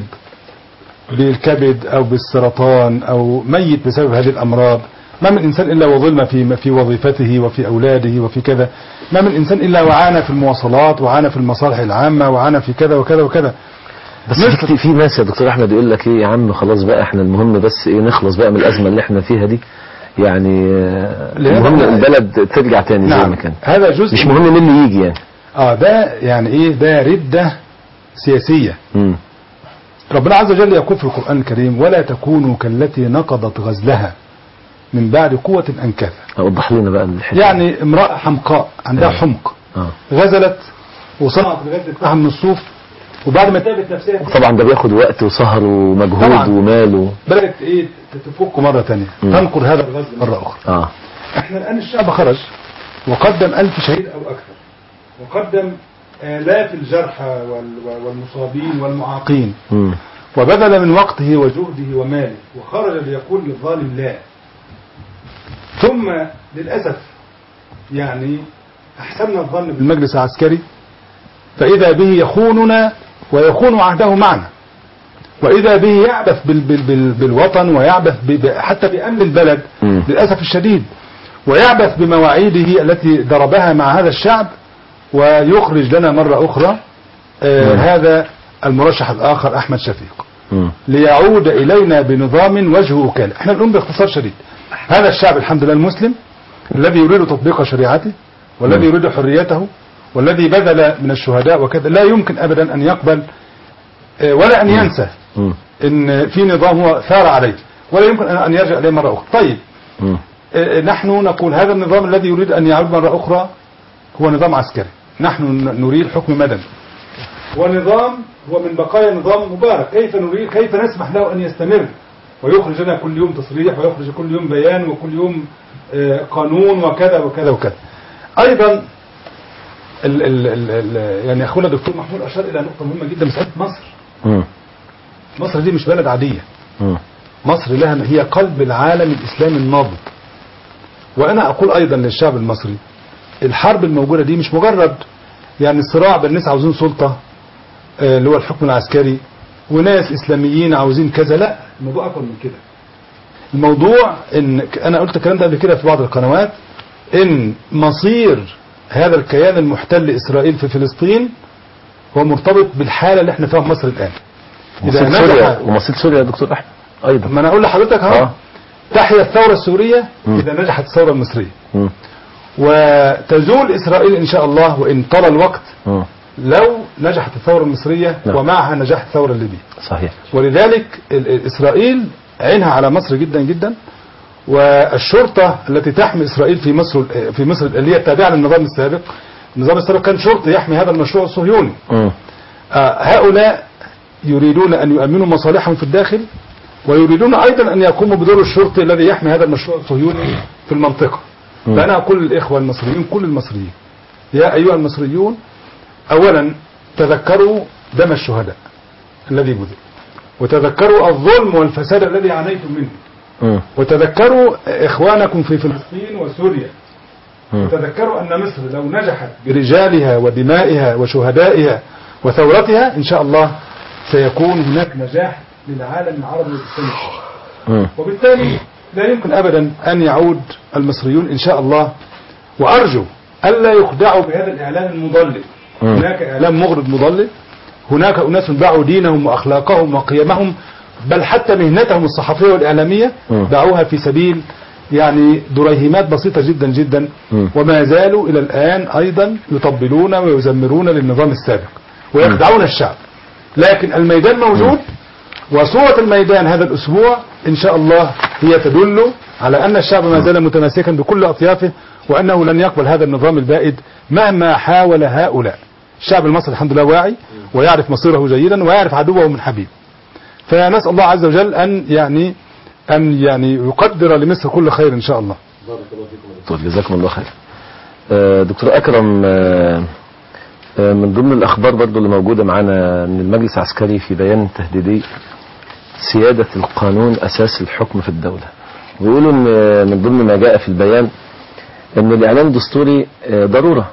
بالكبد أو بالسرطان أو ميت بسبب هذه الأمراض ما من إنسان إلا وظلم في في وظيفته وفي أولاده وفي كذا ما من إنسان إلا وعانى في المواصلات وعانى في المصالح العامة وعانى في كذا وكذا وكذا بس في كتير- في ناس يا دكتور احمد يقول لك ايه يا عم خلاص بقى احنا المهم بس ايه نخلص بقى من الازمه اللي احنا فيها دي يعني آه، لهذا المهم بقى- البلد ترجع تاني زي ما نعم كانت هذا جزء مش مهم مين اللي يجي يعني اه ده يعني ايه ده ردة سياسية مم. ربنا عز وجل يقول في القرآن الكريم ولا تكونوا كالتي نقضت غزلها من بعد قوة أنكاثا اوضح لنا بقى الحته يعني امرأة حمقاء عندها آه. حمق اه غزلت وصنعت الغزل بتاعها من الصوف وبعد ما تعبت نفسها طبعا ده بياخد وقت وسهر ومجهود طبعا. ومال و... بدأت ايه تفك مرة ثانية مم. تنقر هذا الغزل مرة أخرى اه احنا الآن الشعب خرج وقدم ألف شهيد أو أكثر وقدم آلاف الجرحى وال- والمصابين والمعاقين مم. وبذل من وقته وجهده وماله وخرج ليقول للظالم لا ثم للأسف يعني أحسننا الظن بالمجلس العسكري فإذا به يخوننا ويخون عهده معنا وإذا به يعبث بال بال بال بالوطن ويعبث ب ب- حتى بأمن البلد مم. للأسف الشديد ويعبث بمواعيده التي ضربها مع هذا الشعب ويخرج لنا مرة أخرى آه مم. هذا المرشح الآخر أحمد شفيق مم. ليعود إلينا بنظام وجهه وكالة احنا بنقول باختصار شديد هذا الشعب الحمد لله المسلم الذي يريد تطبيق شريعته والذي يريد حريته والذي بذل من الشهداء وكذا لا يمكن أبدا أن يقبل آه، ولا أن ينسى مم. ان في نظام هو ثار عليه ولا يمكن أن- ان يرجع اليه مره اخرى طيب مم. آه، نحن نقول هذا النظام الذي يريد ان يعود مره اخرى هو نظام عسكري نحن ن- نريد حكم مدني ونظام هو من بقايا نظام مبارك كيف نريد كيف نسمح له ان يستمر ويخرج لنا كل يوم تصريح ويخرج كل يوم بيان وكل يوم آه، قانون وكذا وكذا وكذا ايضا ال ال ال ال يعني اخونا الدكتور محمود اشار الى نقطه مهمه جدا مساله مصر مم. مصر دي مش بلد عاديه مم. مصر لها هي قلب العالم الاسلامي النابض وانا اقول ايضا للشعب المصري الحرب الموجوده دي مش مجرد يعني صراع بين ناس عاوزين سلطه آه، اللي هو الحكم العسكري وناس اسلاميين عاوزين كذا لا الموضوع اكبر من كده الموضوع ان انا قلت الكلام ده قبل كده في بعض القنوات ان مصير هذا الكيان المحتل اسرائيل في فلسطين هو مرتبط بالحاله اللي احنا فيها في مصر الان ومصير سوريا ومصير سوريا يا دكتور احمد ايضا ما انا اقول لحضرتك اهو آه. تحيا الثوره السوريه مم. اذا نجحت الثوره المصريه مم. وتزول اسرائيل ان شاء الله وان طال الوقت مم. لو نجحت الثوره المصريه نعم. ومعها نجاح الثوره الليبيه صحيح ولذلك ال- ال- اسرائيل عينها على مصر جدا جدا والشرطه التي تحمي اسرائيل في مصر في مصر اللي هي التابعه للنظام السابق النظام السابق كان شرطه يحمي هذا المشروع الصهيوني مم. آه، هؤلاء يريدون أن يؤمنوا مصالحهم في الداخل ويريدون أيضا أن يقوموا بدور الشرطي الذي يحمي هذا المشروع الصهيوني في المنطقة مم. فأنا أقول للإخوة المصريين كل المصريين يا أيها المصريون أولا تذكروا دم الشهداء الذي بذل وتذكروا الظلم والفساد الذي عانيتم منه مم. وتذكروا إخوانكم في فلسطين وسوريا مم. وتذكروا أن مصر لو نجحت برجالها ودمائها وشهدائها وثورتها إن شاء الله سيكون هناك نجاح للعالم العربي والإسلامي مم. وبالتالي لا يمكن أبدا أن يعود المصريون إن شاء الله وأرجو ألا يخدعوا بهذا الإعلام المضلل مم. هناك إعلام مغرض مضلل هناك أناس باعوا دينهم وأخلاقهم وقيمهم بل حتى مهنتهم الصحفية والإعلامية مم. باعوها في سبيل يعني دريهمات بسيطة جدا جدا مم. وما زالوا إلى الآن أيضا يطبلون ويزمرون للنظام السابق ويخدعون الشعب لكن الميدان موجود وصورة الميدان هذا الأسبوع إن شاء الله هي تدل على أن الشعب ما زال متماسكا بكل أطيافه وأنه لن يقبل هذا النظام البائد مهما حاول هؤلاء الشعب المصري الحمد لله واعي ويعرف مصيره جيدا ويعرف عدوه من حبيب فنسأل الله عز وجل أن يعني أن يعني يقدر لمصر كل خير إن شاء الله دكتور جزاكم الله خير آه، دكتور أكرم آه، آه، من ضمن الأخبار برضو اللي موجودة معانا من المجلس العسكري في بيان تهديدي سيادة القانون أساس الحكم في الدولة بيقولوا إن آه، من ضمن ما جاء في البيان إن الإعلان الدستوري آه، ضرورة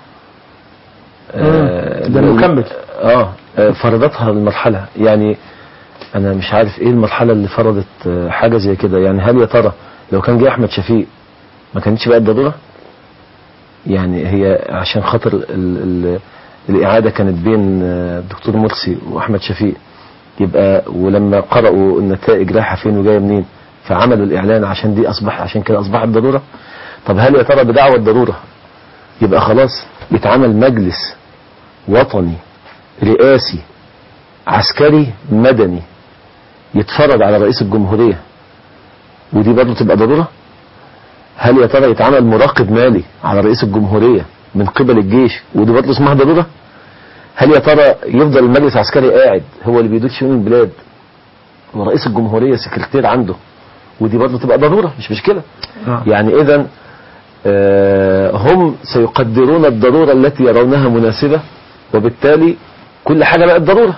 آه، ده المكمل. اه آه، فرضتها المرحلة يعني انا مش عارف ايه المرحلة اللي فرضت آه، حاجة زي كده يعني هل يا ترى لو كان جه احمد شفيق ما كانتش بقت ضرورة يعني هي عشان خاطر ال ال الإعادة كانت بين آه، الدكتور مرسي وأحمد شفيق يبقى ولما قرأوا النتائج رايحة فين وجاية منين فعملوا الإعلان عشان دي أصبح عشان كده أصبحت ضرورة طب هل يا ترى بدعوى الضرورة يبقى خلاص يتعمل مجلس وطني رئاسي عسكري مدني يتفرض على رئيس الجمهورية ودي برضه تبقى ضرورة هل يا ترى يتعمل مراقب مالي على رئيس الجمهورية من قبل الجيش ودي برضه اسمها ضرورة هل يا ترى يفضل المجلس العسكري قاعد هو اللي بيدير شؤون البلاد ورئيس الجمهورية سكرتير عنده ودي برضه تبقى ضرورة مش مشكلة آه. يعني اذا آه، هم سيقدرون الضرورة التي يرونها مناسبة وبالتالي كل حاجة بقت ضرورة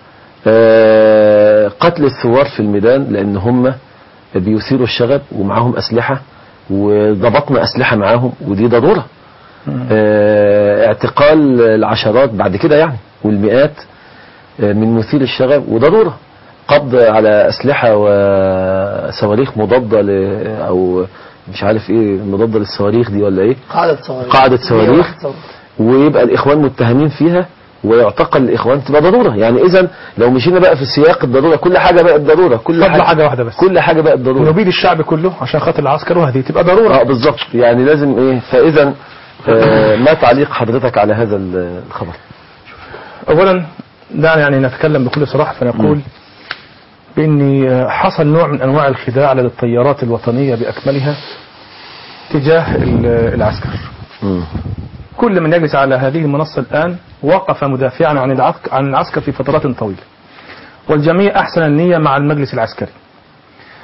آه، قتل الثوار في الميدان لان هم بيثيروا الشغب ومعاهم اسلحة وضبطنا اسلحة معاهم ودي ضرورة آه، اعتقال العشرات بعد كده يعني والمئات آه، من مثير الشغب وضرورة قبض على أسلحة وصواريخ مضادة ل أو مش عارف ايه مضادة للصواريخ دي ولا ايه قاعدة صواريخ قاعدة صواريخ. 101 صواريخ. ويبقى الإخوان متهمين فيها ويعتقل الإخوان تبقى ضرورة يعني إذا لو مشينا بقى في سياق الضرورة كل حاجة بقت ضرورة كل فضل حاجة, حاجة واحدة بس كل حاجة بقت ضرورة ونبيد الشعب كله عشان خاطر العسكر وهذه تبقى ضرورة اه بالظبط يعني لازم ايه فإذا آه ما تعليق حضرتك على هذا الخبر أولا دعنا يعني نتكلم بكل صراحة فنقول بأن حصل نوع من أنواع الخداع لدى الطيارات الوطنية بأكملها تجاه ال- العسكر مم. كل من يجلس على هذه المنصة الآن وقف مدافعا عن العسكر, عن العسكر في فترات طويلة والجميع أحسن النية مع المجلس العسكري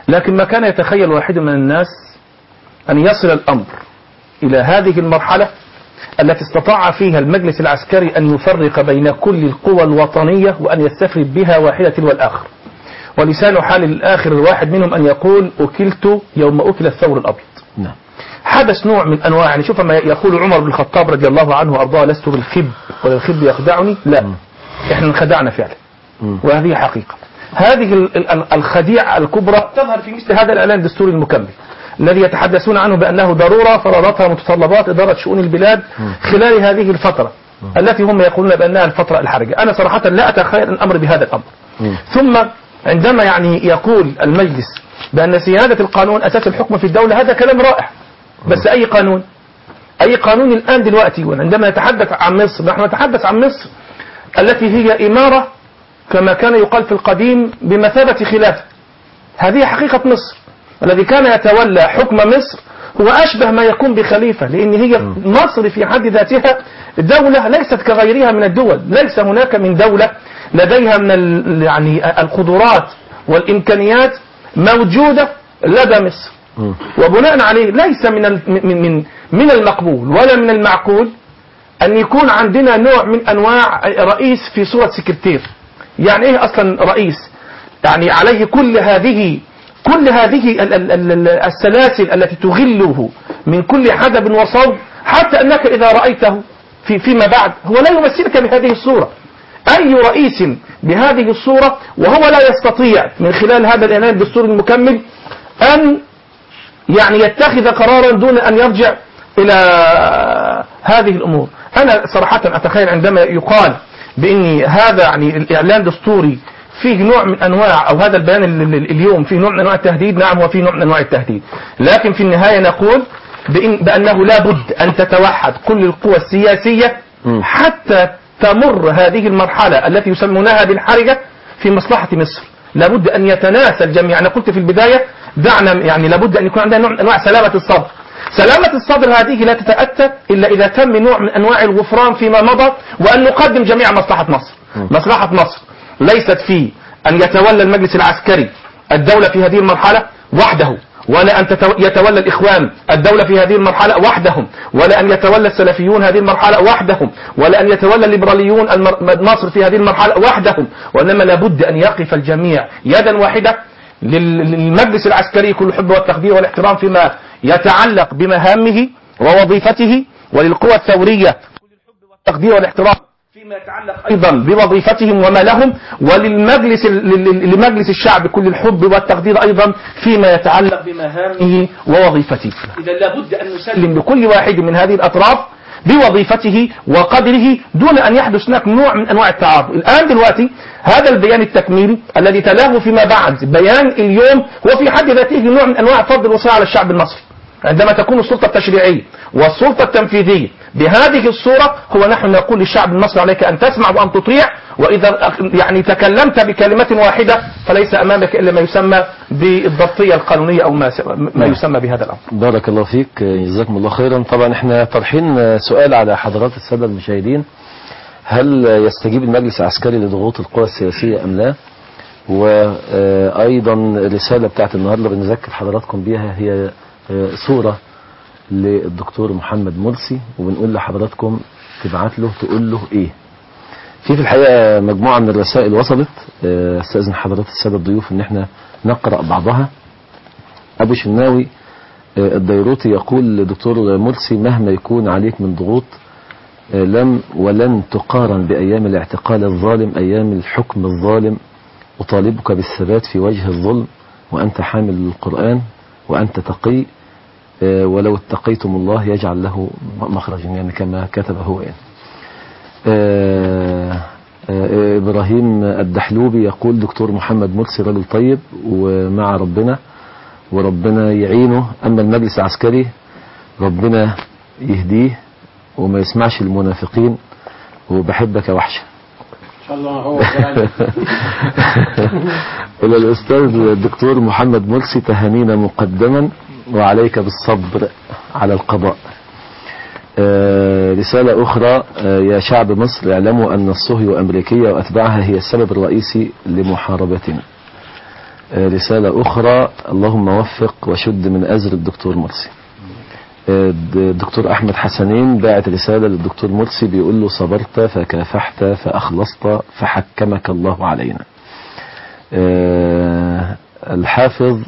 لكن ما كان يتخيل واحد من الناس أن يصل الأمر إلى هذه المرحلة التي استطاع فيها المجلس العسكري أن يفرق بين كل القوى الوطنية وأن يستفرد بها واحدة تلو الآخر ولسان حال الآخر الواحد منهم أن يقول أكلت يوم أكل الثور الأبيض نعم حدث نوع من انواع يعني شوف ما يقول عمر بن الخطاب رضي الله عنه وارضاه لست بالخب ولا الخب يخدعني لا احنا انخدعنا فعلا مم. وهذه حقيقه هذه ال- ال- الخديعه الكبرى تظهر في مثل هذا الاعلان الدستوري المكمل الذي يتحدثون عنه بانه ضروره فرضتها متطلبات اداره شؤون البلاد خلال هذه الفتره التي هم يقولون بانها الفتره الحرجه انا صراحه لا اتخيل الامر بهذا الامر مم. ثم عندما يعني يقول المجلس بأن سيادة القانون أساس الحكم في الدولة هذا كلام رائع بس أي قانون أي قانون الآن دلوقتي وعندما نتحدث عن مصر نحن نتحدث عن مصر التي هي إمارة كما كان يقال في القديم بمثابة خلافة هذه حقيقة مصر الذي كان يتولى حكم مصر هو أشبه ما يكون بخليفة لأن هي مصر في حد ذاتها دولة ليست كغيرها من الدول ليس هناك من دولة لديها من ال- يعني القدرات والإمكانيات موجودة لدى مصر مم. وبناء عليه ليس من ال- من من من المقبول ولا من المعقول أن يكون عندنا نوع من أنواع رئيس في صورة سكرتير يعني إيه أصلا رئيس يعني عليه كل هذه كل هذه ال- ال- ال- ال- السلاسل التي تغله من كل حدب وصوب حتى أنك إذا رأيته في فيما بعد هو لا يمثلك بهذه الصورة أي رئيس بهذه الصورة وهو لا يستطيع من خلال هذا الإعلان الدستوري المكمل أن يعني يتخذ قرارا دون أن يرجع إلى هذه الأمور أنا صراحة أتخيل عندما يقال بأن هذا يعني الإعلان دستوري فيه نوع من أنواع أو هذا البيان ال- ال- اليوم فيه نوع من أنواع التهديد نعم وفيه نوع من أنواع التهديد لكن في النهاية نقول بإن بأنه لابد أن تتوحد كل القوى السياسية مم. حتى تمر هذه المرحلة التي يسمونها بالحرجة في مصلحة مصر لابد أن يتناسى الجميع أنا قلت في البداية دعنا يعني لابد أن يكون عندنا نوع من أنواع سلامة الصدر سلامة الصدر هذه لا تتأتى إلا إذا تم نوع من أنواع الغفران فيما مضى وأن نقدم جميع مصلحة مصر مصلحة مصر ليست في أن يتولى المجلس العسكري الدولة في هذه المرحلة وحده ولا أن تتو- يتولى الإخوان الدولة في هذه المرحلة وحدهم ولا أن يتولى السلفيون هذه المرحلة وحدهم ولا أن يتولى الليبراليون المر- مصر في هذه المرحلة وحدهم وإنما لابد أن يقف الجميع يدا واحدة لل- للمجلس العسكري كل الحب والتقدير والاحترام فيما يتعلق بمهامه ووظيفته وللقوى الثورية التقدير والاحترام فيما يتعلق ايضا بوظيفتهم وما لهم وللمجلس لل- لمجلس الشعب كل الحب والتقدير ايضا فيما يتعلق بمهامه ووظيفته اذا لابد ان نسلم لكل واحد من هذه الاطراف بوظيفته وقدره دون ان يحدث هناك نوع من انواع التعارض الان دلوقتي هذا البيان التكميلي الذي تلاه فيما بعد بيان اليوم هو في حد ذاته نوع من انواع فرض الوصاية على الشعب المصري عندما تكون السلطة التشريعية والسلطة التنفيذية بهذه الصورة هو نحن نقول للشعب المصري عليك أن تسمع وأن تطيع وإذا يعني تكلمت بكلمة واحدة فليس أمامك إلا ما يسمى بالضبطية القانونية أو ما ما يسمى بهذا الأمر بارك الله فيك جزاكم الله خيرا طبعا احنا طرحين سؤال على حضرات السادة المشاهدين هل يستجيب المجلس العسكري لضغوط القوى السياسية أم لا وأيضا الرسالة بتاعت النهاردة بنذكر حضراتكم بيها هي صورة للدكتور محمد مرسي وبنقول لحضراتكم تبعت له تقول له ايه في في الحقيقة مجموعة من الرسائل وصلت آه، استاذن حضرات السادة الضيوف ان احنا نقرأ بعضها ابو شناوي آه، الديروطي يقول لدكتور مرسي مهما يكون عليك من ضغوط آه، لم ولن تقارن بأيام الاعتقال الظالم أيام الحكم الظالم أطالبك بالثبات في وجه الظلم وأنت حامل للقرآن وأنت تقي آه، ولو اتقيتم الله يجعل له مخرجا يعني كما كتب هو يعني آه، آه، إبراهيم الدحلوبي يقول دكتور محمد مرسي رجل طيب ومع ربنا وربنا يعينه أما المجلس العسكري ربنا يهديه وما يسمعش المنافقين وبحبك يا وحشة ان شاء الله هو كذلك. إلى الأستاذ الدكتور محمد مرسي تهانينا مقدما وعليك بالصبر على القضاء آه، رسالة أخرى آه، يا شعب مصر اعلموا أن الصهيو أمريكية وأتباعها هي السبب الرئيسي لمحاربتنا آه، رسالة أخرى اللهم وفق وشد من أزر الدكتور مرسي آه، د- الدكتور أحمد حسنين باعت رسالة للدكتور مرسي بيقول له صبرت فكافحت فأخلصت فحكمك الله علينا آه، الحافظ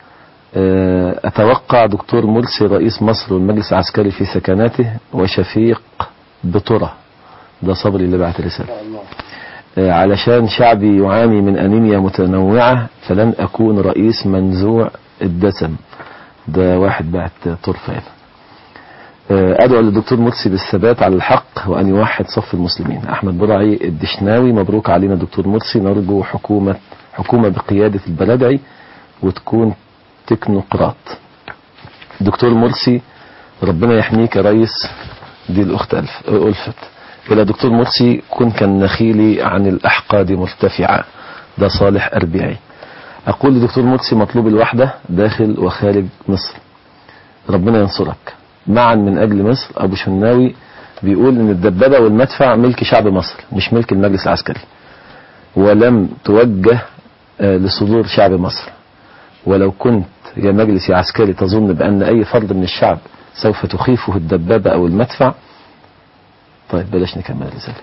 آه، أتوقع دكتور مرسي رئيس مصر والمجلس العسكري في سكناته وشفيق بطرة ده صبري اللي بعت رسالة آه، علشان شعبي يعاني من أنيميا متنوعة فلن أكون رئيس منزوع الدسم ده واحد بعت طرفة هنا آه، أدعو للدكتور مرسي بالثبات على الحق وأن يوحد صف المسلمين أحمد برعي الدشناوي مبروك علينا دكتور مرسي نرجو حكومة حكومة بقيادة البلدعي وتكون تكنوقراط دكتور مرسي ربنا يحميك يا ريس دي الأخت ألف ألفت إلى دكتور مرسي كن كالنخيل عن الأحقاد مرتفعة ده صالح أربيعي أقول لدكتور مرسي مطلوب الوحدة داخل وخارج مصر ربنا ينصرك معا من أجل مصر أبو شناوي بيقول إن الدبابة والمدفع ملك شعب مصر مش ملك المجلس العسكري ولم توجه آه، لصدور شعب مصر ولو كنت يا مجلس يا عسكري تظن بأن أي فرد من الشعب سوف تخيفه الدبابة أو المدفع طيب بلاش نكمل الرسالة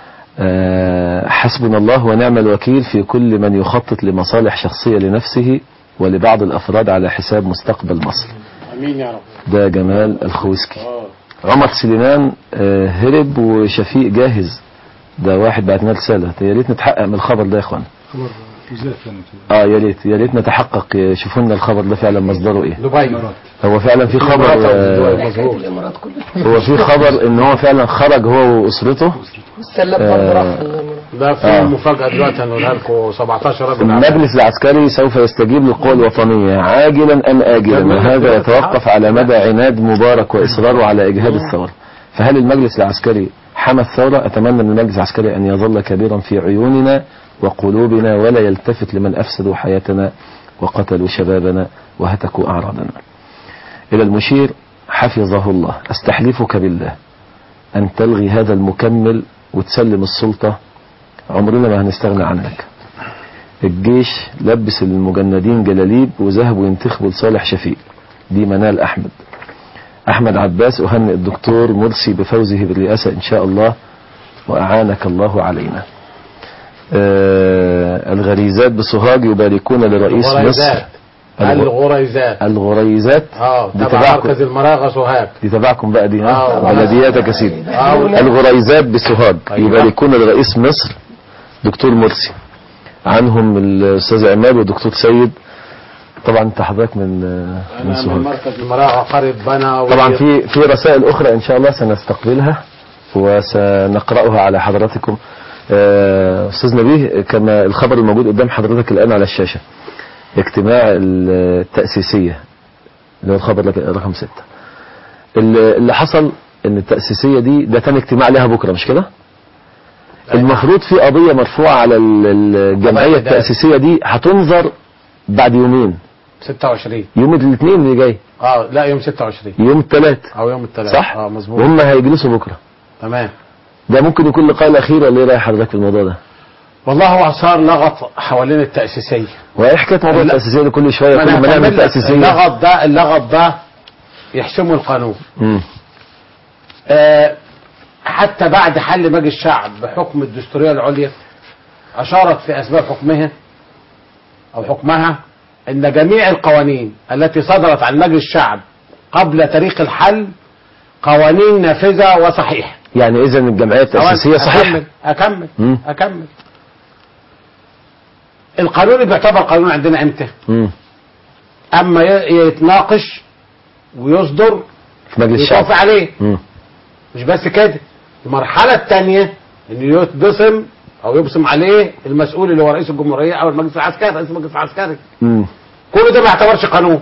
آه، حسبنا الله ونعم الوكيل في كل من يخطط لمصالح شخصية لنفسه ولبعض الأفراد على حساب مستقبل مصر امين يا رب ده جمال الخويسكي عمر سليمان آه، هرب وشفيق جاهز ده واحد بعت لنا رسالة يا ريت نتحقق من الخبر ده يا اخوان خبر مزيف يعني في اه يا ريت يا ريت نتحقق يشوفوا لنا الخبر ده فعلا مصدره ايه دبي الإمارات هو فعلا في خبر آه، حكاية الإمارات كلها هو في خبر ان هو فعلا خرج هو واسرته والسلة آه. برضه راح الإمارات ده في آه. مفاجاه دلوقتي هنقولها لكم 17 رجل عمل. المجلس العسكري سوف يستجيب للقوى الوطنية عاجلا أم آجلا وهذا يتوقف على مدى عناد مبارك وإصراره على إجهاد الثورة فهل المجلس العسكري حمى الثورة أتمنى من المجلس العسكري أن يظل كبيرا في عيوننا وقلوبنا ولا يلتفت لمن أفسدوا حياتنا وقتلوا شبابنا وهتكوا أعراضنا إلى المشير حفظه الله أستحلفك بالله أن تلغي هذا المكمل وتسلم السلطة عمرنا ما هنستغنى عنك الجيش لبس المجندين جلاليب وذهبوا ينتخبوا لصالح شفيق دي منال أحمد أحمد عباس أهنئ الدكتور مرسي بفوزه بالرئاسة إن شاء الله وأعانك الله علينا آه الغريزات بسوهاج يباركون لرئيس مصر الغريزات الغ- الغريزات الغريزات اه دي تبع تبعكم. مركز المراغه سوهاج دي تبعكم بقى دي ها آه. بلدياتك يا سيدي آه. الغريزات بسوهاج أيوة. يباركون لرئيس مصر دكتور مرسي عنهم الاستاذ عماد والدكتور سيد طبعا انت حضرتك من من انا من سوهاج مركز المراغه قريب بنا طبعا في في رسائل اخرى ان شاء الله سنستقبلها وسنقراها على حضراتكم آه، استاذ نبيه كما الخبر الموجود قدام حضرتك الان على الشاشه اجتماع التاسيسيه اللي هو الخبر لك- رقم ستة اللي اللي حصل ان التاسيسيه دي ده تاني اجتماع لها بكره مش كده المفروض في قضيه مرفوعه على ال- الجمعيه قضية التاسيسيه دي هتنظر بعد يومين 26 يوم الاثنين اللي جاي اه لا يوم 26 يوم الثلاث او يوم الثلاث صح اه مظبوط وهم هيجلسوا بكره تمام ده ممكن يكون اللقاء الاخير ولا ايه راي حضرتك في الموضوع ده والله هو صار لغط حوالين التأسيسية وايه حكايه موضوع لا. التاسيسيه ده كل شويه ما كل أنا ما نعمل هكمل لك. تاسيسيه اللغط ده اللغط ده يحسمه القانون مم. آه حتى بعد حل مجلس الشعب بحكم الدستورية العليا أشارت في أسباب حكمها أو حكمها أن جميع القوانين التي صدرت عن مجلس الشعب قبل تاريخ الحل قوانين نافذة وصحيحة يعني اذا الجمعيه التاسيسيه صحيحه أكمل أكمل مم. أكمل القانون اللي بيعتبر قانون عندنا امتى؟ مم. اما ي- يتناقش ويصدر في مجلس الشعب ويتوافق عليه مم. مش بس كده المرحله الثانيه انه يتبصم او يبصم عليه المسؤول اللي هو رئيس الجمهوريه او المجلس العسكري رئيس المجلس العسكري مم. كل ده ما يعتبرش قانون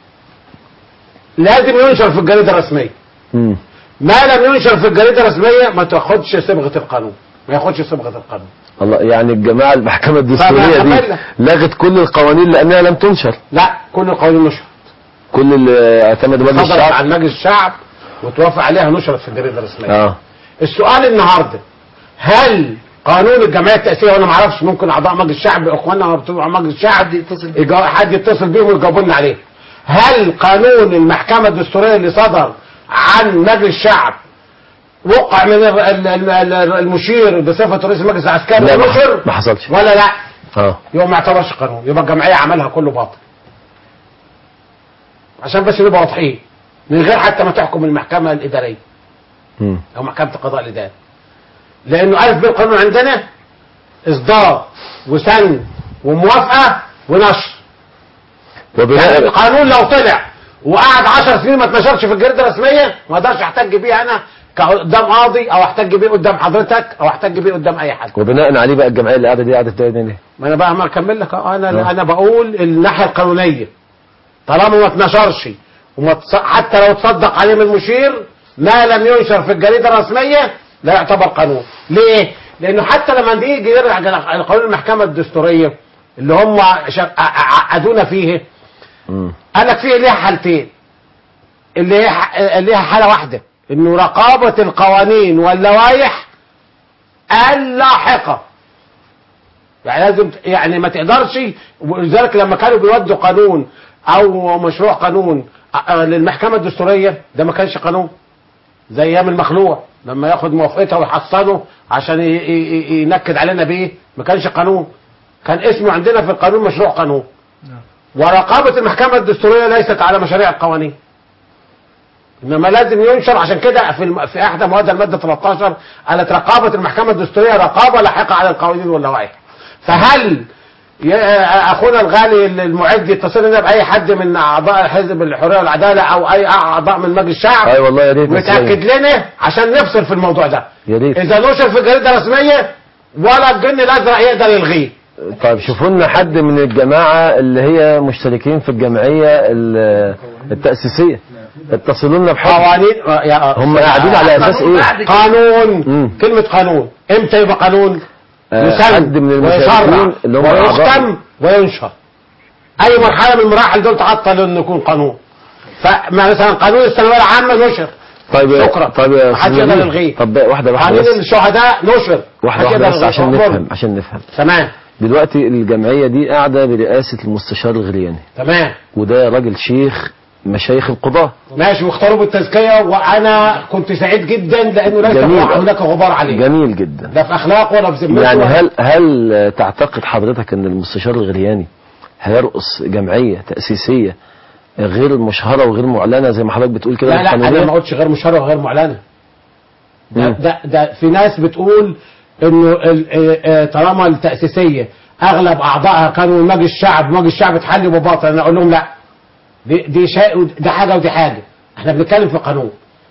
لازم ينشر في الجريده الرسميه مم. ما لم ينشر في الجريده الرسميه ما تاخدش صبغه القانون ما ياخدش صبغه القانون الله يعني الجماعه المحكمه الدستوريه فما دي عملنا. لغت كل القوانين لانها لم تنشر لا كل القوانين نشرت كل اللي اعتمد مجلس صدرت الشعب عن مجلس الشعب وتوافق عليها نشرت في الجريده الرسميه اه السؤال النهارده هل قانون الجمعيه التاسيسيه وانا ما اعرفش ممكن اعضاء مجلس الشعب اخواننا بتوع مجلس الشعب يجا- حد يتصل بيهم ويجاوبوا لنا عليه هل قانون المحكمه الدستوريه اللي صدر عن مجلس الشعب وقع من ال- ال- ال- ال- المشير بصفه رئيس المجلس العسكري لا، ما ح- ونشر ما حصلش. ولا لا اه يبقى ما يعتبرش قانون يبقى الجمعيه عملها كله باطل عشان بس نبقى واضحين من غير حتى ما تحكم المحكمه الاداريه مم. او محكمه القضاء الاداري لانه الف بالقانون عندنا اصدار وسن وموافقه ونشر يعني وبناء القانون لو طلع وقعد 10 سنين ما اتنشرش في الجريده الرسميه ما اقدرش احتج بيه انا قدام قاضي او احتج بيه قدام حضرتك او احتج بيه قدام اي حد وبناء عليه بقى الجمعيه اللي قاعده دي قاعده تدعي ليه؟ ما انا بقى ما اكمل لك أهو. انا آه. انا بقول الناحيه القانونيه طالما ما اتنشرش وما تص- حتى لو تصدق عليه من المشير ما لم ينشر في الجريده الرسميه لا يعتبر قانون ليه لانه حتى لما نيجي نرجع على قانون المحكمه الدستوريه اللي هم شا- ع- ع- عقدونا فيه مم. قال لك فيه ليها حالتين اللي هي ح- اللي هي حاله واحده انه رقابه القوانين واللوائح اللاحقه يعني لازم يعني ما تقدرش ولذلك لما كانوا بيودوا قانون او مشروع قانون آه، للمحكمه الدستوريه ده ما كانش قانون زي ايام المخلوع لما ياخد موافقتها ويحصنه عشان ي- ي- ي- ينكد علينا بيه ما كانش قانون كان اسمه عندنا في القانون مشروع قانون ورقابه المحكمه الدستوريه ليست على مشاريع القوانين انما لازم ينشر عشان كده في الم... في احدى مواد الماده 13 قالت رقابه المحكمه الدستوريه رقابه لاحقه على القوانين واللوائح فهل يا اخونا الغالي المعد يتصل لنا باي حد من اعضاء حزب الحريه والعداله او اي اعضاء من مجلس الشعب اي والله يا ريت ويتاكد لنا عشان نفصل في الموضوع ده يا ريت اذا نشر في جريده رسميه ولا الجن الازرق يقدر يلغيه طيب شوفوا لنا حد من الجماعه اللي هي مشتركين في الجمعيه ال- التاسيسيه اتصلوا لنا بحد قوانين يا هم قاعدين على اساس ايه؟ قانون مم. كلمه قانون امتى يبقى قانون آه، يسن حد من ويشرع المشاركين اللي هم ويختم أعضاء. وينشر اي مرحله من المراحل دول تعطل انه يكون قانون فمثلا قانون الثانويه العامه نشر طيب شكرا. طيب يا محدش أستاذ يقدر جميل. يلغيه. طب واحده واحده قانون بس الشهداء نشر واحده محدش واحده يقدر بس عشان يلغيه. نفهم عشان نفهم تمام دلوقتي الجمعيه دي قاعده برئاسه المستشار الغرياني تمام وده راجل شيخ مشايخ القضاه ماشي واختاروا بالتزكيه وانا كنت سعيد جدا لانه ليس جميل. هناك غبار عليه جميل جدا لا في اخلاقه ولا في ذمته يعني ولا- هل هل تعتقد حضرتك ان المستشار الغرياني هيرقص جمعيه تاسيسيه غير مشهره وغير معلنه زي ما حضرتك بتقول كده لا لا انا بالقانونية؟ ما قلتش غير مشرع وغير معلنه ده, مم. ده, ده في ناس بتقول انه ال- آه، آه، طالما التاسيسيه اغلب اعضائها كانوا من مجلس الشعب مجلس الشعب اتحل بباطل انا اقول لهم لا دي دي شيء ده حاجه ودي حاجه احنا بنتكلم في قانون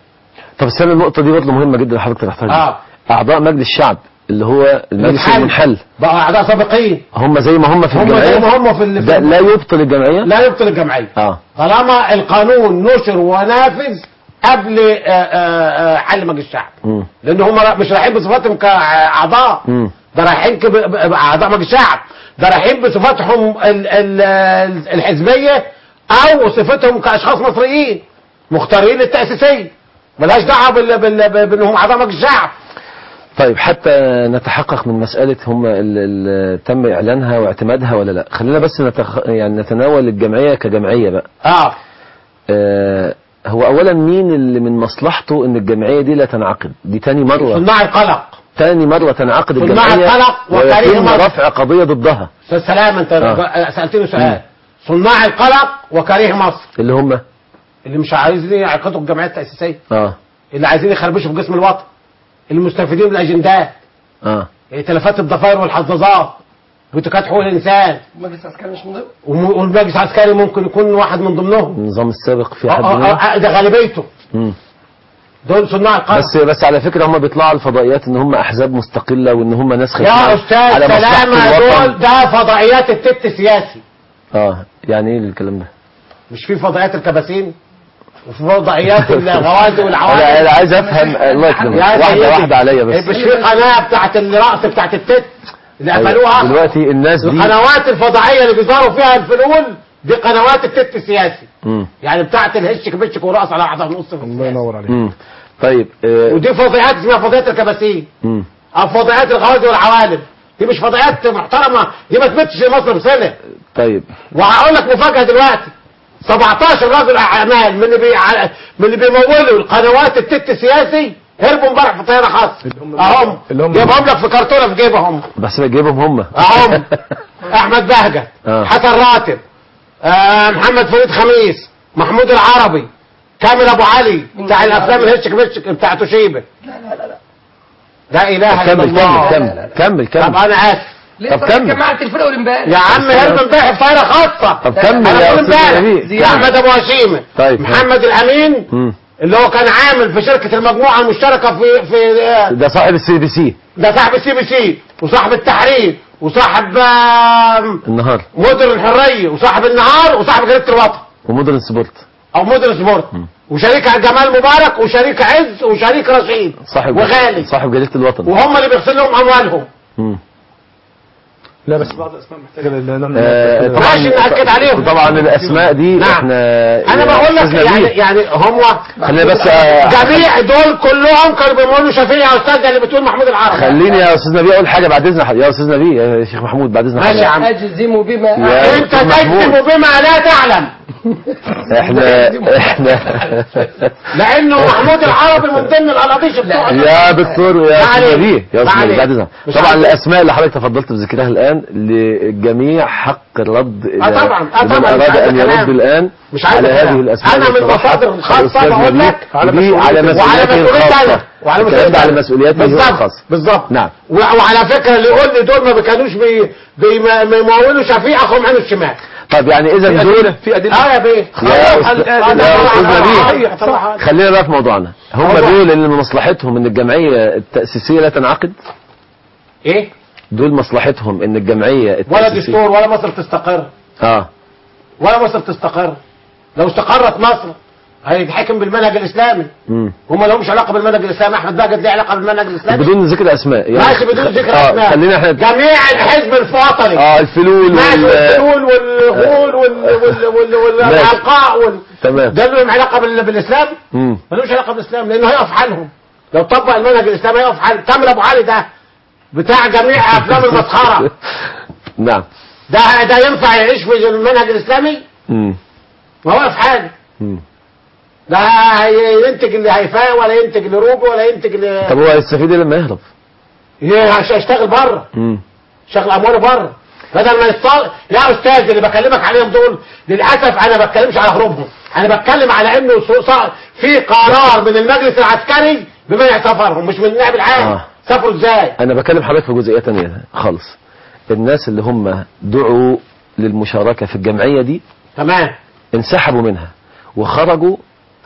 طب استنى النقطه دي برضه مهمه جدا حضرتك طرحتها دي. اه اعضاء مجلس الشعب اللي هو المجلس بيتحل. المنحل بقى اعضاء سابقين هم زي ما هم في هم الجمعيه زي ما هم في ال- ده لا يبطل الجمعيه لا يبطل الجمعيه اه طالما القانون نشر ونافذ قبل آه، آه، آه، حل مجلس الشعب مم. لان هم مش رايحين بصفاتهم كاعضاء مم. ده رايحين كب- ب- باعضاء مجلس الشعب ده رايحين بصفاتهم ال- ال- ال- الحزبيه او صفتهم كاشخاص مصريين مختارين التاسيسيه ملهاش دعوه بال- بال- بانهم اعضاء مجلس الشعب طيب حتى نتحقق من مسألة هم ال- ال- تم إعلانها واعتمادها ولا لا خلينا بس نتخ... يعني نتناول الجمعية كجمعية بقى اه آه هو أولا مين اللي من مصلحته إن الجمعية دي لا تنعقد دي تاني مرة صناع القلق تاني مرة تنعقد صناع الجمعية القلق وكريم ويتم مصر. رفع قضية ضدها استاذ سلام انت آه. سالتني سؤال صناع القلق وكريه مصر اللي هم اللي مش عايزين يعقدوا الجمعيه التاسيسيه اه اللي عايزين يخربشوا في جسم الوطن المستفيدين من الاجندات اه ائتلافات الضفائر والحظاظات بوتيكات حقوق الانسان مجلس عسكري مش مضر وم- والمجلس العسكري ممكن يكون واحد من ضمنهم النظام السابق في آه، حد آه، منهم آه، ده غالبيته مم. دول صناع القلق بس بس على فكرة هم بيطلعوا على الفضائيات ان هم احزاب مستقلة وان هم ناس خايفين يا على استاذ مصلحة سلامه الوطن. دول ده فضائيات التت السياسي اه يعني ايه الكلام ده مش في فضائيات الكباسين وفي فضائيات الغوازي انا والعوازي أنا عايز افهم الله يكرمك يا واحده سيدي. واحده عليا بس مش في قناه بتاعت الرقص بتاعت التت اللي قفلوها دلوقتي الناس دي القنوات الفضائيه اللي بيظهروا فيها الفلول دي قنوات التت السياسي مم. يعني بتاعت الهشك بشك ورقص على اعضاء النص في الله السياسة. ينور عليك مم. طيب آه، ودي فضائيات اسمها فضائيات الكباسين مم. او فضائيات الغوازي والعوالم دي مش فضائيات محترمه دي ما تمتش في مصر بسنه طيب وهقول لك مفاجاه دلوقتي 17 رجل اعمال من اللي بي... من اللي بيمولوا القنوات التت السياسي هربوا امبارح في طياره خاصه اهم اللي هم- جايبهم لك في كرتونه في جيبهم بس بجيبهم هم اهم احمد بهجت آه. حسن راتب آه محمد فريد خميس محمود العربي كامل ابو علي بتاع الافلام الهشك بشك بتاع توشيبه لا اله الا كمل الله كمل كمل كمل طب كمل انا اسف ليه طب طب كمل. جماعة الفرقة والامبارح يا عم هرب امبارح في طياره خاصه طب كمل انا يا بقول أستاذ امبارح نبيل. يا احمد ابو هشيمه طيب. محمد الامين مم. اللي هو كان عامل في شركه المجموعه المشتركه في في آه، ده صاحب السي بي سي ده صاحب السي بي سي وصاحب التحرير وصاحب آم، النهار مدن الحريه وصاحب النهار وصاحب جريده الوطن ومودرن سبورت او مدن سبورت وشريك جمال مبارك وشريك عز وشريك رشيد صاحب وغالي صاحب جريدة الوطن وهم اللي بيغسل لهم اموالهم مم. لا بس بعض الاسماء محتاجه لل- نعمل- آه، طبعا ماشي نأكد عليهم. طبعا الاسماء دي نعم. احنا انا يا بقول لك أستاذ يعني نبيل، يعني هم خلينا بس آه، جميع دول كلهم كانوا بيقولوا شفيع يا استاذ اللي بتقول محمود العربي خليني يا استاذ نبيل اقول حاجه بعد اذن حضرتك. يا استاذ نبيل يا شيخ محمود بعد اذن ماشي يا حضرتك. عم أجزم بما يا انت أستاذ محمود. تجزم بما لا تعلم احنا احنا لانه محمود العربي من ضمن الاراضيش بتوع يا دكتور يا ما استاذ عليك. نبيل يا ما استاذ نبيل عليك. بعد اذنك مش طبعا عارف. الاسماء اللي حضرتك تفضلت بذكرها الان للجميع حق الرد آه طبعا، آه لمن طبعا، مش اراد عايز ان كلام. يرد الان مش عايز على كلام. هذه الاسماء أنا من اللي طرحها مصادر خاصة الأستاذ بقول نبيل. لك على ودي على مسؤوليتي. وعلى مسؤوليته مسؤوليتي الخاصه أنا. وعلى الكلام ده على مسؤوليتي مسؤوليته هو بالظبط الخاصه بالظبط نعم. و- وعلى فكره اللي يقول لي دول ما كانوش بي بي- بيمولوا شفيع اخوهم عينه الشمال طب يعني اذا دول في ادله اه يا بيه يا أستاذ- آه، يا طبعاً، أستاذ طبعاً، نبيل. صحيح، طبعاً. خلينا بقى في موضوعنا هم موضوع. دول اللي من مصلحتهم ان الجمعيه التاسيسيه لا تنعقد ايه دول مصلحتهم ان الجمعيه ولا التاسيسيه دستور ولا مصر تستقر اه ولا مصر تستقر لو استقرت مصر هيتحكم بالمنهج الاسلامي امم هم لهمش علاقه بالمنهج الاسلامي احمد باجد ليه علاقه بالمنهج الاسلامي بدون ذكر اسماء يعني ماشي بدون ذكر آه، اسماء خلينا احنا جميع الحزب الوطني اه الفلول ماشي وال والفلول والغول وال- وال- وال- ماشي. والعلقاء وال... تمام ده لهم علاقه بال- بالاسلام امم ملوش علاقه بالاسلام لانه هيقف حالهم لو طبق المنهج الاسلامي هيقف حال كامل ابو علي ده بتاع جميع افلام المسخره نعم ده ده ينفع يعيش في المنهج الاسلامي امم ما هو في حاله أمم. ده ينتج لهيفاء ولا ينتج لروبي ولا ينتج ل طب هو هيستفيد إيه لما يهرب ي- يشتغل بره امم شغل اموال بره بدل ما يصال يا استاذ اللي بكلمك عليهم دول للاسف انا ما بتكلمش على هروبهم انا بتكلم على انه سو- صا- في قرار من المجلس العسكري بمنع سفرهم مش من النائب العام آه. سافروا ازاي انا بكلم حضرتك في جزئيه تانية خالص الناس اللي هم دعوا للمشاركه في الجمعيه دي تمام انسحبوا منها وخرجوا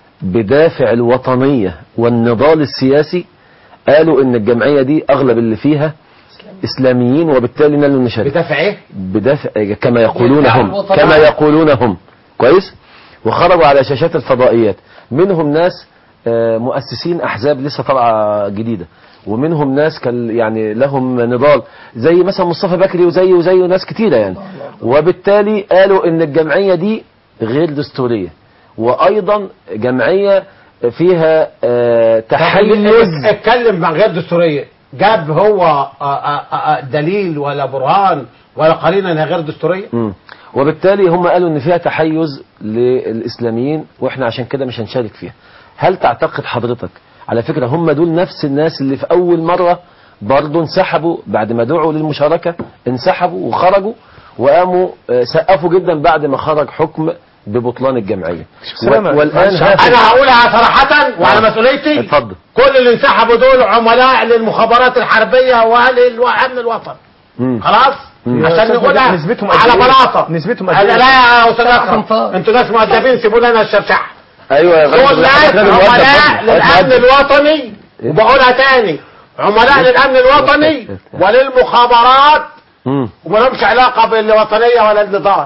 بدافع الوطنية والنضال السياسي قالوا ان الجمعية دي اغلب اللي فيها اسلاميين وبالتالي نالوا النشاط بدافع ايه بدافع كما يقولون بدافع هم الوطنية. كما يقولون هم كويس وخرجوا على شاشات الفضائيات منهم ناس آه، مؤسسين احزاب لسه طالعه جديده ومنهم ناس كان يعني لهم نضال زي مثلا مصطفى بكري وزي وزي ناس كتيره يعني وبالتالي قالوا ان الجمعيه دي غير دستوريه وايضا جمعيه فيها آه، تحيز اتكلم مع غير دستوريه جاب هو آه، آه، آه، دليل ولا برهان ولا قرينه انها غير دستوريه مم. وبالتالي هم قالوا ان فيها تحيز للاسلاميين واحنا عشان كده مش هنشارك فيها هل تعتقد حضرتك على فكرة هم دول نفس الناس اللي في اول مرة برضه انسحبوا بعد ما دعوا للمشاركة انسحبوا وخرجوا وقاموا آه، سقفوا جدا بعد ما خرج حكم ببطلان الجمعية سلامة. والان معلش، هذا- انا هقولها صراحه وعلى آه. مسؤوليتي اتفضل كل اللي انسحبوا دول عملاء للمخابرات الحربيه وللامن الوطني مم. خلاص مم. عشان يا نقولها أستاذ نسبتهم قد على إيه؟ بلاطه نسبتهم قد لا إيه؟ يا استاذ اكرم خنفار. انتوا ناس مؤدبين سيبوا لنا الشرشحه ايوه يا دول فندم، ناس حضرتك راجل مؤدب عملاء برضه. للامن حضرتك مؤدب. الوطني وبقولها تاني عملاء للامن الوطني وللمخابرات مم. وما لهمش علاقه بالوطنيه ولا النضال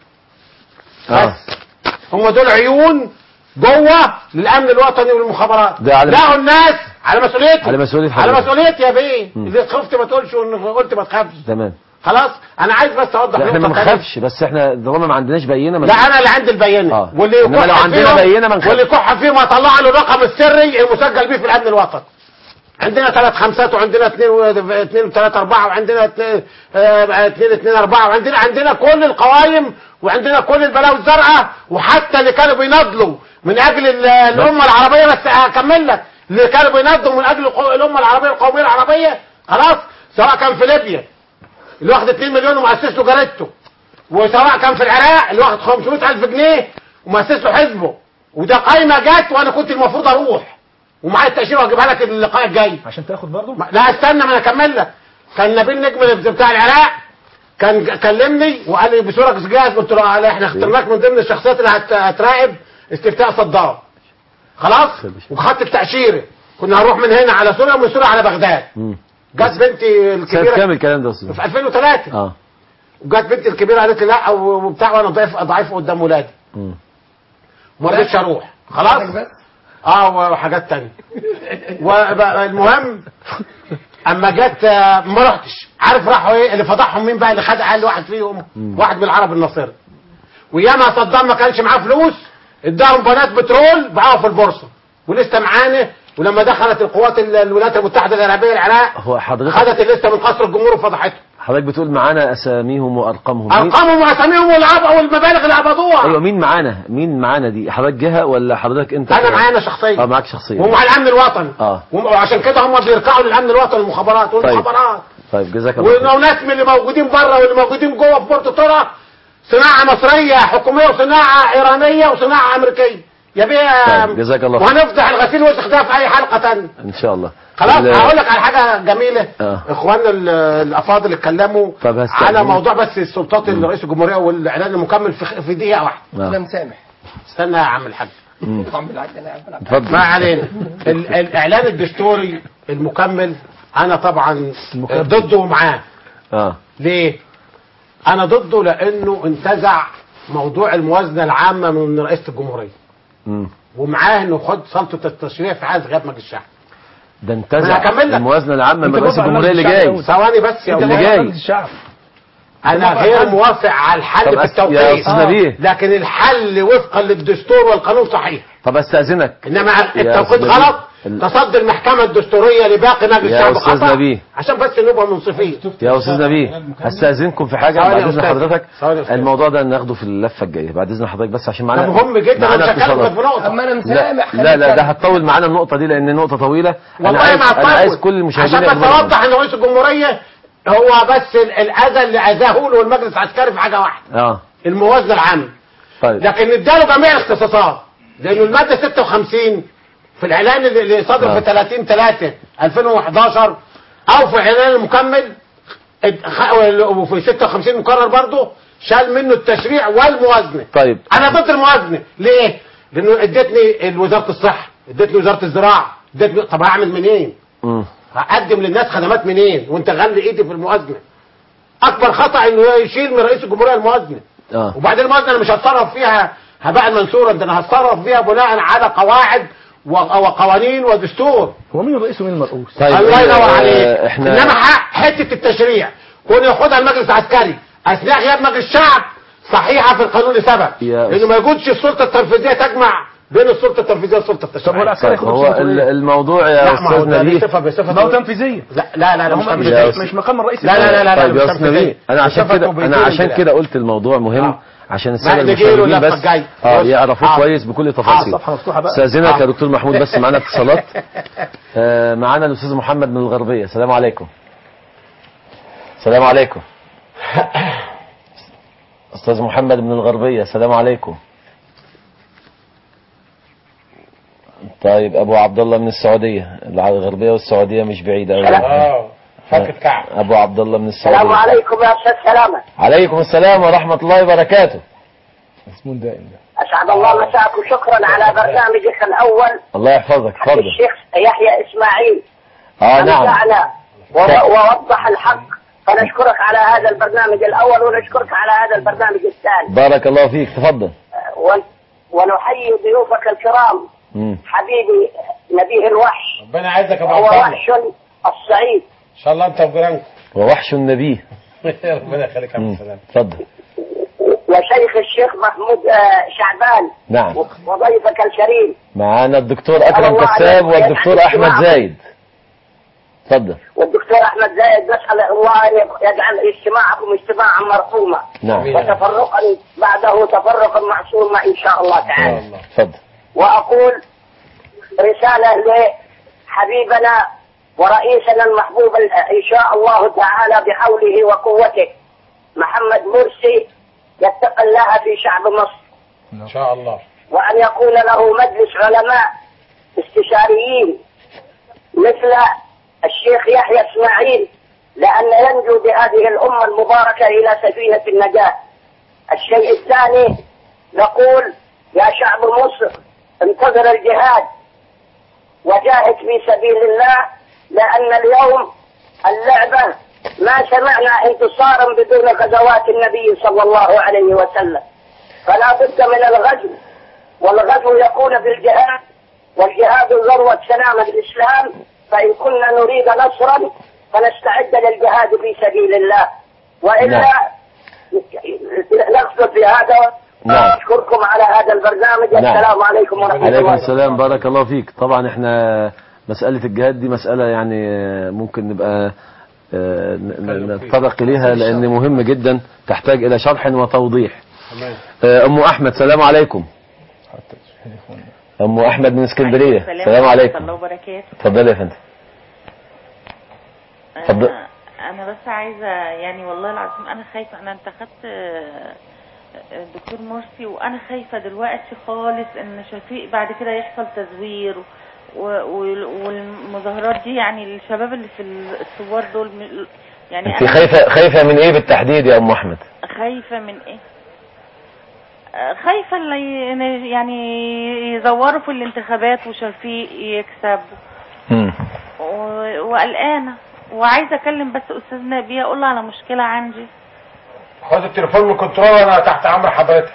آه. بس هم دول عيون جوه للامن الوطني والمخابرات ده على- لقوا الناس على مسؤوليتي على مسؤولية على حضرتك. مسؤوليتي يا بيه مم. اللي خفت ما تقولش وإن قلت ما تخافش تمام خلاص انا عايز بس اوضح لا، احنا ما نقطة تانية. بنخافش بس احنا طالما ما عندناش بينه ما لا انا اللي عندي البينه آه. واللي إنما يكح لو عندنا فيهم- بينة ما نخافش. واللي يكح فيهم اطلع له الرقم السري المسجل بيه في الامن الوطني عندنا ثلاث خمسات وعندنا اثنين و- اثنين وثلاثة أربعة وعندنا اثنين آه، اثنين اثنين أربعة وعندنا عندنا كل القوائم وعندنا كل البلاوي الزرقاء وحتى اللي كانوا بيناضلوا من أجل ال- الأمة العربية بس هكمل لك اللي كانوا بيناضلوا من أجل القو- الأمة العربية القومية العربية خلاص سواء كان في ليبيا اللي واخد 2 مليون ومؤسس له جريدته وسواء كان في العراق اللي واخد 500 ألف جنيه ومؤسس له حزبه وده قايمة جت وأنا كنت المفروض أروح ومعايا التأشيرة وأجيبها لك اللقاء الجاي عشان تاخد برضه ما- لا استنى ما انا اكمل لك كان نبيل نجم اللي بتاع العراق كان ج- كلمني وقال لي بصوره جاهز قلت له قال احنا اخترناك من ضمن الشخصيات اللي هت- هتراقب استفتاء صدام خلاص وخدت التاشيره كنا هنروح من هنا على سوريا ومن سوريا على بغداد مم. جت بنتي سنة الكبيره كام الكلام ده يا استاذ في 2003 اه وجت بنتي الكبيره قالت لي لا وبتاع وانا ضعيف ضعيف قدام ولادي مم. ما رضيتش اروح خلاص بس اه وحاجات تانية والمهم اما جت آه، ما رحتش عارف راحوا ايه اللي فضحهم مين بقى اللي خد اقل واحد فيهم واحد من العرب الناصري وياما صدام ما كانش معاه فلوس اداهم بنات بترول باعوها في البورصه ولسه معانا ولما دخلت القوات ال- الولايات المتحده الارابيه العراق هو حضرتك خدت الليسته من قصر الجمهور وفضحته حضرتك بتقول معانا اساميهم وارقامهم مين؟ ارقامهم واساميهم والعب والمبالغ اللي قبضوها ايوه مين معانا مين معانا دي حضرتك جهه ولا حضرتك انت انا معانا شخصيا اه معاك شخصيا ومع الامن الوطني اه. وم- وعشان كده هم بيركعوا للامن الوطني والمخابرات والمخابرات طيب جزاك الله خير. وناس من اللي موجودين بره واللي موجودين جوه في بورتو تورا صناعه مصريه حكوميه وصناعه ايرانيه وصناعه امريكيه يا بيه طيب، جزاك الله خير. وهنفتح الغسيل والسخ ده في اي حلقه تانية ان شاء الله خلاص ال- هقول لك على حاجه جميله آه. اخواننا ال- الافاضل اتكلموا طب هستأذن. على موضوع بس السلطات الرئيس الجمهوريه والاعلان المكمل في في دقيقه واحده آه. انا مسامح استنى يا عم الحاج طعم بالعكس انا عارف ألعب. اتفضل ما علينا ال- الاعلان الدستوري المكمل انا طبعا ضده ومعاه اه ليه انا ضده لانه انتزع موضوع الموازنه العامه من رئاسه الجمهوريه مم. ومعاه انه خد سلطه التشريع في حاله غياب مجلس الشعب ده أنا انتزع هكمل لك. الموازنه العامه من أنت رئيس برضه الجمهوريه اللي عملت جاي الشعب ثواني بس يا انت اللي أولاد. جاي. مجلس الشعب انا غير موافق على الحل طب في أس- يا التوقيت أستاذ نبيه. لكن الحل وفقا للدستور والقانون صحيح طب استاذنك انما التوقيت أستاذ نبيه. غلط ال- تصدي المحكمه الدستوريه لباقي مجلس يا الشعب أستاذ خطا نبيه. عشان بس نبقى منصفين يا استاذ نبيه هستاذنكم في حاجه ثواني بعد يا اذن أستاذ. حضرتك ثواني يا أستاذ. الموضوع ده ناخده في اللفه الجايه بعد اذن حضرتك بس عشان ده معانا مهم جدا معانا مش هكلمك اتصالات. في نقطه اما انا لا مسامح لا لا ده هتطول معانا النقطه دي لان النقطه طويله انا والله عايز ما انا عايز هتطول. كل المشاهدين عشان بس ياخدوا اوضح ان رئيس الجمهوريه هو بس ال- الاذى اللي اذاه له المجلس العسكري في حاجه واحده بالهم. اه الموازنه العامه طيب لكن اداله جميع الاختصاصات لانه الماده 56 في الاعلان اللي- اللي صدر آه. في 30 3 2011 او في الاعلان المكمل اد- خ- وفي 56 مكرر برضه شال منه التشريع والموازنه طيب انا ضد الموازنه ليه لانه ادتني وزاره الصحه ادتني وزاره الزراعه ادتني طب هعمل منين مم. هقدم للناس خدمات منين وانت غلي ايدي في الموازنه اكبر خطا انه يشيل من رئيس الجمهوريه الموازنه اه وبعدين الموازنه انا مش هتصرف فيها هباء منثورا ده انا هتصرف فيها بناء على قواعد و- وقوانين ودستور هو مين الرئيس ومين المرؤوس؟ طيب الله ينور آه، عليك احنا انما ح- حته التشريع كون ياخدها المجلس العسكري اثناء غياب مجلس الشعب صحيحه في القانون لسبب يا لانه ما يوجدش السلطه التنفيذيه تجمع بين السلطه التنفيذيه والسلطه طب هو التشريعيه العسكري طيب ياخد هو بصفته ال- إيه؟ الموضوع يا لا ما هو استاذ ده نبيه بصفه بصفه ما هو تنفيذيه لا لا لا لا مش هم مش, تنفيذيه مش مقام الرئيس لا لا لا لا, لا طيب يا مش استاذ تنفيذية. نبيه انا عشان بصفته كده انا بيدين عشان كده. كده قلت الموضوع مهم آه. عشان الساده لا، نجيله المشاهدين اللفة بس الجاية. اه بص. يعرفوه آه. كويس بكل تفاصيل صفحة مفتوحة بقى. استاذنك يا آه. دكتور محمود بس معانا اتصالات آه معانا الاستاذ محمد من الغربيه السلام عليكم السلام عليكم استاذ محمد من الغربيه السلام عليكم طيب ابو عبد الله من السعوديه الغربيه والسعوديه مش بعيده قوي اه فكت كعب ابو عبد الله من السلام السعوديه عليكم يا استاذ سلامه عليكم السلام ورحمه الله وبركاته اسمه دائم ده اسعد الله مساكم شكرا على برنامجك الاول الله يحفظك حق اتفضل الشيخ يحيى اسماعيل اه نعم أمتعنا و- ووضح الحق فنشكرك على هذا البرنامج الاول ونشكرك على هذا البرنامج الثاني بارك الله فيك تفضل ون- ونحيي ضيوفك الكرام مم. حبيبي نبيه الوحش ربنا يعزك يا ابو هو عبد الله وحش الصعيد ان شاء الله انت وجيرانك ووحش النبيه ربنا يخليك يا عبد مم. السلام تفضل وشيخ الشيخ محمود آه، شعبان نعم و- وضيفك الكريم معانا الدكتور اكرم الله كساب عليك. والدكتور يسعدك احمد معكم. زايد اتفضل والدكتور احمد زايد نسال الله ان يجعل اجتماعكم اجتماعا مرحوما نعم وتفرقا بعده تفرقا معصوما ان شاء الله تعالى اتفضل واقول رساله لحبيبنا ورئيسنا المحبوب ال- ان شاء الله تعالى بحوله وقوته محمد مرسي يتقي الله في شعب مصر ان شاء الله وأن يكون له مجلس علماء استشاريين مثل الشيخ يحيى اسماعيل لأن ينجو بهذه الأمة المباركة إلى سفينة النجاة الشيء الثاني نقول يا شعب مصر انتظر الجهاد وجاهد في سبيل الله لأن اليوم اللعبة ما سمعنا انتصارا بدون غزوات النبي صلى الله عليه وسلم فلا بد من الغزو والغزو يكون بالجهاد والجهاد ذروة سلامة الإسلام فإن كنا نريد نصرا فنستعد للجهاد في سبيل الله وإلا نعم. نقصد في هذا نعم. أشكركم على هذا البرنامج نعم. السلام عليكم ورحمة عليكم الله السلام بارك الله فيك طبعا احنا مسألة الجهاد دي مسألة يعني آه، ممكن نبقى آه، ن- ن- نتطرق إليها لأن مهم جدا تحتاج إلى شرح وتوضيح تمام آه، أم أحمد سلام عليكم أم أحمد من اسكندرية السلام سلام ورحمة عليكم الله وبركاته اتفضلي يا فندم اتفضل. أنا, أنا بس عايزة يعني والله العظيم أنا خايفة أنا انتخبت آه، الدكتور مرسي وأنا خايفة دلوقتي خالص إن شفيق بعد كده يحصل تزوير و- و- والمظاهرات دي يعني الشباب اللي في الثوار دول م- يعني انت أنا خايفة خايفة من ايه بالتحديد يا أم أحمد خايفة من إيه؟ آه، خايفة اللي ي- يعني يزوروا في الانتخابات وشفيق يكسب مم. و- وقلقانه وعايزه اكلم بس استاذ نبيه اقول له على مشكله عندي خد التليفون من كنترول وانا تحت امر حضرتك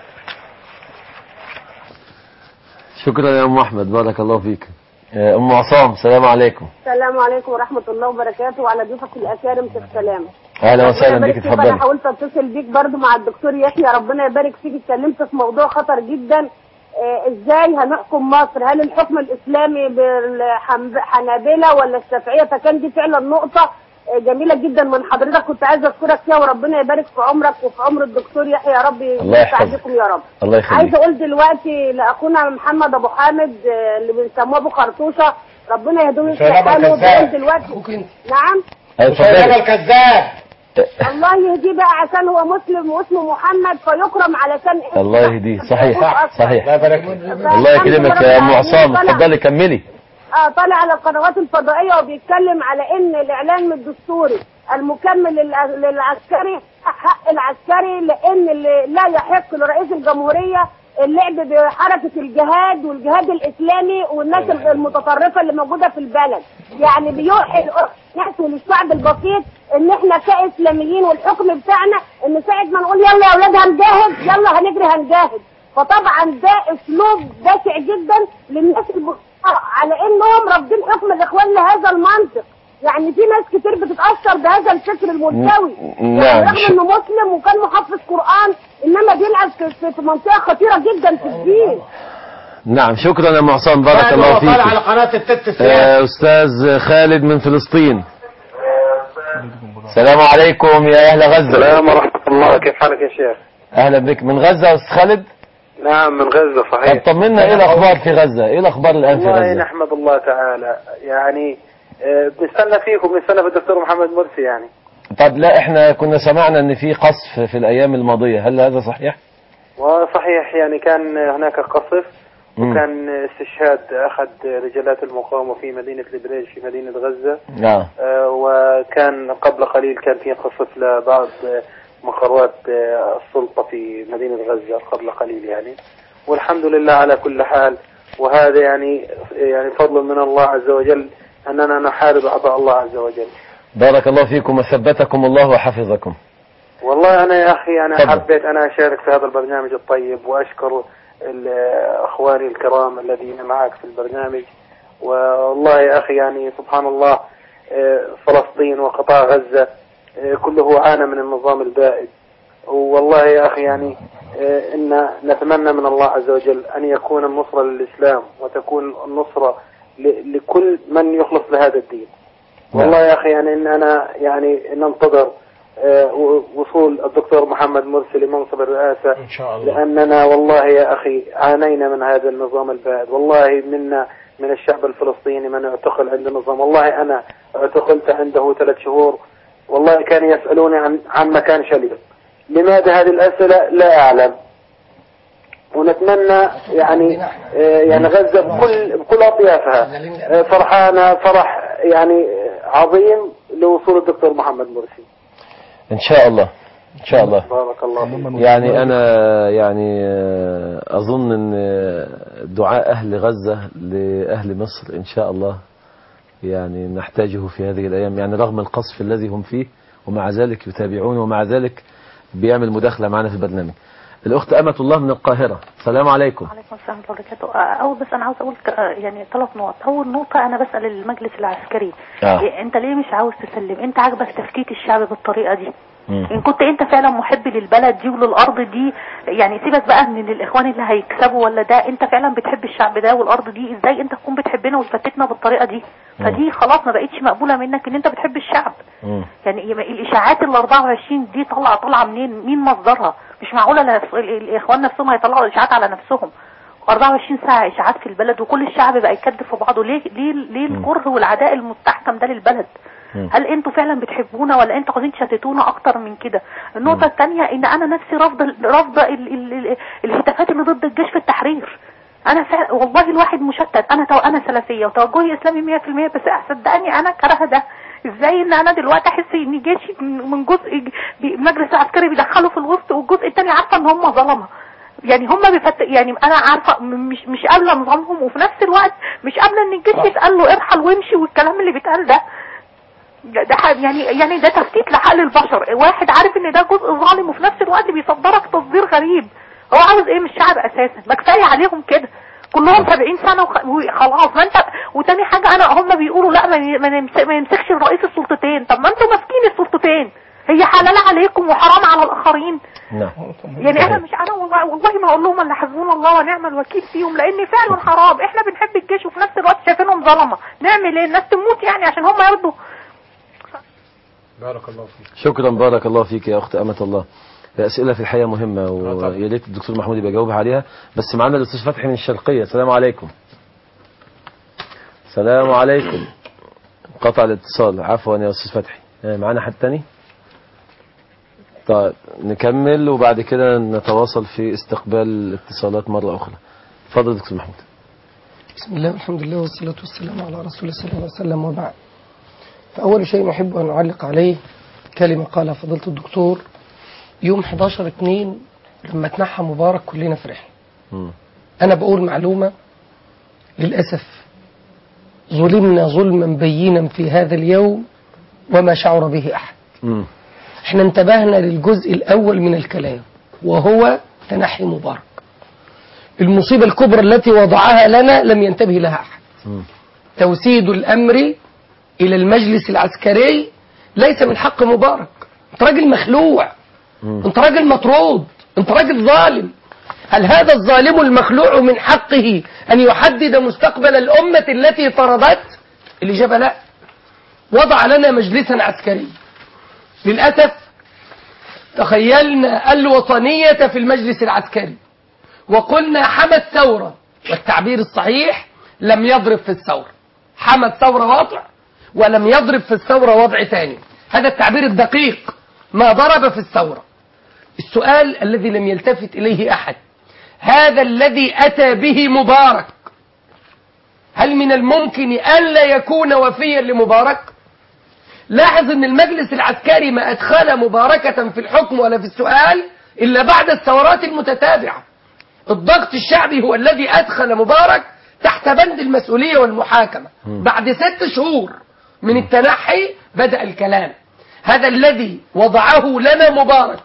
شكرا يا أم أحمد بارك الله فيك آه، أم عصام سلام عليكم السلام عليكم ورحمة الله وبركاته وعلى ضيوفك الأكارم في السلام أهلا ربنا وسهلا يبارك بك فيك. أنا اتفضلي حاولت أتصل بيك برضو مع الدكتور يحيى ربنا يبارك فيك اتكلمت في موضوع خطر جدا آه، ازاي هنحكم مصر هل الحكم الاسلامي بالحنابلة ولا الشافعية فكان دي فعلا نقطة آه، جميلة جدا من حضرتك كنت عايزة اشكرك فيها وربنا يبارك في عمرك وفي عمر الدكتور يحيى يا رب الله يحفظك. يسعدكم يا رب الله عايزه يخليك اقول دلوقتي لاخونا محمد ابو حامد آه، اللي بنسموه ابو خرطوشه ربنا يهديه مش ويصلح هيبقى حاله كذاب. وبيقول دلوقتي أخوك أنت نعم أيوة، مش هيبقى اتفضلي الكذاب الله يهديه بقى عشان هو مسلم واسمه محمد فيكرم علشان اسمه. الله يهديه صحيح صحيح الله يبارك فيك الله يكرمك يا أم عصام اتفضلي كملي اه طالع على القنوات الفضائيه وبيتكلم على ان الاعلان الدستوري المكمل للع- للعسكري حق العسكري لان اللي لا يحق لرئيس الجمهوريه اللعب بحركه الجهاد والجهاد الاسلامي والناس المتطرفه اللي موجوده في البلد يعني بيوحي الناس وللشعب البسيط ان احنا كاسلاميين والحكم بتاعنا ان ساعه ما نقول يلا يا اولاد هنجاهد يلا هنجري هنجاهد فطبعا ده اسلوب بشع جدا للناس الب... على انهم رافضين حكم الاخوان لهذا المنطق يعني في ناس كتير بتتاثر بهذا الفكر الملتوي ن- يعني نعم. رغم انه مسلم وكان محفظ قران انما بيلعب في, في, في منطقه خطيره جدا في الدين نعم شكرا يا أم عصام بارك بعد الله هو طالع على فيك قناه الست السياسي آه، أستاذ خالد من فلسطين السلام عليكم يا أهل غزة السلام ورحمة الله كيف حالك يا شيخ؟ أهلا بك من غزة يا أستاذ خالد نعم من غزة طب صحيح طمنا إيه الأخبار في غزة إيه الأخبار الآن في والله غزة نحمد الله تعالى يعني آه، بنستنى فيكم بنستنى في الدكتور محمد مرسي يعني طب لا احنا كنا سمعنا ان في قصف في الايام الماضية هل هذا صحيح وصحيح يعني كان هناك قصف مم. وكان استشهاد أحد رجالات المقاومة في مدينة البريج في مدينة غزة نعم آه، وكان قبل قليل كان في قصف لبعض آه، مقرات آه، السلطة في مدينة غزة قبل قليل يعني والحمد لله على كل حال وهذا يعني يعني فضل من الله عز وجل أننا نحارب أعضاء الله عز وجل بارك الله فيكم وثبتكم الله وحفظكم والله أنا يا أخي أنا تفضل. حبيت أنا أشارك في هذا البرنامج الطيب وأشكر ال- أخواني الكرام الذين معك في البرنامج والله يا أخي يعني سبحان الله آه، فلسطين وقطاع غزة آه، كله عانى من النظام البائد والله يا أخي يعني آه، إن نتمنى من الله عز وجل أن يكون النصرة للإسلام وتكون النصرة ل- لكل من يخلص لهذا الدين والله يا أخي يعني إن أنا يعني ننتظر آه، و- وصول الدكتور محمد مرسي لمنصب الرئاسة ان شاء الله لأننا والله يا أخي عانينا من هذا النظام البائد والله منا من الشعب الفلسطيني من اعتقل عند النظام والله أنا اعتقلت عنده ثلاث شهور والله كانوا يسألوني عن عن مكان شليل لماذا هذه الأسئلة لا أعلم ونتمنى يعني آه، يعني غزة بكل بكل أطيافها آه، فرحانة فرح يعني عظيم لوصول الدكتور محمد مرسي ان شاء الله ان شاء الله بارك الله فيك يعني انا يعني آه، اظن ان آه، دعاء اهل غزة لاهل مصر ان شاء الله يعني نحتاجه في هذه الايام يعني رغم القصف الذي هم فيه ومع ذلك يتابعون ومع ذلك بيعمل مداخلة معنا في البرنامج الاخت امة الله من القاهرة السلام عليكم عليكم السلام ورحمة الله وبركاته آه، أول بس أنا عاوز أقول ك- آه، يعني ثلاث نقط أول نقطة أنا بسأل المجلس العسكري آه. إيه، أنت ليه مش عاوز تسلم أنت عاجبك تفكيك الشعب بالطريقة دي مم. إن كنت أنت فعلا محب للبلد دي وللأرض دي يعني سيبك بقى من الإخوان اللي هيكسبوا ولا ده أنت فعلا بتحب الشعب ده والأرض دي إزاي أنت تكون بتحبنا وتفتتنا بالطريقة دي فدي خلاص ما بقتش مقبولة منك إن أنت بتحب الشعب مم. يعني يبقى الاشاعات ال 24 دي طالعه طالعه منين مين مصدرها مش معقوله لا- ال- ال- الاخوان نفسهم هيطلعوا اشاعات على نفسهم 24 ساعه اشاعات في البلد وكل الشعب بقى يكذب في بعضه ليه ليه ليه الكره والعداء المستحكم ده للبلد هل انتوا فعلا بتحبونا ولا انتوا عايزين تشتتونا اكتر من كده النقطه الثانيه ان انا نفسي رافضه رافضه ال- ال- ال- الهتافات اللي ضد الجيش في التحرير انا فعلا والله الواحد مشتت انا تو انا سلفيه وتوجهي اسلامي 100% بس صدقني انا كره ده ازاي ان انا دلوقتي احس ان جيشي من من جزء ج- بي- المجلس العسكري بيدخله في الوسط والجزء الثاني عارفه ان هم ظلمه يعني هم بيفت يعني انا عارفه م- مش مش قابله نظامهم وفي نفس الوقت مش قابله ان الجيش يتقال له ارحل وامشي والكلام اللي بيتقال ده ده ده ح- يعني يعني ده تفتيت لعقل البشر واحد عارف ان ده جزء ظالم وفي نفس الوقت بيصدرك تصدير غريب هو عاوز ايه من الشعب اساسا ما كفايه عليهم كده كلهم 70 سنه وخ- وخلاص ما انت وتاني حاجه انا هم بيقولوا لا ما ي- ما نمس- ما يمسكش الرئيس السلطتين طب ما انتوا ماسكين السلطتين هي حلال عليكم وحرام على الاخرين نعم يعني انا مش انا والله, والله ما اقول لهم الا حسبونا الله ونعم الوكيل فيهم لان فعلا حرام احنا بنحب الجيش وفي نفس الوقت شايفينهم ظلمه نعمل ايه الناس تموت يعني عشان هم يرضوا بارك الله فيك شكرا بارك الله فيك يا اخت امة الله الاسئله في الحقيقه مهمه ويا ريت الدكتور محمود يبقى يجاوب عليها بس معانا الاستاذ فتحي من الشرقيه السلام عليكم السلام عليكم قطع الاتصال عفوا يا استاذ فتحي آه، معانا حد تاني طيب نكمل وبعد كده نتواصل في استقبال الاتصالات مره اخرى اتفضل دكتور محمود بسم الله والحمد لله والصلاة والسلام على رسول الله صلى الله عليه وسلم وبعد فأول شيء أحب أن أعلق عليه كلمة قالها فضيلة الدكتور يوم 11 2 لما تنحى مبارك كلنا فرحنا مم. أنا بقول معلومة للأسف ظلمنا ظلما بينا في هذا اليوم وما شعر به أحد مم. احنا انتبهنا للجزء الأول من الكلام وهو تنحي مبارك المصيبة الكبرى التي وضعها لنا لم ينتبه لها أحد مم. توسيد الأمر إلى المجلس العسكري ليس من حق مبارك أنت راجل مخلوع مم. أنت راجل مطرود أنت راجل ظالم هل هذا الظالم المخلوع من حقه أن يحدد مستقبل الأمة التي طردت الإجابة لا وضع لنا مجلسا عسكري للأسف تخيلنا الوطنية في المجلس العسكري وقلنا حمى الثورة والتعبير الصحيح لم يضرب في الثورة حمى الثورة وضع ولم يضرب في الثورة وضع ثاني هذا التعبير الدقيق ما ضرب في الثورة السؤال الذي لم يلتفت إليه أحد هذا الذي أتى به مبارك هل من الممكن ألا يكون وفيا لمبارك لاحظ أن المجلس العسكري ما أدخل مباركة في الحكم ولا في السؤال إلا بعد الثورات المتتابعة الضغط الشعبي هو الذي أدخل مبارك تحت بند المسؤولية والمحاكمة بعد ست شهور من التنحي بدأ الكلام هذا الذي وضعه لنا مبارك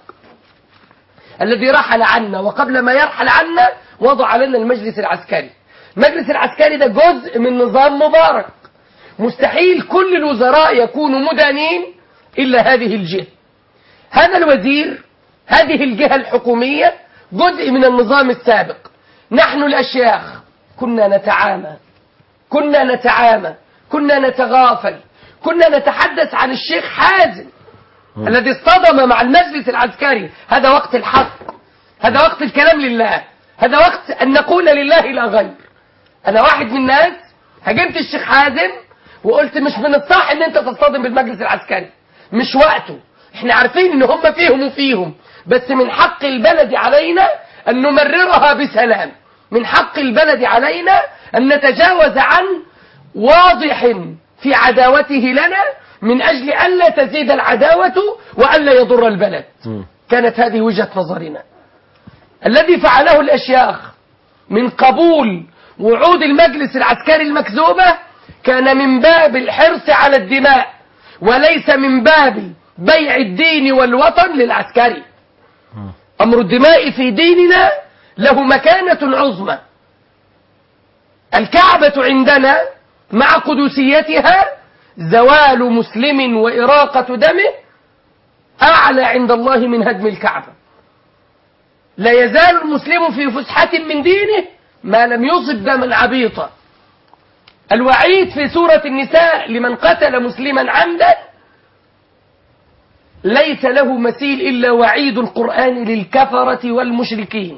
الذي رحل عنا وقبل ما يرحل عنا وضع لنا المجلس العسكري المجلس العسكري ده جزء من نظام مبارك مستحيل كل الوزراء يكونوا مدانين إلا هذه الجهة هذا الوزير هذه الجهة الحكومية جزء من النظام السابق نحن الأشياخ كنا نتعامى كنا نتعامى كنا نتغافل كنا نتحدث عن الشيخ حازم الذي اصطدم مع المجلس العسكري هذا وقت الحق هذا وقت الكلام لله هذا وقت أن نقول لله لا غير أنا واحد من الناس هاجمت الشيخ حازم وقلت مش من الصح ان انت تصطدم بالمجلس العسكري مش وقته احنا عارفين ان هم فيهم وفيهم بس من حق البلد علينا ان نمررها بسلام من حق البلد علينا ان نتجاوز عن واضح في عداوته لنا من اجل الا تزيد العداوة والا يضر البلد كانت هذه وجهة نظرنا الذي فعله الاشياخ من قبول وعود المجلس العسكري المكذوبة كان من باب الحرص على الدماء وليس من باب بيع الدين والوطن للعسكري أمر الدماء في ديننا له مكانة عظمى الكعبة عندنا مع قدسيتها زوال مسلم وإراقة دمه أعلى عند الله من هدم الكعبة لا يزال المسلم في فسحة من دينه ما لم يصب دما عبيطا الوعيد في سورة النساء لمن قتل مسلما عمدا ليس له مثيل إلا وعيد القرآن للكفرة والمشركين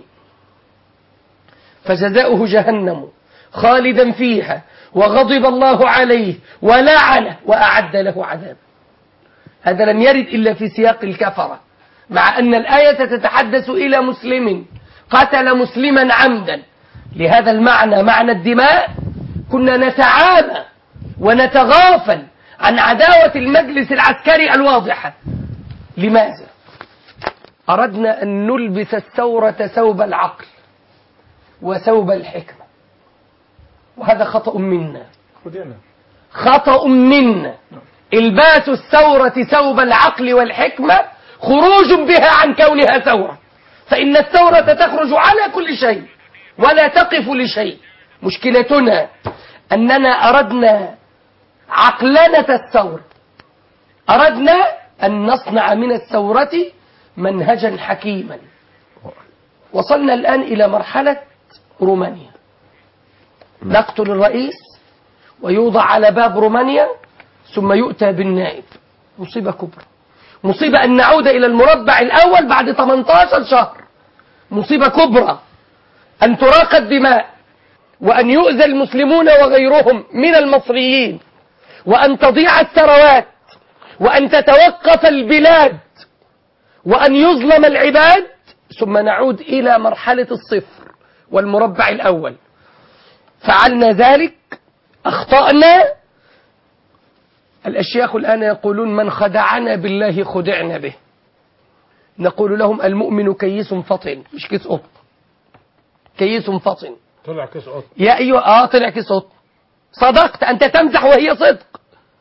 فجزاؤه جهنم خالدا فيها وغضب الله عليه ولعنه وأعد له عذاب هذا لم يرد إلا في سياق الكفرة مع أن الآية تتحدث إلى مسلم قتل مسلما عمدا لهذا المعنى معنى الدماء كنا نتعامى ونتغافل عن عداوة المجلس العسكري الواضحة لماذا؟ أردنا أن نلبس الثورة ثوب العقل وثوب الحكمة وهذا خطأ منا خطأ منا الباس الثورة ثوب العقل والحكمة خروج بها عن كونها ثورة فإن الثورة تخرج على كل شيء ولا تقف لشيء مشكلتنا أننا أردنا عقلنة الثورة أردنا أن نصنع من الثورة منهجا حكيما وصلنا الآن إلى مرحلة رومانيا نقتل الرئيس ويوضع على باب رومانيا ثم يؤتى بالنائب مصيبة كبرى مصيبة أن نعود إلى المربع الأول بعد 18 شهر مصيبة كبرى أن تراق الدماء وأن يؤذى المسلمون وغيرهم من المصريين وأن تضيع الثروات وأن تتوقف البلاد وأن يظلم العباد ثم نعود إلى مرحلة الصفر والمربع الأول فعلنا ذلك أخطأنا الأشياخ الآن يقولون من خدعنا بالله خدعنا به نقول لهم المؤمن كيس فطن مش كيس قط كيس فطن طلع كيس قط يا أيها آه طلع كيس قط صدقت أنت تمزح وهي صدق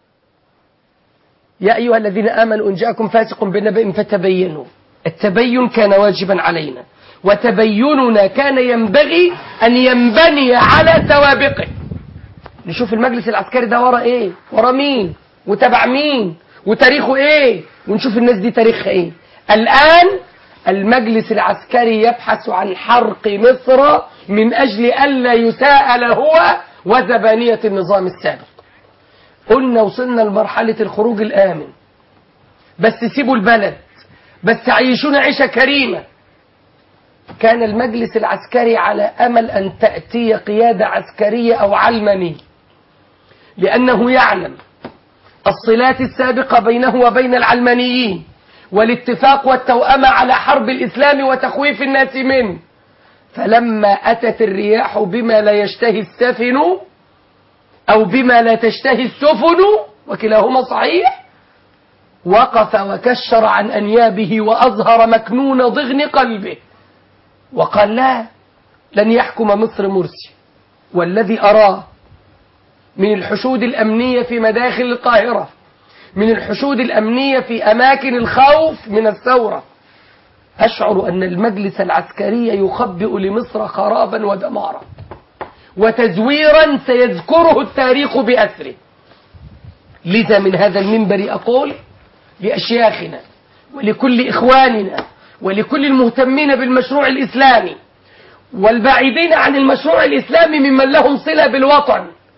يا أيها الذين آمنوا إن جاءكم فاسق بنبأ فتبينوا التبين كان واجبا علينا وتبيننا كان ينبغي أن ينبني على سوابقه نشوف المجلس العسكري ده ورا ايه ورا مين وتبع مين وتاريخه ايه ونشوف الناس دي تاريخها ايه الآن المجلس العسكري يبحث عن حرق مصر من أجل ألا يساءل هو وزبانية النظام السابق قلنا وصلنا لمرحلة الخروج الآمن بس سيبوا البلد بس عيشونا عيشة كريمة كان المجلس العسكري على أمل أن تأتي قيادة عسكرية أو علمانية لأنه يعلم الصلات السابقة بينه وبين العلمانيين والاتفاق والتوأمة على حرب الإسلام وتخويف الناس منه فلما أتت الرياح بما لا يشتهي السفن أو بما لا تشتهي السفن وكلاهما صحيح وقف وكشر عن أنيابه وأظهر مكنون ضغن قلبه وقال لا لن يحكم مصر مرسي والذي أراه من الحشود الأمنية في مداخل القاهرة من الحشود الأمنية في أماكن الخوف من الثورة أشعر أن المجلس العسكري يخبئ لمصر خرابا ودمارا وتزويرا سيذكره التاريخ بأسره لذا من هذا المنبر أقول لأشياخنا ولكل إخواننا ولكل المهتمين بالمشروع الإسلامي والبعيدين عن المشروع الإسلامي ممن لهم صلة بالوطن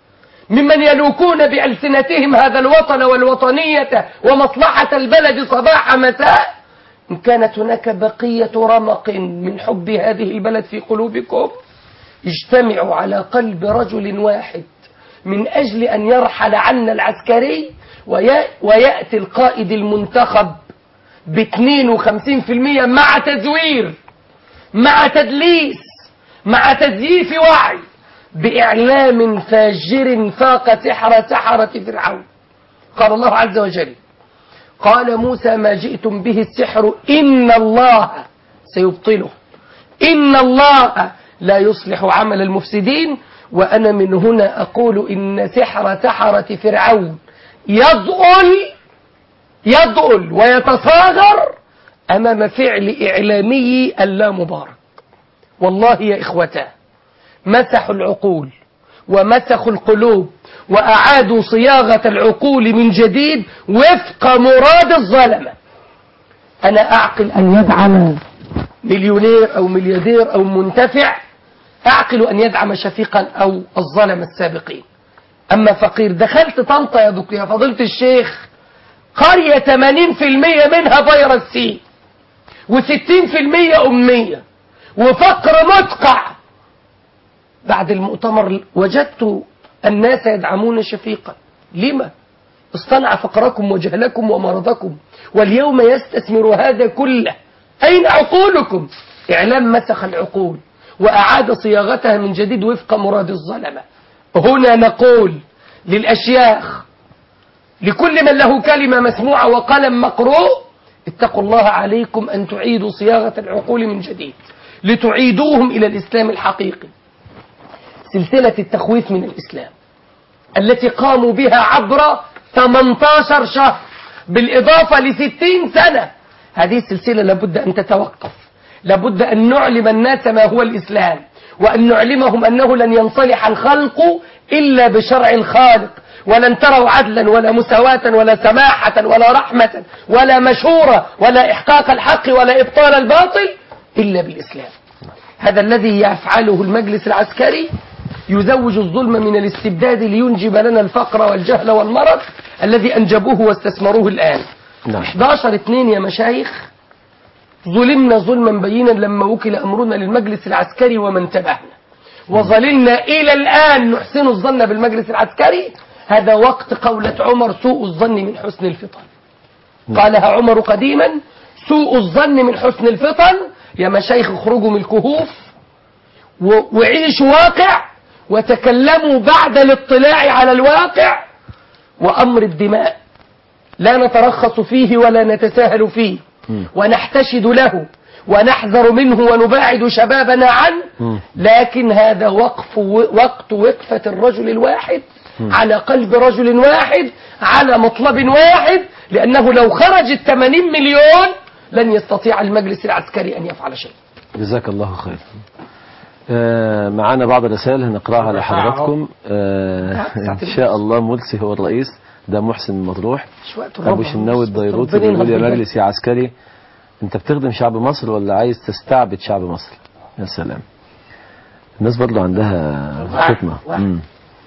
ممن يلوكون بألسنتهم هذا الوطن والوطنية ومصلحة البلد صباح مساء إن كانت هناك بقية رمق من حب هذه البلد في قلوبكم اجتمعوا على قلب رجل واحد من أجل أن يرحل عنا العسكري وي- ويأتي القائد المنتخب ب 52% مع تزوير مع تدليس مع تزييف وعي بإعلام فاجر فاق سحر سحرة فرعون قال الله عز وجل قال موسى ما جئتم به السحر إن الله سيبطله إن الله لا يصلح عمل المفسدين وأنا من هنا أقول إن سحر سحرة فرعون يضؤل يضؤل ويتصاغر أمام فعل إعلامي اللا مبارك والله يا إخوتاه مسحوا العقول ومسخوا القلوب وأعادوا صياغة العقول من جديد وفق مراد الظلمة أنا أعقل أن يدعم مليونير أو ملياردير أو منتفع أعقل أن يدعم شفيقا أو الظلمة السابقين أما فقير دخلت طنطا يا دكتور يا فضيلة الشيخ قرية 80% منها فيروس سي و60% أمية وفقر مدقع بعد المؤتمر وجدت الناس يدعمون شفيقا لما اصطنع فقركم وجهلكم ومرضكم واليوم يستثمر هذا كله أين عقولكم إعلام مسخ العقول وأعاد صياغتها من جديد وفق مراد الظلمة هنا نقول للأشياخ لكل من له كلمة مسموعة وقلم مقروء اتقوا الله عليكم أن تعيدوا صياغة العقول من جديد لتعيدوهم إلى الإسلام الحقيقي سلسلة التخويف من الإسلام التي قاموا بها عبر 18 شهر بالإضافة ل 60 سنة هذه السلسلة لابد أن تتوقف لابد أن نعلم الناس ما هو الإسلام وأن نعلمهم أنه لن ينصلح الخلق إلا بشرع الخالق ولن تروا عدلا ولا مساواة ولا سماحة ولا رحمة ولا مشورة ولا إحقاق الحق ولا إبطال الباطل إلا بالإسلام هذا الذي يفعله المجلس العسكري يزوج الظلم من الاستبداد لينجب لنا الفقر والجهل والمرض الذي أنجبوه واستثمروه الآن نعم 11 2 يا مشايخ ظلمنا ظلما بينا لما وكل أمرنا للمجلس العسكري وما انتبهنا وظللنا إلى الآن نحسن الظن بالمجلس العسكري هذا وقت قولة عمر سوء الظن من حسن الفطن قالها عمر قديما سوء الظن من حسن الفطن يا مشايخ اخرجوا من الكهوف و- وعيشوا واقع وتكلموا بعد الاطلاع على الواقع وأمر الدماء لا نترخص فيه ولا نتساهل فيه ونحتشد له ونحذر منه ونباعد شبابنا عنه لكن هذا وقف وقت وقفة الرجل الواحد على قلب رجل واحد على مطلب واحد لأنه لو خرجت 80 مليون لن يستطيع المجلس العسكري أن يفعل شيء جزاك الله خير آه، معانا بعض الرسائل هنقراها لحضراتكم آه، ان شاء الله مرسي هو الرئيس ده محسن مطروح مش وقت ابو الربع. شناوي الديروطي ربنا بيقول يا ينهض مجلس يا عسكري انت بتخدم شعب مصر ولا عايز تستعبد شعب مصر يا سلام الناس برضو عندها ختمة مم.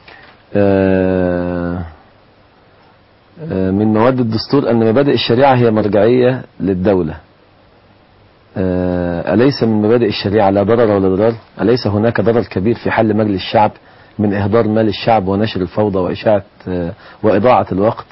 آه، آه، من مواد الدستور أن مبادئ الشريعة هي مرجعية للدولة آه، أليس من مبادئ الشريعة لا ضرر ولا ضرار أليس هناك ضرر كبير في حل مجلس الشعب من إهدار مال الشعب ونشر الفوضى وإشاعة آه، وإضاعة الوقت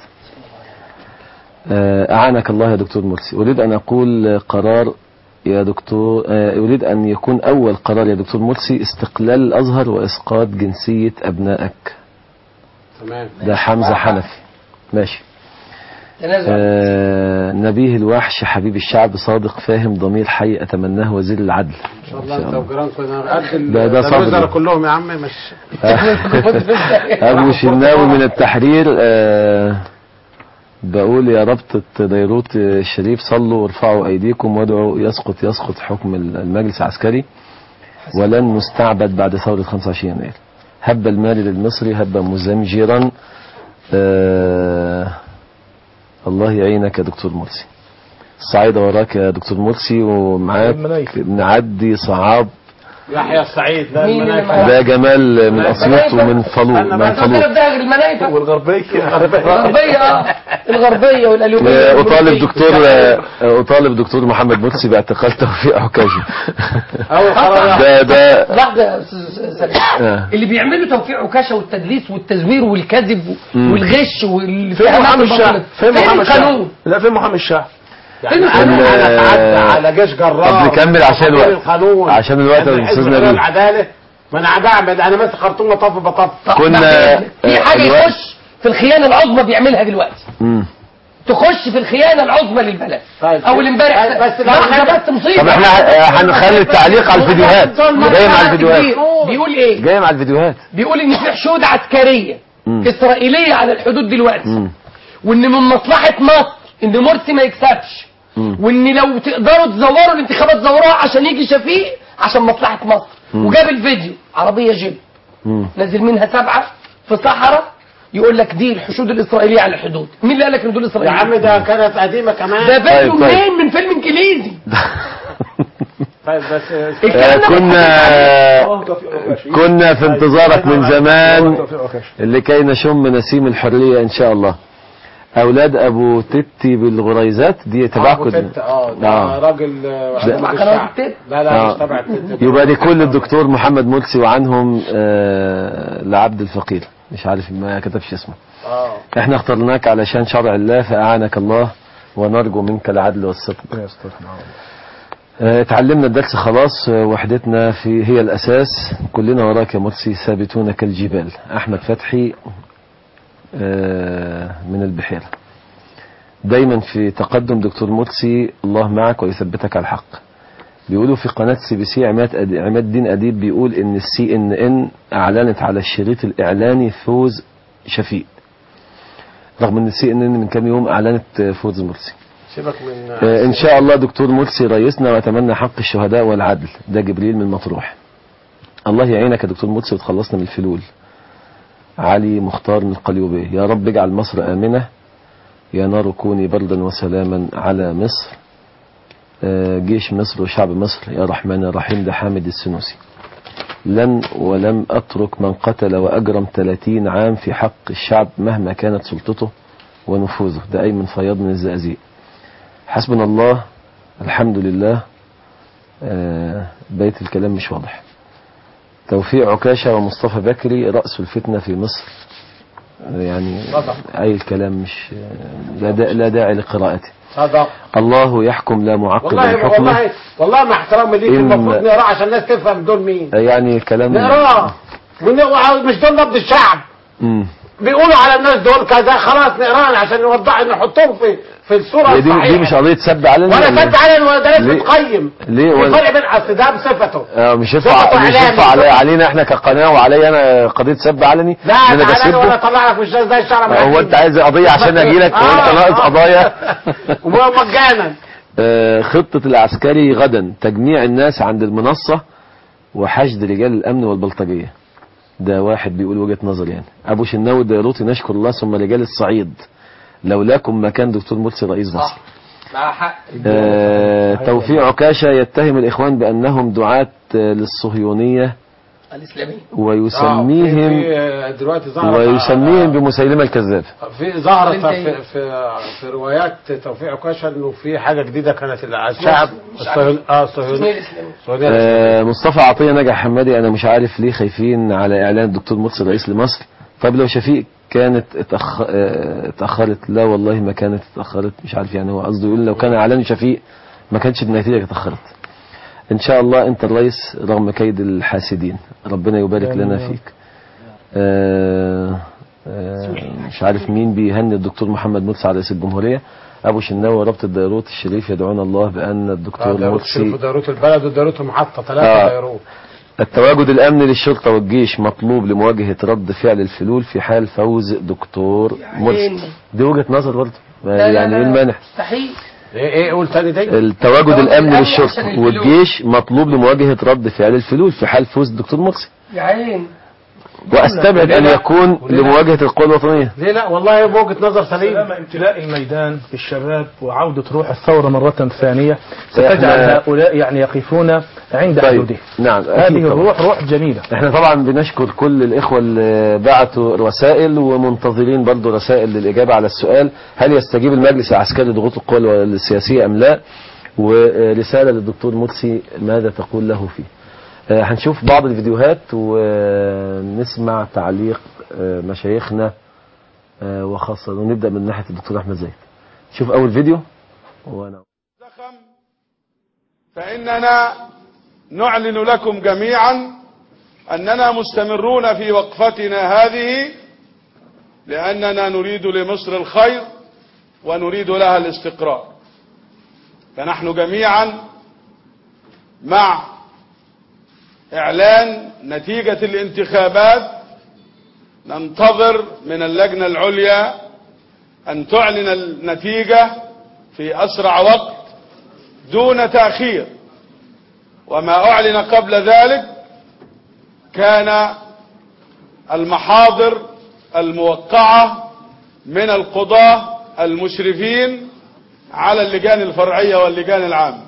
آه، أعانك الله يا دكتور مرسي أريد أن أقول قرار يا دكتور آه، أريد أن يكون أول قرار يا دكتور مرسي استقلال الأزهر وإسقاط جنسية أبنائك تمام ده حمزة حنفي ماشي تنازع آه نبيه الوحش حبيب الشعب صادق فاهم ضمير حي أتمناه وزير العدل ان شاء الله انت وجيرانكم انا قد ال- ده- ده ده صبري. الوزراء كلهم يا عم مش أبو شناوي من التحرير آه بقول يا ربطة ديروت الشريف صلوا وارفعوا أيديكم وادعوا يسقط يسقط حكم المجلس العسكري ولن نستعبد بعد ثورة 25 يناير هب المال للمصري هب مزمجرا آه الله يعينك يا دكتور مرسي الصعيدة وراك يا دكتور مرسي ومعاك نعدي صعاب يحيى السعيد ده مين اللي المنايف. معاه؟ ده جمال من اسيوط ومن فالو من انت فالو ده غير المنايفة والغربيه الغربية اه الغربية والقليوبية آه، اطالب والبرجية. دكتور آه، اطالب دكتور محمد مرسي باعتقال توفيق عكاجي اول قرار ده ده لحظة يا أستاذ سليم. آه. اللي بيعملوا توفيق عكاشة والتدليس والتزوير والكذب مم. والغش وال فين محمد الشاه فين محمد الشاه القانون لا فين محمد الشاه يعني فين انا ال- انا اتعدى على جيش جرار طب نكمل عشان وقانون الوقت. القانون عشان الوقت يا عند أستاذ الحزب نبيل. العداله ما انا بعمل انا ماسك خرطوم بطف بطف كنا في آه، حاجة الوقت- يخش في الخيانة العظمى بيعملها دلوقتي مم. تخش في الخيانة العظمى للبلد طيب. اول امبارح طيب، بس لو لحظة حاجة- بس مصيبة طب احنا آه، هنخلي التعليق على الفيديوهات جاي مع الفيديوهات بيقول ايه جاي مع الفيديوهات بيقول ان في حشود عسكرية مم. اسرائيلية على الحدود دلوقتي مم. وان من مصلحة مصر ان مرسي ما يكسبش مم. وان لو تقدروا تزوروا الانتخابات زوروها عشان يجي شفيق عشان مصلحة مصر مم. وجاب الفيديو عربية جيب مم. نازل منها سبعة في صحراء يقول لك دي الحشود الإسرائيلية على الحدود مين اللي قال لك ان دول يا إسرائيليين عم ده كانت قديمه كمان ده فيديو طيب، طيب. منين من فيلم انجليزي طيب بس الكلام آه، ده كنا كنا في انتظارك من زمان لكي نشم نسيم الحرية ان شاء الله اولاد ابو تتي بالغريزات دي تبعكم اه اه ده آه. راجل آه، ده- عمود مع الشعب. قناة التت. لا لا آه. مش تبع التت يبقى دي كل الدكتور محمد مرسي وعنهم آه لعبد الفقير مش عارف ما كتبش اسمه اه احنا اخترناك علشان شرع الله فأعانك الله ونرجو منك العدل والصدق آه، اتعلمنا الدرس خلاص آه، وحدتنا في هي الأساس كلنا وراك يا مرسي ثابتون كالجبال أحمد فتحي آه، من البحيرة دايما في تقدم دكتور مرسي الله معك ويثبتك على الحق بيقولوا في قناة سي بي سي عماد أدي- عماد الدين أديب بيقول إن السي إن إن أعلنت على الشريط الإعلاني فوز شفيق رغم إن السي إن إن من كام يوم أعلنت آه، فوز مرسي سيبك من آه، إن شاء الله دكتور مرسي رئيسنا وأتمنى حق الشهداء والعدل ده جبريل من مطروح الله يعينك يا دكتور مرسي وتخلصنا من الفلول علي مختار من القليوبية يا رب اجعل مصر آمنة يا نار كوني بردا وسلاما على مصر آه، جيش مصر وشعب مصر يا رحمن الرحيم ده حامد السنوسي لن ولم أترك من قتل وأجرم 30 عام في حق الشعب مهما كانت سلطته ونفوذه ده أيمن فياض من الزقازيق حسبنا الله الحمد لله آه، بيت الكلام مش واضح توفيق عكاشة ومصطفى بكري رأس الفتنة في مصر يعني أي الكلام مش لا, دا لا داعي لقراءته صدق الله يحكم لا معقب والله لحكمه والله والله مع احترامي ليك إن- المفروض نقراه عشان الناس تفهم دول مين يعني كلام نقراه ون- مش دول نبض الشعب مم. بيقولوا على الناس دول كذا خلاص نقراه عشان نوضح نحطهم في في الصوره هي دي, الصحيحه دي مش قضية سب علني ولا ولا سد علينا ولا ده ليه؟ لازم تقيم ليه في ولا فرق بين اصل ده بصفته آه مش صفته ينفع مش إعلامي. ينفع علي علينا احنا كقناة وعلي انا قضية سب علني لا إن أنا تعالى ولا بسبه طلع لك مش زي الشعر من هو الحديد. انت عايز قضية عشان اجي لك وانت آه، ناقص آه. قضايا ومجانا آه، خطة العسكري غدا تجميع الناس عند المنصة وحشد رجال الأمن والبلطجية ده واحد بيقول وجهة نظر يعني أبو شناوي الديروطي نشكر الله ثم رجال الصعيد لولاكم ما كان دكتور مرسي رئيس مصر مع حق آه، توفيق عكاشة يتهم الإخوان بأنهم دعاة آه، للصهيونية الإسلامية ويسميهم آه، في- في دلوقتي ظهرت ويسميهم بمسيلمة الكذاب في ظهرت انت ايه؟ في, في في روايات توفيق عكاشة انه في حاجه جديده كانت الشعب الصهيوني اه الصهيوني الإسلامية الصهيوني آه، مصطفى عطية نجح حمادي انا مش عارف ليه خايفين على اعلان الدكتور مرسي رئيس لمصر طب لو شفيق كانت اتأخ... آه، اتأخرت لا والله ما كانت اتأخرت مش عارف يعني هو قصده يقول لو كان اعلان شفيق ما كانش النتيجة اتأخرت ان شاء الله انت الرئيس رغم كيد الحاسدين ربنا يبارك لنا فيك آه، آه، مش عارف مين بيهني الدكتور محمد مرسي على رئيس الجمهورية ابو شناوي ربط الديروت الشريف يدعون الله بان الدكتور داروت مرسي الشريف وداروت البلد وداروت المحطه ثلاثه آه. داروت التواجد الأمني للشرطة والجيش مطلوب لمواجهة رد فعل الفلول في حال فوز دكتور مرسي عيني. دي وجهة نظر برضه لا لا يعني ايه لا. المانع مستحيل ايه ايه قول تاني دي التواجد التواجد الأمني الأمني عشان للشرطة الفلول. والجيش مطلوب لمواجهة رد فعل الفلول في حال فوز دكتور مرسي يا عين واستبعد ان يكون لمواجهه القوى الوطنيه ليه لا والله بوجهة نظر سليم سلام امتلاء الميدان بالشباب وعودة روح الثورة مرة ثانية ستجعل إحنا- هؤلاء يعني يقفون عند طيب حدودهم نعم هذه أكيد طبعاً. الروح روح جميلة احنا طبعا بنشكر كل الاخوة اللي بعتوا رسائل ومنتظرين برضو رسائل للاجابة على السؤال هل يستجيب المجلس العسكري لضغوط القوى السياسية ام لا ورسالة للدكتور مرسي ماذا تقول له فيه آه، هنشوف بعض الفيديوهات ونسمع تعليق آه، مشايخنا آه، وخاصة ونبدأ من ناحية الدكتور أحمد زايد شوف أول فيديو وأنا فإننا نعلن لكم جميعا أننا مستمرون في وقفتنا هذه لأننا نريد لمصر الخير ونريد لها الاستقرار فنحن جميعا مع إعلان نتيجة الانتخابات ننتظر من اللجنة العليا أن تعلن النتيجة في أسرع وقت دون تأخير وما أعلن قبل ذلك كان المحاضر الموقعة من القضاة المشرفين على اللجان الفرعية واللجان العامة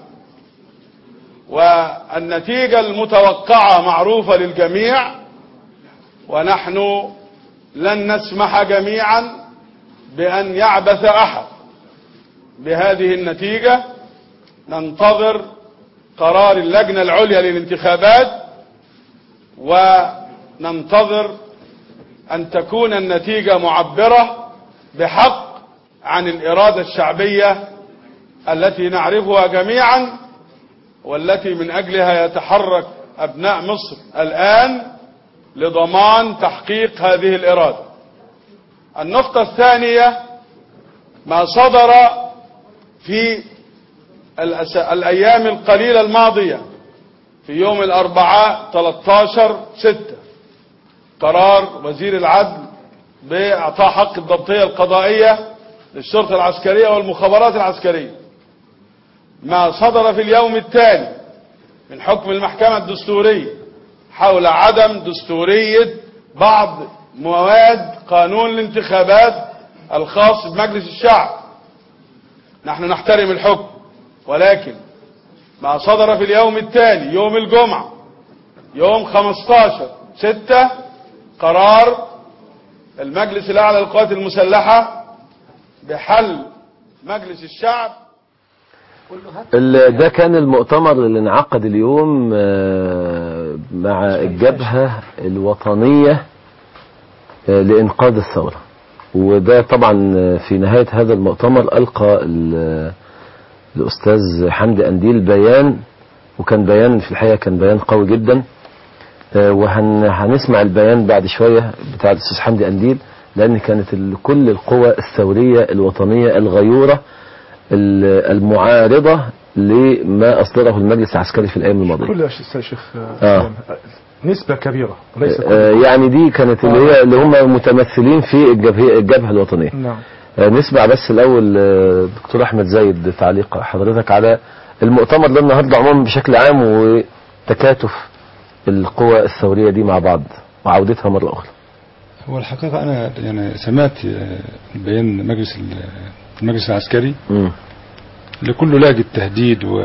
والنتيجة المتوقعة معروفة للجميع ونحن لن نسمح جميعا بأن يعبث أحد بهذه النتيجة ننتظر قرار اللجنة العليا للانتخابات وننتظر أن تكون النتيجة معبرة بحق عن الإرادة الشعبية التي نعرفها جميعا والتي من أجلها يتحرك أبناء مصر الآن لضمان تحقيق هذه الإرادة النقطة الثانية ما صدر في الأس... الأيام القليلة الماضية في يوم الأربعاء 13 6 قرار وزير العدل بإعطاء حق الضبطية القضائية للشرطة العسكرية والمخابرات العسكرية ما صدر في اليوم التالي من حكم المحكمة الدستورية حول عدم دستورية بعض مواد قانون الانتخابات الخاص بمجلس الشعب نحن نحترم الحكم ولكن ما صدر في اليوم التالي يوم الجمعة يوم 15 6 قرار المجلس الأعلى للقوات المسلحة بحل مجلس الشعب ال- ده كان المؤتمر اللي انعقد اليوم آه، مع الجبهة الوطنية آه، لإنقاذ الثورة وده طبعا آه، في نهاية هذا المؤتمر ألقى ال- الأستاذ حمدي أنديل بيان وكان بيان في الحقيقة كان بيان قوي جدا وهنسمع البيان بعد شوية بتاع الأستاذ حمدي أنديل لأن كانت ال- كل القوى الثورية الوطنية الغيورة ال- المعارضة لما أصدره المجلس العسكري في الأيام الماضية كل يا شيخ آه. نسبة كبيرة وليس آه، كل يعني دي كانت اللي هي اللي هم متمثلين في الجبهة, الجبهة الوطنية نعم آه، نسمع بس الأول آه، دكتور أحمد زايد تعليق حضرتك على المؤتمر ده النهاردة عموما بشكل عام وتكاتف القوى الثورية دي مع بعض وعودتها مرة أخرى هو الحقيقة أنا يعني سمعت آه، بيان مجلس ال- المجلس العسكري مم. لكل لاجئ تهديد و...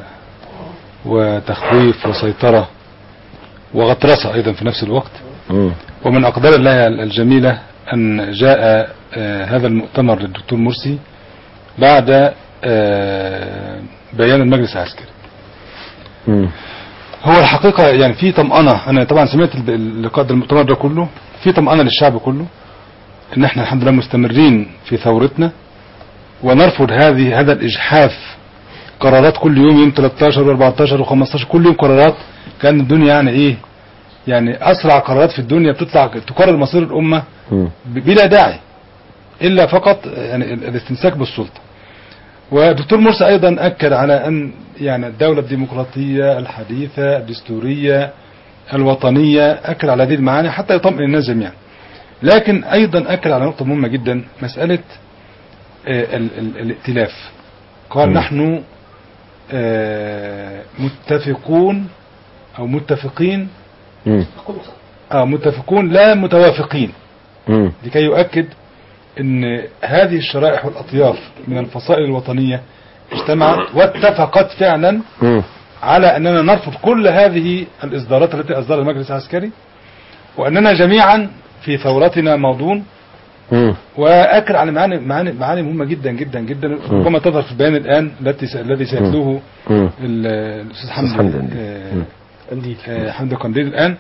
وتخويف وسيطرة وغطرسة أيضا في نفس الوقت مم. ومن أقدار الله الجميلة أن جاء آه، هذا المؤتمر للدكتور مرسي بعد آه، بيان المجلس العسكري مم. هو الحقيقة يعني في طمأنة أنا طبعا سمعت الب- اللقاء ده المؤتمر ده كله في طمأنة للشعب كله إن إحنا الحمد لله مستمرين في ثورتنا ونرفض هذه هذا الإجحاف قرارات كل يوم يوم 13 و14 و15 كل يوم قرارات كان الدنيا يعني إيه يعني أسرع قرارات في الدنيا بتطلع تقرر مصير الأمة مم. ب- بلا داعي إلا فقط يعني ال- الاستمساك بالسلطة ودكتور مرسي أيضا أكد على أن يعني الدولة الديمقراطية الحديثة الدستورية الوطنية أكد على هذه المعاني حتى يطمئن الناس جميعا لكن أيضا أكد على نقطة مهمة جدا مسألة آه، ال- ال- الائتلاف قال مم. نحن آه، متفقون أو متفقين مم. اه متفقون لا متوافقين مم. لكي يؤكد ان هذه الشرائح والاطياف من الفصائل الوطنيه اجتمعت واتفقت فعلا مم. على اننا نرفض كل هذه الاصدارات التي اصدرها المجلس العسكري واننا جميعا في ثورتنا ماضون مم. واكد على معاني معاني معاني مهمه جدا جدا جدا ربما تظهر في البيان الان التي س- الذي سيتلوه مم. ال- الاستاذ حمدي حمدي. آه، مم. قنديل آه، حمدي قنديل الان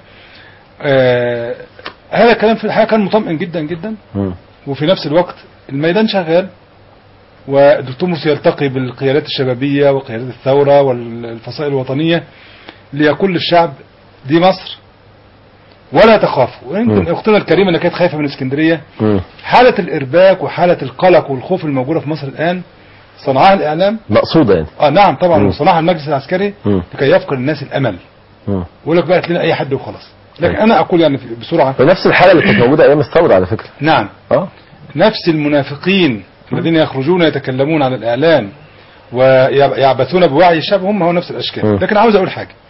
آه، هذا الكلام في الحقيقه كان مطمئن جدا جدا مم. وفي نفس الوقت الميدان شغال والدكتور مرسي يلتقي بالقيادات الشبابية وقيادات الثورة والفصائل الوطنية ليقول للشعب دي مصر ولا تخافوا ويمكن مم. اختنا الكريمة اللي كانت خايفة من اسكندرية مم. حالة الارباك وحالة القلق والخوف الموجودة في مصر الان صنعها الاعلام مقصودة يعني اه نعم طبعا مم. وصنعها المجلس العسكري مم. لكي يفقد الناس الامل مم. ويقول لك بقى لنا اي حد وخلاص لكن أيوة. انا اقول يعني في- بسرعة ونفس الحالة اللي كانت موجودة أيام الثورة على فكرة نعم اه نفس المنافقين الذين يخرجون يتكلمون على الإعلام ويعبثون بوعي الشعب هم هو نفس الأشكال م. لكن عاوز أقول حاجة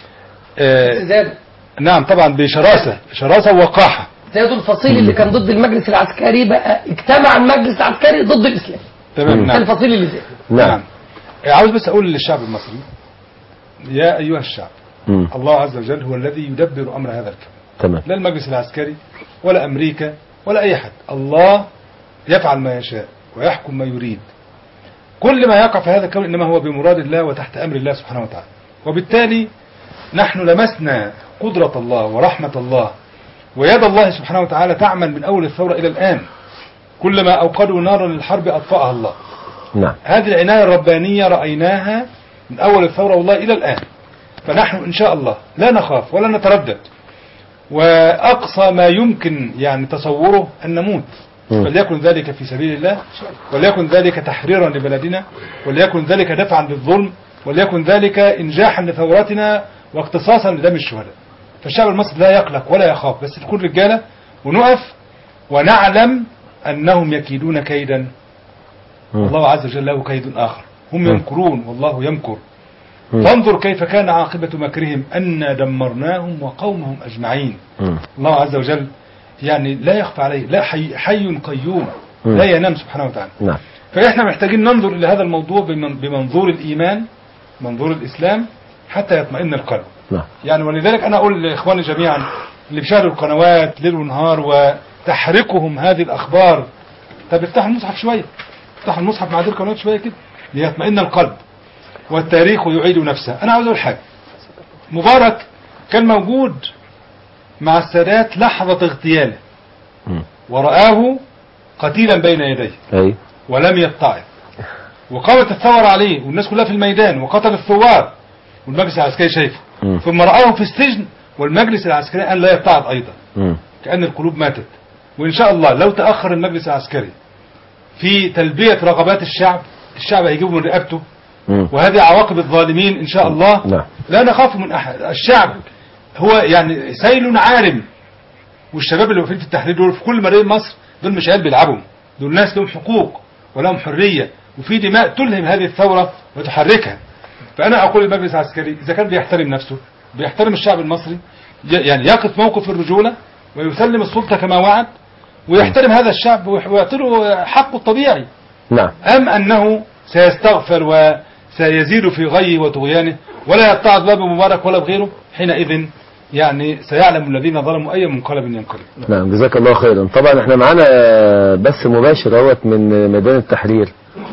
آه زاد نعم طبعا بشراسة شراسة ووقاحة زادوا الفصيل اللي كان ضد المجلس العسكري بقى اجتمع المجلس العسكري ضد الإسلام تمام ده نعم الفصيل اللي زاد نعم آه، عاوز بس أقول للشعب المصري يا أيها الشعب مم. الله عز وجل هو الذي يدبر أمر هذا الكون تمام لا المجلس العسكري ولا أمريكا ولا أي حد الله يفعل ما يشاء ويحكم ما يريد كل ما يقع في هذا الكون إنما هو بمراد الله وتحت أمر الله سبحانه وتعالى وبالتالي نحن لمسنا قدرة الله ورحمة الله ويد الله سبحانه وتعالى تعمل من أول الثورة إلى الآن كلما أوقدوا نارا للحرب أطفأها الله نعم هذه العناية الربانية رأيناها من أول الثورة والله إلى الآن فنحن إن شاء الله لا نخاف ولا نتردد وأقصى ما يمكن يعني تصوره أن نموت مم. فليكن ذلك في سبيل الله وليكن ذلك تحريرا لبلدنا وليكن ذلك دفعا للظلم وليكن ذلك إنجاحا لثورتنا واقتصاصا لدم الشهداء فالشعب المصري لا يقلق ولا يخاف بس تكون رجالة ونقف ونعلم أنهم يكيدون كيدا مم. الله عز وجل له كيد آخر هم مم. يمكرون والله يمكر مم. فانظر كيف كان عاقبة مكرهم أنا دمرناهم وقومهم أجمعين مم. الله عز وجل يعني لا يخفى عليه لا حي, حي قيوم مم. لا ينام سبحانه وتعالى نعم فإحنا محتاجين ننظر إلى هذا الموضوع بمن- بمنظور الإيمان منظور الإسلام حتى يطمئن القلب نعم يعني ولذلك أنا أقول لإخواني جميعا اللي بيشاهدوا القنوات ليل ونهار وتحركهم هذه الأخبار طب افتحوا المصحف شوية افتحوا المصحف مع هذه القنوات شوية كده ليطمئن القلب والتاريخ يعيد نفسه أنا عاوز أقول حاجة مبارك كان موجود مع السادات لحظة اغتياله مم. ورآه قتيلا بين يديه أي ولم يتعظ وقامت الثورة عليه والناس كلها في الميدان وقتل الثوار والمجلس العسكري شايفه مم. ثم رآه في السجن والمجلس العسكري أن لا يتعظ أيضا مم. كأن القلوب ماتت وإن شاء الله لو تأخر المجلس العسكري في تلبية رغبات الشعب الشعب هيجيبه من رقبته مم. وهذه عواقب الظالمين إن شاء الله نعم لا نخاف من أحد الشعب هو يعني سيل عارم والشباب اللي واقفين في التحرير دول في كل مدينة مصر دول مش عيال بيلعبوا دول ناس لهم حقوق ولهم حرية وفي دماء تلهم هذه الثورة وتحركها فأنا أقول للمجلس العسكري إذا كان بيحترم نفسه بيحترم الشعب المصري ي- يعني يقف موقف الرجولة ويسلم السلطة كما وعد ويحترم هذا الشعب ويح- ويعطي له حقه الطبيعي نعم أم أنه سيستغفر وسيزيد في غيه وطغيانه ولا يتعظ لا بمبارك ولا بغيره حينئذ يعني سيعلم الذين ظلموا أي منقلب ينقلب نعم جزاك الله خيرا طبعا احنا معانا بث مباشر اهوت من ميدان التحرير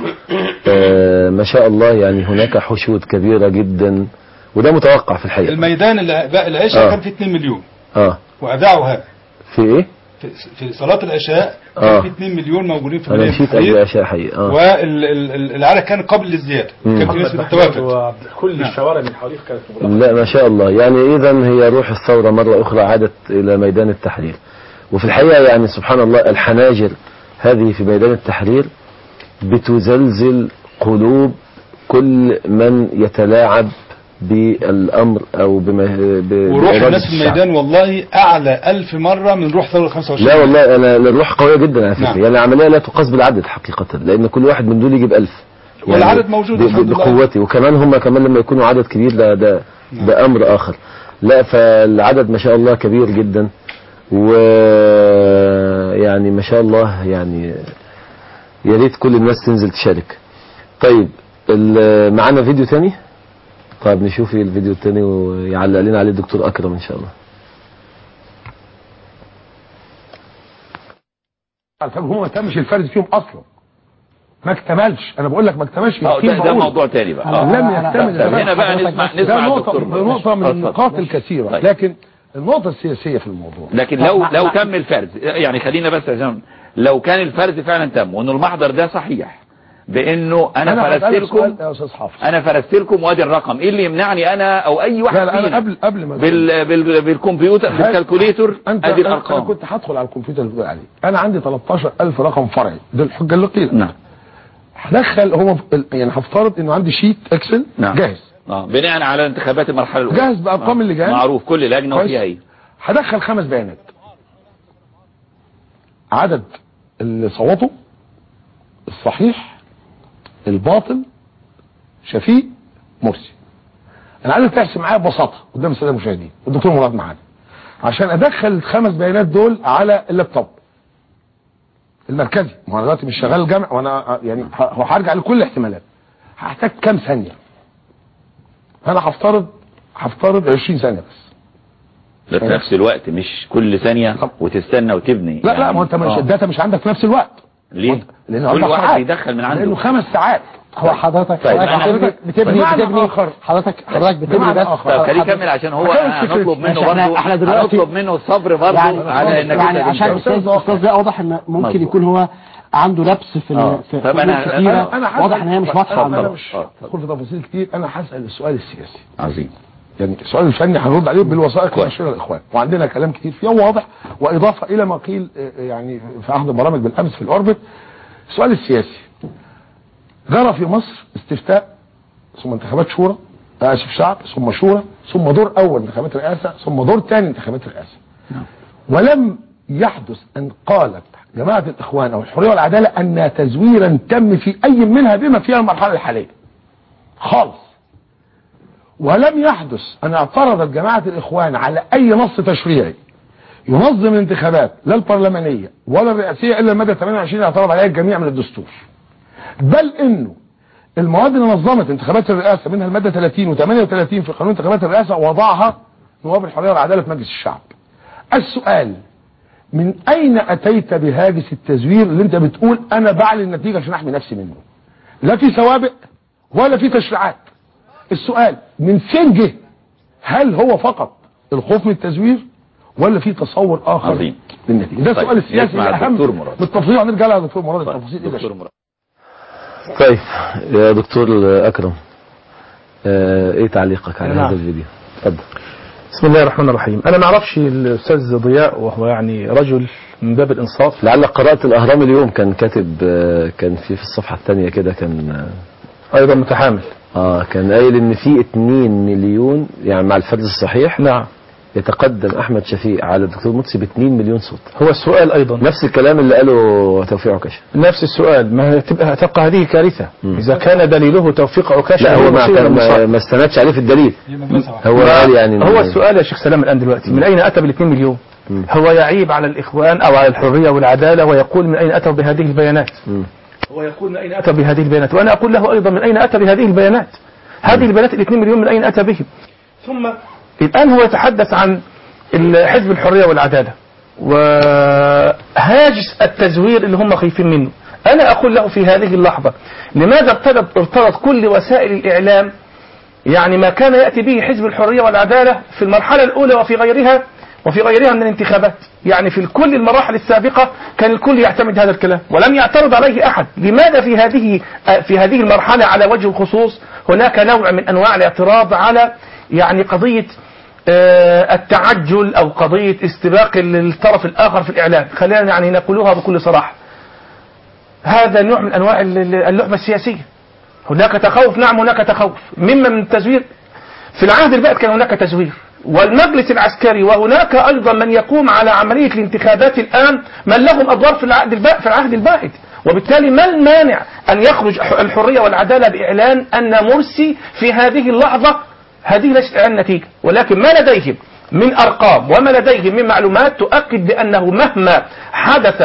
آه، ما شاء الله يعني هناك حشود كبيرة جدا وده متوقع في الحقيقة الميدان اللي بقى العشاء آه. كان فيه 2 مليون اه وأذاعوا هذا في ايه في- في صلاة العشاء آه. كان فيه 2 مليون موجودين في انا ميدان مشيت التحرير قبل العشاء حقيقة اه والعدد كان قبل الزيادة مم. كان في نسبة التوافد كل الشوارع من حواليك كانت مغلقة لا ما شاء الله يعني اذا هي روح الثورة مرة اخرى عادت الى ميدان التحرير وفي الحقيقة يعني سبحان الله الحناجر هذه في ميدان التحرير بتزلزل قلوب كل من يتلاعب بالامر او بما ب- وروح بإرادة الناس في الشعب. الميدان والله أعلى ألف مرة من روح ثورة 25 لا والله انا الروح قويه جدا على فكره نعم. يعني العمليه لا تقاس بالعدد حقيقه لان كل واحد من دول يجيب ألف والعدد موجود ب- ب- الحمد لله. بقوتي وكمان هم كمان لما يكونوا عدد كبير ده ده ده امر اخر لا فالعدد ما شاء الله كبير جدا ويعني ما شاء الله يعني يا ريت كل الناس تنزل تشارك طيب ال- معانا فيديو تاني طيب نشوف الفيديو التاني ويعلق لنا عليه الدكتور اكرم ان شاء الله الفجر هو ما تمش الفرد فيهم اصلا ما اكتملش انا بقول لك ما اكتملش اه يقين ده, ده بقول. موضوع تاني بقى لم يكتمل طب هنا بقى نسمع ده نسمع نقطة الدكتور ده نقطة من اتفضل. النقاط الكثيرة طيب. لكن النقطة السياسية في الموضوع لكن لو لو تم الفرز يعني خلينا بس عشان لو كان الفرز فعلا تم وان المحضر ده صحيح بانه انا, أنا فرزت هسألك لكم سؤال يا استاذ حافظ انا فرزت لكم وادي الرقم ايه اللي يمنعني انا او اي واحد لا لا فينا انا قبل قبل ما بال بال بالكمبيوتر هل- بالكالكوليتر انت ادي أنا- انا الارقام كنت هدخل على الكمبيوتر اللي بتقول عليه انا عندي 13000 رقم فرعي ده الحجه اللي قيلت نعم هدخل هو يعني هفترض انه عندي شيت اكسل نعم. جاهز اه بناء على انتخابات المرحله الاولى جاهز بارقام آه. اللجان معروف كل لجنه كويس؟ وفيها ايه هدخل خمس بيانات عدد اللي صوتوا الصحيح الباطل شفيق مرسي انا عايزك تحسب معايا ببساطه قدام الساده المشاهدين والدكتور مراد معانا عشان ادخل الخمس بيانات دول على اللابتوب المركزي ما هو انا دلوقتي مش شغال جامع وانا يعني ه- هو هرجع لكل الاحتمالات هحتاج كام ثانيه انا هفترض هفترض 20 ثانيه بس ده في نفس الوقت مش كل ثانيه وتستنى وتبني لا لا ما هو انت مش آه. الداتا مش عندك في نفس الوقت ليه لأنه كل أربع واحد ساعات. بيدخل من عنده لانه خمس ساعات هو حضرتك طيب، حضرتك أنا- بتبني بتبني بمعنى بتبني آخر. حضرتك حضرتك بتبني بمعنى بس آخر. طب خليه يكمل عشان هو هكمل هنطلب فكرتي. منه ماشي، احنا- برضه احنا دلوقتي- هنطلب منه الصبر برضه يعني على انك يعني انت عشان تنجح. الاستاذ الاستاذ ده واضح ان ممكن مظبوط. يكون هو عنده لبس في آه. ال- في طب في أنا- أمور كتيرة. أنا- انا هسأل- واضح ان هي مش واضحه انا عنده مش هدخل في تفاصيل كتير انا هسال السؤال السياسي عظيم يعني السؤال الفني هنرد عليه بالوثائق كويس. ونشرها الاخوان وعندنا كلام كتير فيه واضح واضافه الى ما قيل آه، يعني في احد البرامج بالامس في الاوربت السؤال السياسي جرى في مصر استفتاء ثم انتخابات شورى اسف شعب ثم شورى ثم دور اول انتخابات رئاسه ثم دور ثاني انتخابات رئاسه ولم يحدث ان قالت جماعه الاخوان او الحريه والعداله ان تزويرا تم في اي منها بما فيها المرحله الحاليه خالص ولم يحدث ان اعترضت جماعه الاخوان على اي نص تشريعي ينظم الانتخابات لا البرلمانيه ولا الرئاسيه الا الماده 28 اعترض عليها الجميع من الدستور بل انه المواد اللي نظمت انتخابات الرئاسه منها الماده 30 و38 في قانون انتخابات الرئاسه وضعها نواب الحريه والعداله في مجلس الشعب. السؤال من اين اتيت بهاجس التزوير اللي انت بتقول انا بعلن النتيجه عشان احمي نفسي منه؟ لا في سوابق ولا في تشريعات. السؤال من فين جه؟ هل هو فقط الخوف من التزوير ولا في تصور اخر عظيم. للنتيجه؟ ده طيب، السؤال السياسي نسمع الاهم الدكتور مراد. بالتفصيل هنرجع لها دكتور مراد التفاصيل ايه دكتور مراد طيب يا دكتور اكرم آه، ايه تعليقك على نعم. هذا الفيديو اتفضل بسم الله الرحمن الرحيم انا ما اعرفش الاستاذ ضياء وهو يعني رجل من باب الانصاف لعلك قرات الاهرام اليوم كان كاتب آه، كان في في الصفحه الثانيه كده كان ايضا متحامل اه كان قايل ان في 2 مليون يعني مع الفرز الصحيح نعم يتقدم احمد شفيق على الدكتور مطسي ب 2 مليون صوت هو السؤال ايضا نفس الكلام اللي قاله توفيق عكاشه نفس السؤال ما هي تبقى تبقى هذه كارثه اذا كان دليله توفيق عكاشه لا هو ما, مصير ما, المصاب. ما استندش عليه في الدليل هو ما- قال يعني إن- هو السؤال يا شيخ سلام الان دلوقتي من اين اتى بال 2 مليون؟ هو يعيب على الاخوان او على الحريه والعداله ويقول من اين اتوا بهذه البيانات؟ هو يقول من اين اتى بهذه البيانات؟ وانا اقول له ايضا من اين اتى بهذه البيانات؟ هذه البيانات ال 2 مليون من اين اتى بهم؟ ثم الان هو يتحدث عن ال- حزب الحريه والعداله وهاجس التزوير اللي هم خايفين منه انا اقول له في هذه اللحظه لماذا ارتبط ارتبط كل وسائل الاعلام يعني ما كان يأتي به حزب الحرية والعدالة في المرحلة الأولى وفي غيرها وفي غيرها من الانتخابات يعني في كل المراحل السابقة كان الكل يعتمد هذا الكلام ولم يعترض عليه أحد لماذا في هذه في هذه المرحلة على وجه الخصوص هناك نوع من أنواع الاعتراض على يعني قضية آه، التعجل أو قضية استباق الطرف الآخر في الإعلام خلينا يعني نقولها بكل صراحة هذا نوع من أنواع اللعبة السياسية هناك تخوف نعم هناك تخوف مما من التزوير في العهد البائد كان هناك تزوير والمجلس العسكري وهناك ايضا من يقوم على عمليه الانتخابات الان من لهم ادوار في العهد البائد في العهد البائد وبالتالي ما المانع ان يخرج الحريه والعداله باعلان ان مرسي في هذه اللحظه هذه ليست إعلان نتيجة ولكن ما لديهم من أرقام وما لديهم من معلومات تؤكد بأنه مهما حدث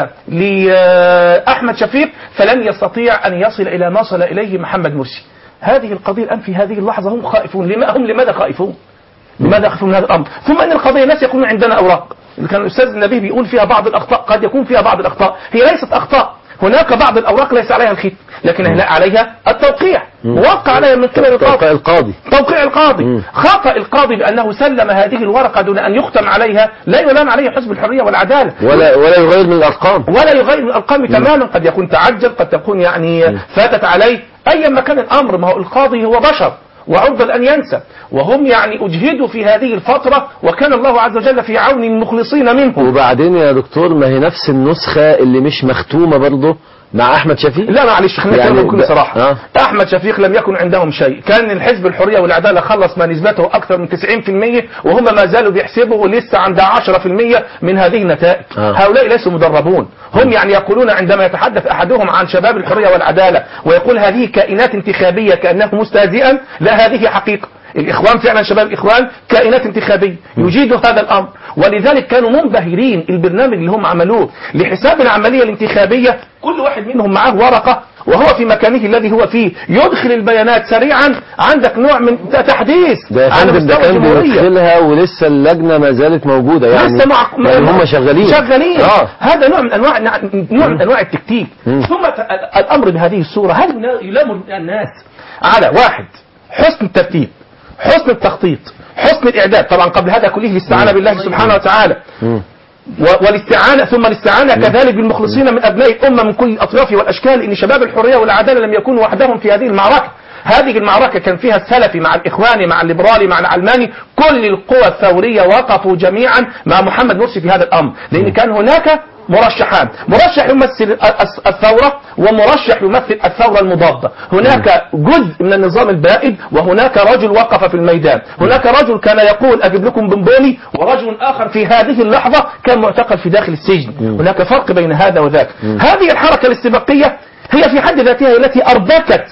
لأحمد شفيق فلن يستطيع أن يصل إلى ما وصل إليه محمد مرسي هذه القضية الآن في هذه اللحظة هم خائفون لما هم لماذا خائفون لماذا يخافون من هذا الأمر ثم أن القضية الناس يقولون عندنا أوراق اللي كان الأستاذ النبي بيقول فيها بعض الأخطاء قد يكون فيها بعض الأخطاء هي ليست أخطاء هناك بعض الأوراق ليس عليها الختم لكن هنا عليها التوقيع موقع عليها من قبل القاضي القاضي توقيع القاضي خطأ القاضي بأنه سلم هذه الورقة دون أن يختم عليها لا يلام عليه حزب الحرية والعدالة ولا ولا يغير من الأرقام ولا يغير من الأرقام تماما قد يكون تعجل قد تكون يعني فاتت عليه أيا ما كان الأمر ما هو القاضي هو بشر وعرض أن ينسى وهم يعني أجهدوا في هذه الفترة وكان الله عز وجل في عون المخلصين منهم وبعدين يا دكتور ما هي نفس النسخة اللي مش مختومة برضه مع أحمد شفيق لا معلش خلينا يعني نتكلم بكل ده- صراحة آه. أحمد شفيق لم يكن عندهم شيء كان الحزب الحرية والعدالة خلص ما نسبته أكثر من 90% وهم ما زالوا بيحسبوا لسه عند 10% من هذه النتائج آه. هؤلاء ليسوا مدربون هم يعني يقولون عندما يتحدث أحدهم عن شباب الحرية والعدالة ويقول هذه كائنات انتخابية كأنه مستهزئا لا هذه حقيقة الإخوان فعلا شباب الإخوان كائنات انتخابية يجيدوا هذا الأمر ولذلك كانوا منبهرين البرنامج اللي هم عملوه لحساب العملية الانتخابية كل واحد منهم معاه ورقة وهو في مكانه الذي هو فيه يدخل البيانات سريعا عندك نوع من تحديث ده يا على فندم ده مستوى كان الجمهورية بيدخلها ولسه اللجنة ما زالت موجودة يعني لسه مع يعني هم شغالين شغالين اه هذا نوع من انواع نوع من انواع التكتيك مم. ثم ت- الامر بهذه الصوره هل يلام الناس على واحد حسن الترتيب حسن التخطيط حسن الاعداد طبعا قبل هذا كله الاستعانه بالله سبحانه وتعالى مم. و- والاستعانة ثم الاستعانة كذلك بالمخلصين من أبناء الأمة من كل الأطياف والأشكال إن شباب الحرية والعدالة لم يكونوا وحدهم في هذه المعركة هذه المعركة كان فيها السلفي مع الإخواني مع الليبرالي مع العلماني كل القوى الثورية وقفوا جميعا مع محمد مرسي في هذا الأمر لأن كان هناك مرشحان مرشح يمثل الس- الثورة ومرشح يمثل الثورة المضادة هناك جزء من النظام البائد وهناك رجل وقف في الميدان هناك رجل كان يقول أجيب لكم بنبوني ورجل آخر في هذه اللحظة كان معتقل في داخل السجن هناك فرق بين هذا وذاك هذه الحركة الاستباقية هي في حد ذاتها هي التي أربكت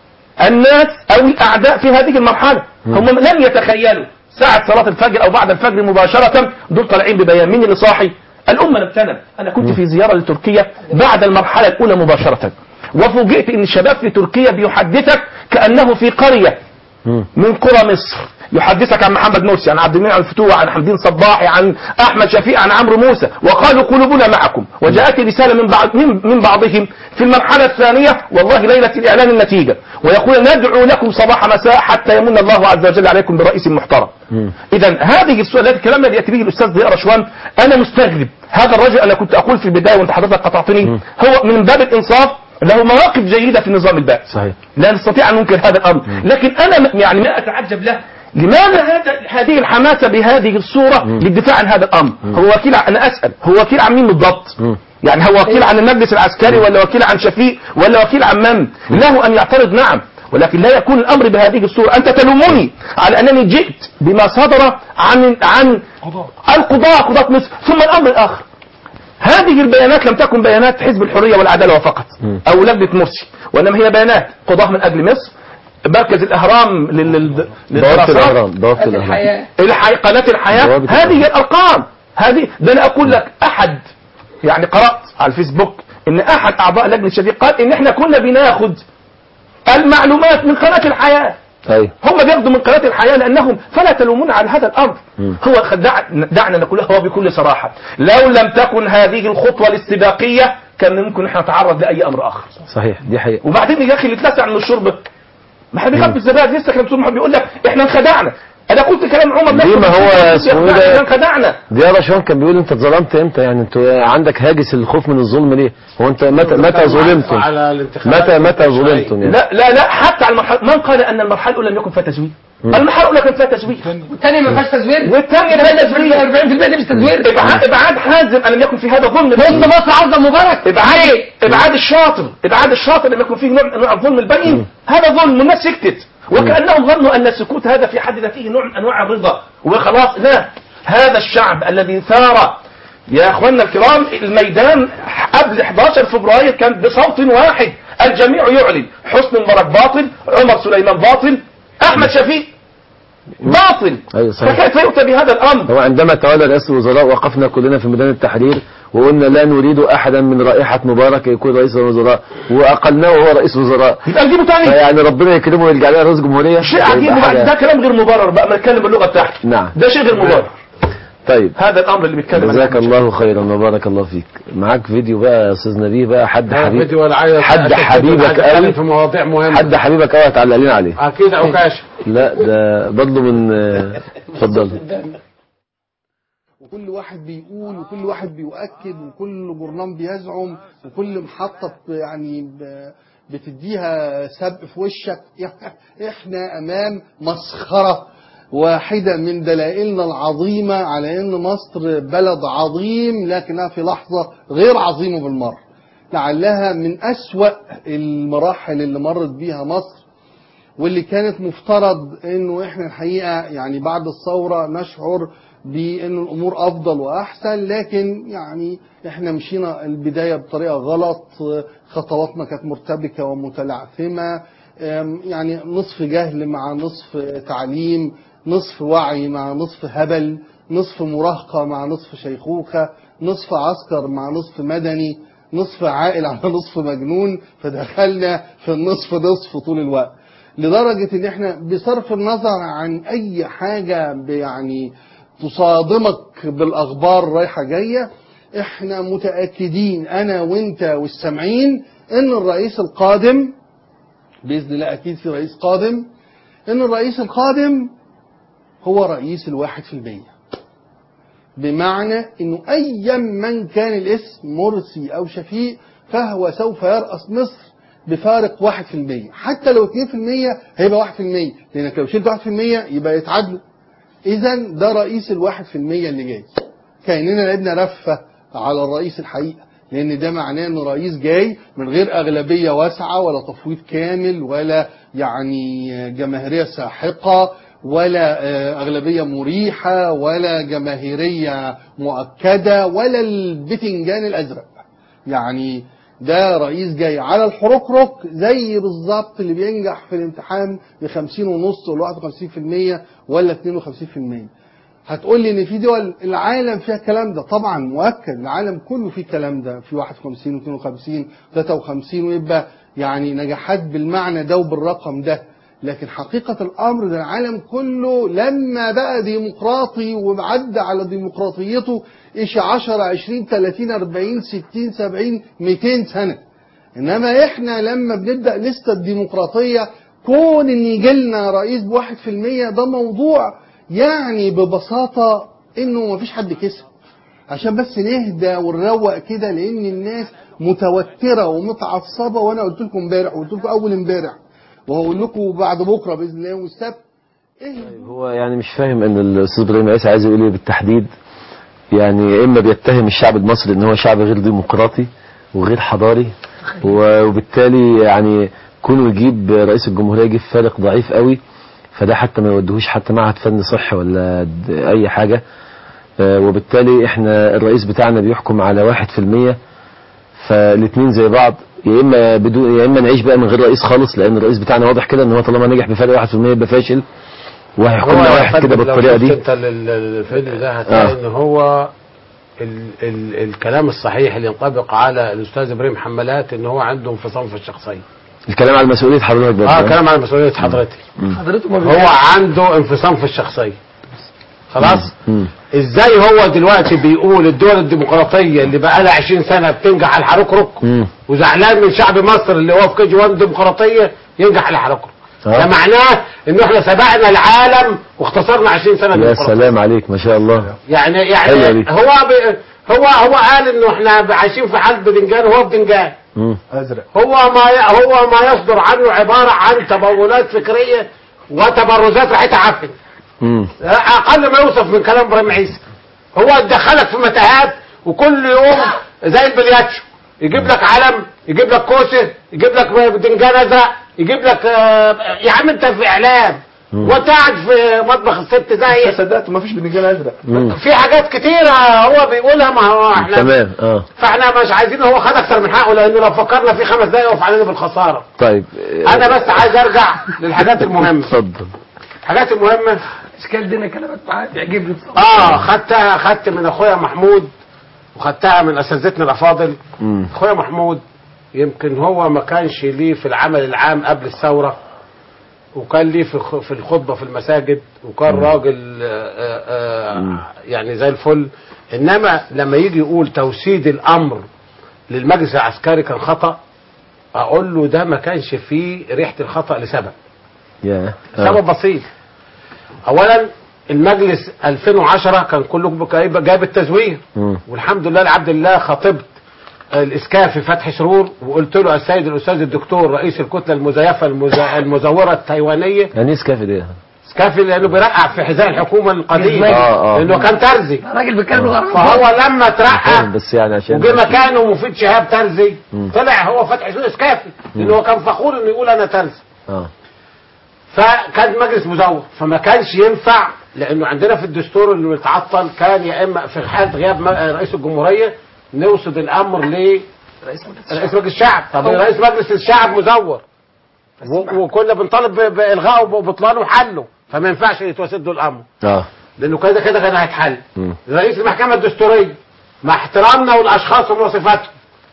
الناس أو الأعداء في هذه المرحلة هم لم يتخيلوا ساعة صلاة الفجر أو بعد الفجر مباشرة دول طالعين ببيان مين اللي صاحي الأمة لم تنم أنا كنت في زيارة لتركيا بعد المرحلة الأولى مباشرة وفوجئت أن الشباب في تركيا بيحدثك كأنه في قرية من قرى مصر يحدثك عن محمد مرسي عن عبد المنعم الفتوح عن حمدين صباحي عن احمد شفيق عن عمرو موسى وقالوا قلوبنا معكم وجاءتني رساله من بعض من, من بعضهم في المرحله الثانيه والله ليله الاعلان النتيجه ويقول ندعو لكم صباح مساء حتى يمن الله عز وجل عليكم برئيس محترم اذا هذه السؤال هذا الكلام الذي ياتي به الاستاذ ضياء رشوان انا مستغرب هذا الرجل انا كنت اقول في البدايه وانت حضرتك قطعتني هو من باب الانصاف له مواقف جيده في النظام البائد صحيح لا نستطيع أن ننكر هذا الأمر لكن أنا م- يعني ما أتعجب له لماذا هذا هذه الحماسة بهذه الصورة للدفاع عن هذا الأمر هو وكيل ع- أنا أسأل هو وكيل عن مين بالضبط يعني هو وكيل عن المجلس العسكري ولا وكيل عن شفيق ولا وكيل عن من له أن يعترض نعم ولكن لا يكون الأمر بهذه الصورة أنت تلومني على أنني جئت بما صدر عن عن القضاء قضاة مصر ثم الأمر الآخر هذه البيانات لم تكن بيانات حزب الحرية والعدالة فقط أو لجنة مرسي وإنما هي بيانات قضاة من أجل مصر مركز الأهرام لل- لل- ضوابط للدراسات الأهرام ضوابط الأهرام الحي... قناة الحياة ضوابط هذه هي الأرقام هذه ده أنا أقول لك أحد يعني قرأت على الفيسبوك إن أحد أعضاء لجنة الشفيق قال إن إحنا كنا بناخد المعلومات من قناة الحياة أيوة هم بياخدوا من قناة الحياة لأنهم فلا تلومون على هذا الأمر هو خد- دع- دعنا نقول هو بكل صراحة لو لم تكن هذه الخطوة الاستباقية كان ممكن احنا نتعرض لأي أمر آخر صحيح دي حقيقة وبعدين يا أخي اللي اتلسع من الشرب ما احنا بنخاف الزبائن لسه كان محمد بيقول لك احنا انخدعنا أنا قلت كلام عمر ليه ما هو اسمه ايه احنا ده انخدعنا دي رشوان كان بيقول انت اتظلمت امتى يعني انت عندك هاجس الخوف من الظلم ليه هو انت متى متى ظلمتم على الانتخابات متى متى ظلمتم يعني لا لا لا حتى على المرحلة من قال أن المرحلة الأولى لم يكن فيها تزوير المرحلة الأولى كان فيها تزوير والثانية ما فيهاش تزوير والثانية فيها تزوير 40% دي مش تزوير ابعاد ابعاد حازم ان لم يكن في هذا ظلم بص مصر عاوزة مبارك ابعاد ابعاد الشاطر ابعاد الشاطر لم يكن فيه نوع من انواع الظلم البين هذا ظلم والناس سكتت وكانهم ظنوا ان السكوت هذا في حد ذاته نوع من انواع الرضا وخلاص لا هذا الشعب الذي ثار يا اخواننا الكرام الميدان قبل 11 فبراير كان بصوت واحد الجميع يعلن حسن مبارك باطل عمر سليمان باطل احمد شفيق باطل ايوه صحيح فكيف يؤتى بهذا الامر هو عندما تولى رئيس الوزراء وقفنا كلنا في ميدان التحرير وقلنا لا نريد احدا من رائحة مبارك يكون رئيس الوزراء واقلناه وهو رئيس وزراء يبقى نجيبه تاني يعني ربنا يكرمه ويرجع لنا رئيس جمهورية شيء عجيب يبقى وبعد حاجة- ده كلام غير مبرر بقى ما نتكلم باللغه بتاعته نعم ده شيء غير مبرر طيب هذا الامر اللي بيتكلم عنه جزاك الله خيرا وبارك الله فيك معاك فيديو بقى يا استاذ نبيه بقى حد آه، حبيب فيديو ولا عايز حد أشوف فيديو حبيبك حد يتكلم قوي في مواضيع مهمة حد حبيبك قوي هتعلق لنا عليه اكيد عكاشه لا ده بطلب من آه، اتفضل وكل واحد بيقول وكل واحد بيؤكد وكل جورنال بيزعم وكل محطة ب- يعني ب- بتديها سبق في وشك احنا امام مسخرة واحدة من دلائلنا العظيمة على ان مصر بلد عظيم لكنها في لحظة غير عظيمة بالمرة لعلها من اسوأ المراحل اللي مرت بيها مصر واللي كانت مفترض انه احنا الحقيقه يعني بعد الثوره نشعر بان الامور افضل واحسن لكن يعني احنا مشينا البدايه بطريقه غلط خطواتنا كانت مرتبكه ومتلعثمه أم، يعني نصف جهل مع نصف تعليم نصف وعي مع نصف هبل نصف مراهقه مع نصف شيخوخه نصف عسكر مع نصف مدني نصف عاقل على نصف مجنون فدخلنا في النصف نصف طول الوقت لدرجة ان احنا بصرف النظر عن اي حاجة ب- يعني تصادمك بالاخبار رايحة جاية احنا متأكدين انا وانت والسامعين ان الرئيس القادم بإذن الله اكيد في رئيس قادم ان الرئيس القادم هو رئيس الواحد في المية بمعنى انه ايا من كان الاسم مرسي او شفيق فهو سوف يرأس مصر بفارق واحد في المية حتى لو اتنين في المية هيبقى واحد في المية لانك لو شلت واحد في المية يبقى يتعادلوا اذا ده رئيس الواحد في المية اللي جاي كأننا لعبنا رفة على الرئيس الحقيقة لان ده معناه انه رئيس جاي من غير اغلبية واسعة ولا تفويض كامل ولا يعني جماهيرية ساحقة ولا آه، أغلبية مريحة ولا جماهيرية مؤكدة ولا البتنجان الأزرق يعني ده رئيس جاي على الحركرك زي بالظبط اللي بينجح في الامتحان ب 50 ونص ولا 51% ولا 52% هتقول لي ان في دول العالم فيها الكلام ده طبعا مؤكد العالم كله فيه الكلام ده في 51 و52 53 ويبقى يعني نجاحات بالمعنى ده وبالرقم ده لكن حقيقة الأمر ده العالم كله لما بقى ديمقراطي وعدى على ديمقراطيته إيش 10 20 30 40 60 70 200 سنة إنما إحنا لما بنبدأ لسه الديمقراطية كون إن يجي لنا رئيس بواحد في المية ده موضوع يعني ببساطة إنه مفيش حد كسب عشان بس نهدى ونروق كده لأن الناس متوترة ومتعصبة وأنا قلت لكم امبارح وقلت لكم أول امبارح وهقول لكم بعد بكرة بإذن الله يوم السبت هو يعني مش فاهم ان الاستاذ ابراهيم عيسى عايز يقول ايه بالتحديد يعني يا اما بيتهم الشعب المصري ان هو شعب غير ديمقراطي وغير حضاري و- وبالتالي يعني كونه يجيب رئيس الجمهوريه يجيب فارق ضعيف قوي فده حتى ما يودهوش حتى معهد فن صحي ولا د- اي حاجه آه، وبالتالي احنا الرئيس بتاعنا بيحكم على واحد في المية فالاثنين زي بعض يا اما بدون يا اما نعيش بقى من غير رئيس خالص لان الرئيس بتاعنا واضح كده ان هو طالما نجح بفرق واحد في المية يبقى فاشل وهيحكمنا هو واحد كده يفضل لو بالطريقه شفت دي انت ال- ال- الفيديو ده هتلاقي آه. ان هو ال ال الكلام الصحيح اللي ينطبق على الاستاذ ابراهيم حمالات ان هو عنده انفصام في الشخصيه الكلام على مسؤوليه حضرتك بس اه كلام على مسؤوليه حضرتك حضرته ما هو عنده انفصام في الشخصيه خلاص ازاي هو دلوقتي بيقول الدول الديمقراطيه اللي بقى لها 20 سنه بتنجح على الحركرك وزعلان من شعب مصر اللي هو في كي جي 1 ديمقراطيه ينجح على الحركرك ده معناه ان احنا سبقنا العالم واختصرنا 20 سنه يا ديمقراطيه سلام عليك ما شاء الله يعني حلوة يعني دي. هو ب... هو هو قال انه احنا عايشين في حال بدنجان وهو بدنجان ازرق هو ما ي... هو ما يصدر عنه عباره عن تبولات فكريه وتبرزات ريحتها عفن اقل ما يوصف من كلام ابراهيم عيسى هو دخلك في متاهات وكل يوم زي البلياتشو يجيب لك علم يجيب لك كوسه يجيب لك بدنجان ازرق يجيب لك آه، يا عم انت في اعلام وانت قاعد في مطبخ الست زي صدقت ما فيش بنجان ازرق في حاجات كتيرة هو بيقولها ما هو احنا تمام اه فاحنا مش عايزين هو خد اكتر من حقه لانه لو فكرنا في خمس دقايق يقف علينا بالخسارة طيب انا بس عايز ارجع للحاجات المهمة اتفضل الحاجات المهمه اشكال دينا كلمات معاه بيعجبني بصراحه اه خدتها خدت من اخويا محمود وخدتها من اساتذتنا الافاضل مم. اخويا محمود يمكن هو ما كانش ليه في العمل العام قبل الثوره وكان ليه في الخ- في الخطبه في المساجد وكان راجل آه، آه، يعني زي الفل انما لما يجي يقول توسيد الامر للمجلس العسكري كان خطا اقول له ده ما كانش فيه ريحه الخطا لسبب يا سبب بسيط اولا المجلس 2010 كان كله جايب جايب التزوير مم. والحمد لله لعبد الله خطبت الاسكافي فتحي سرور وقلت له السيد الاستاذ الدكتور رئيس الكتله المزيفه المز... المزوره التايوانيه يعني ايه سكافي ده سكافي لانه بيرقع في حذاء الحكومه القديم آه، آه. لانه كان ترزي راجل بيتكلم غرب فهو لما ترقى بس يعني عشان وجه مكانه مفيد شهاب ترزي مم. طلع هو فتحي سرور اسكافي لانه هو كان فخور انه يقول انا ترزي اه فكان مجلس مزور فما كانش ينفع لانه عندنا في الدستور اللي بيتعطل كان يا اما في حاله غياب م- رئيس الجمهوريه نوصد الامر ل رئيس مجلس الشعب طب أو- رئيس مجلس الشعب مزور و- وكنا بنطالب ب- بالغائه وبطلانه وحله فما ينفعش يتوسد له الامر اه لانه كده كده كان هيتحل مم. رئيس المحكمه الدستوريه مع احترامنا والاشخاص ومواصفاتهم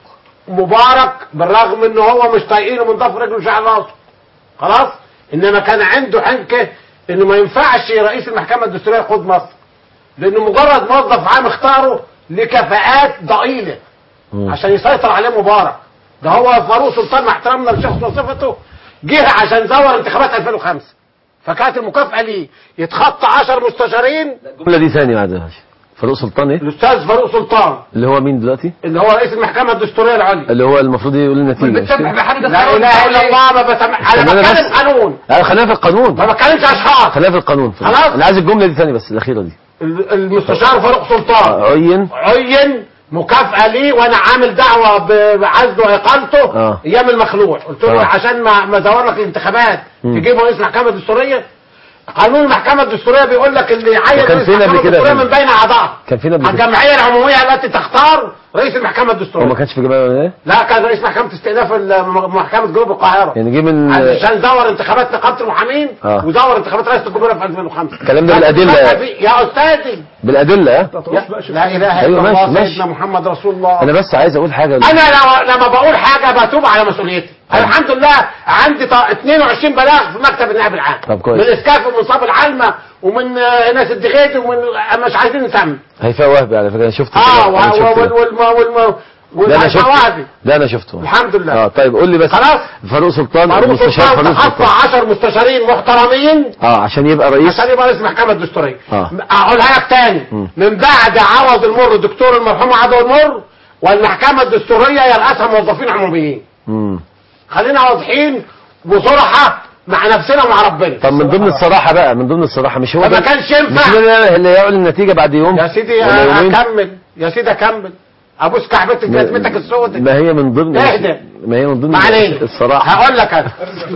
مبارك بالرغم ان هو مش طايقينه من ضفر رجله وشعر راسه خلاص انما كان عنده حنكه انه ما ينفعش رئيس المحكمه الدستوريه يقود مصر لانه مجرد موظف عام اختاره لكفاءات ضئيله مم. عشان يسيطر عليه مبارك ده هو فاروق سلطان مع احترامنا لشخص وصفته جه عشان زور انتخابات 2005 فكانت المكافاه ليه يتخطى 10 مستشارين الجمله دي ثانيه بعد ماشي فاروق سلطان ايه الاستاذ فاروق سلطان اللي هو مين دلوقتي اللي هو رئيس المحكمه الدستوريه العليا اللي هو المفروض يقول النتيجه مش بتسبح كده؟ بحمد لا اله الا الله ما بسمع انا طب أنا بتكلم بس- قانون لا خلينا في القانون ما بتكلمش اشخاص خلينا في القانون خلاص. انا عايز الجمله دي ثانيه بس الاخيره دي ال- المستشار فاروق سلطان عين عين مكافأة ليه وانا عامل دعوة ب- بعزله واقامته آه. ايام المخلوع قلت له آه. عشان ما ما زور لك الانتخابات مم. تجيب رئيس المحكمة الدستورية قانون المحكمة الدستورية بيقول لك اللي يعين وكان رئيس فين المحكمة قبل كده الدستورية يا من فندم؟ بين اعضاء كان فين قبل كده الجمعية العمومية التي تختار رئيس المحكمة هو ما الدستورية كانش في جماعه ولا ايه لا كان رئيس محكمة استئناف الم- محكمة جنوب القاهرة يعني جه من عشان زور انتخابات نقابة المحامين آه. وزور انتخابات رئاسة الجمهورية في 2005 الكلام ده كانت بالأدلة. مكافأة فيه- يا استاذي بالادله ها يا- لا اله أيوة الا ماشي، الله ماشي. سيدنا محمد رسول الله انا بس عايز اقول حاجه انا لو لما بقول حاجه بتوب على مسؤوليتي أنا الحمد لله عندي ط- 22 بلاغ في مكتب النائب العام طب كويس. من اسكاف ومن صاب العلمه ومن آه، ناس الدغيت ومن مش عايزين نسمي هيفاء وهبي على فكره انا شفت اه كده. أنا شفت وال ده. وال وال ده انا شفته والمواعدي ده انا شفته الحمد لله اه طيب قول لي بس خلاص فاروق سلطان فاروق المستشار سلطان فاروق تخطى سلطان 10 مستشارين محترمين اه عشان يبقى رئيس عشان يبقى رئيس المحكمه الدستوريه اه اقولها لك تاني مم. من بعد عوض المر الدكتور المرحوم عوض المر والمحكمه الدستوريه يرأسها موظفين عموميين مم. خلينا واضحين وصراحه مع نفسنا ومع ربنا طب من ضمن الصراحه بقى من ضمن الصراحه مش هو فما ده- كانش ينفع. مش ده اللي يعلن النتيجه بعد يوم يا سيدي ولا يومين؟ اكمل يا سيدي اكمل ابوس كعبتك ما- جزمتك السوداء ما هي من ضمن اهدى. ما هي من ضمن ما علينا الصراحه هقول لك انا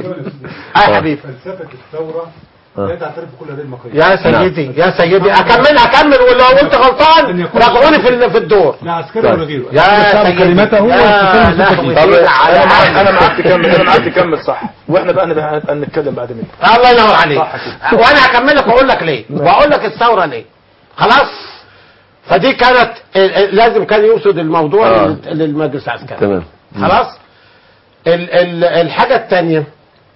اه يا حبيبي فلسفة الثورة آه. لا تعترف بكل هذه المقاييس يا سيدي يا سيدي اكمل اكمل ولو قلت غلطان راجعوني في ال- في الدور لا عسكري طيب. ولا غيره يا سيدي كلمته يا واستفاد لهوي من سيدي طب على انا معاك حاجة. انا معاك تكمل انا معاك تكمل صح واحنا بقى نبقى نتكلم بعد منك الله ينور عليك صح كده. وانا هكمل لك واقول لك ليه واقول لك الثوره ليه خلاص فدي كانت ال- ال- لازم كان يوصل الموضوع آه. لل- للمجلس العسكري تمام خلاص ال ال الحاجه الثانيه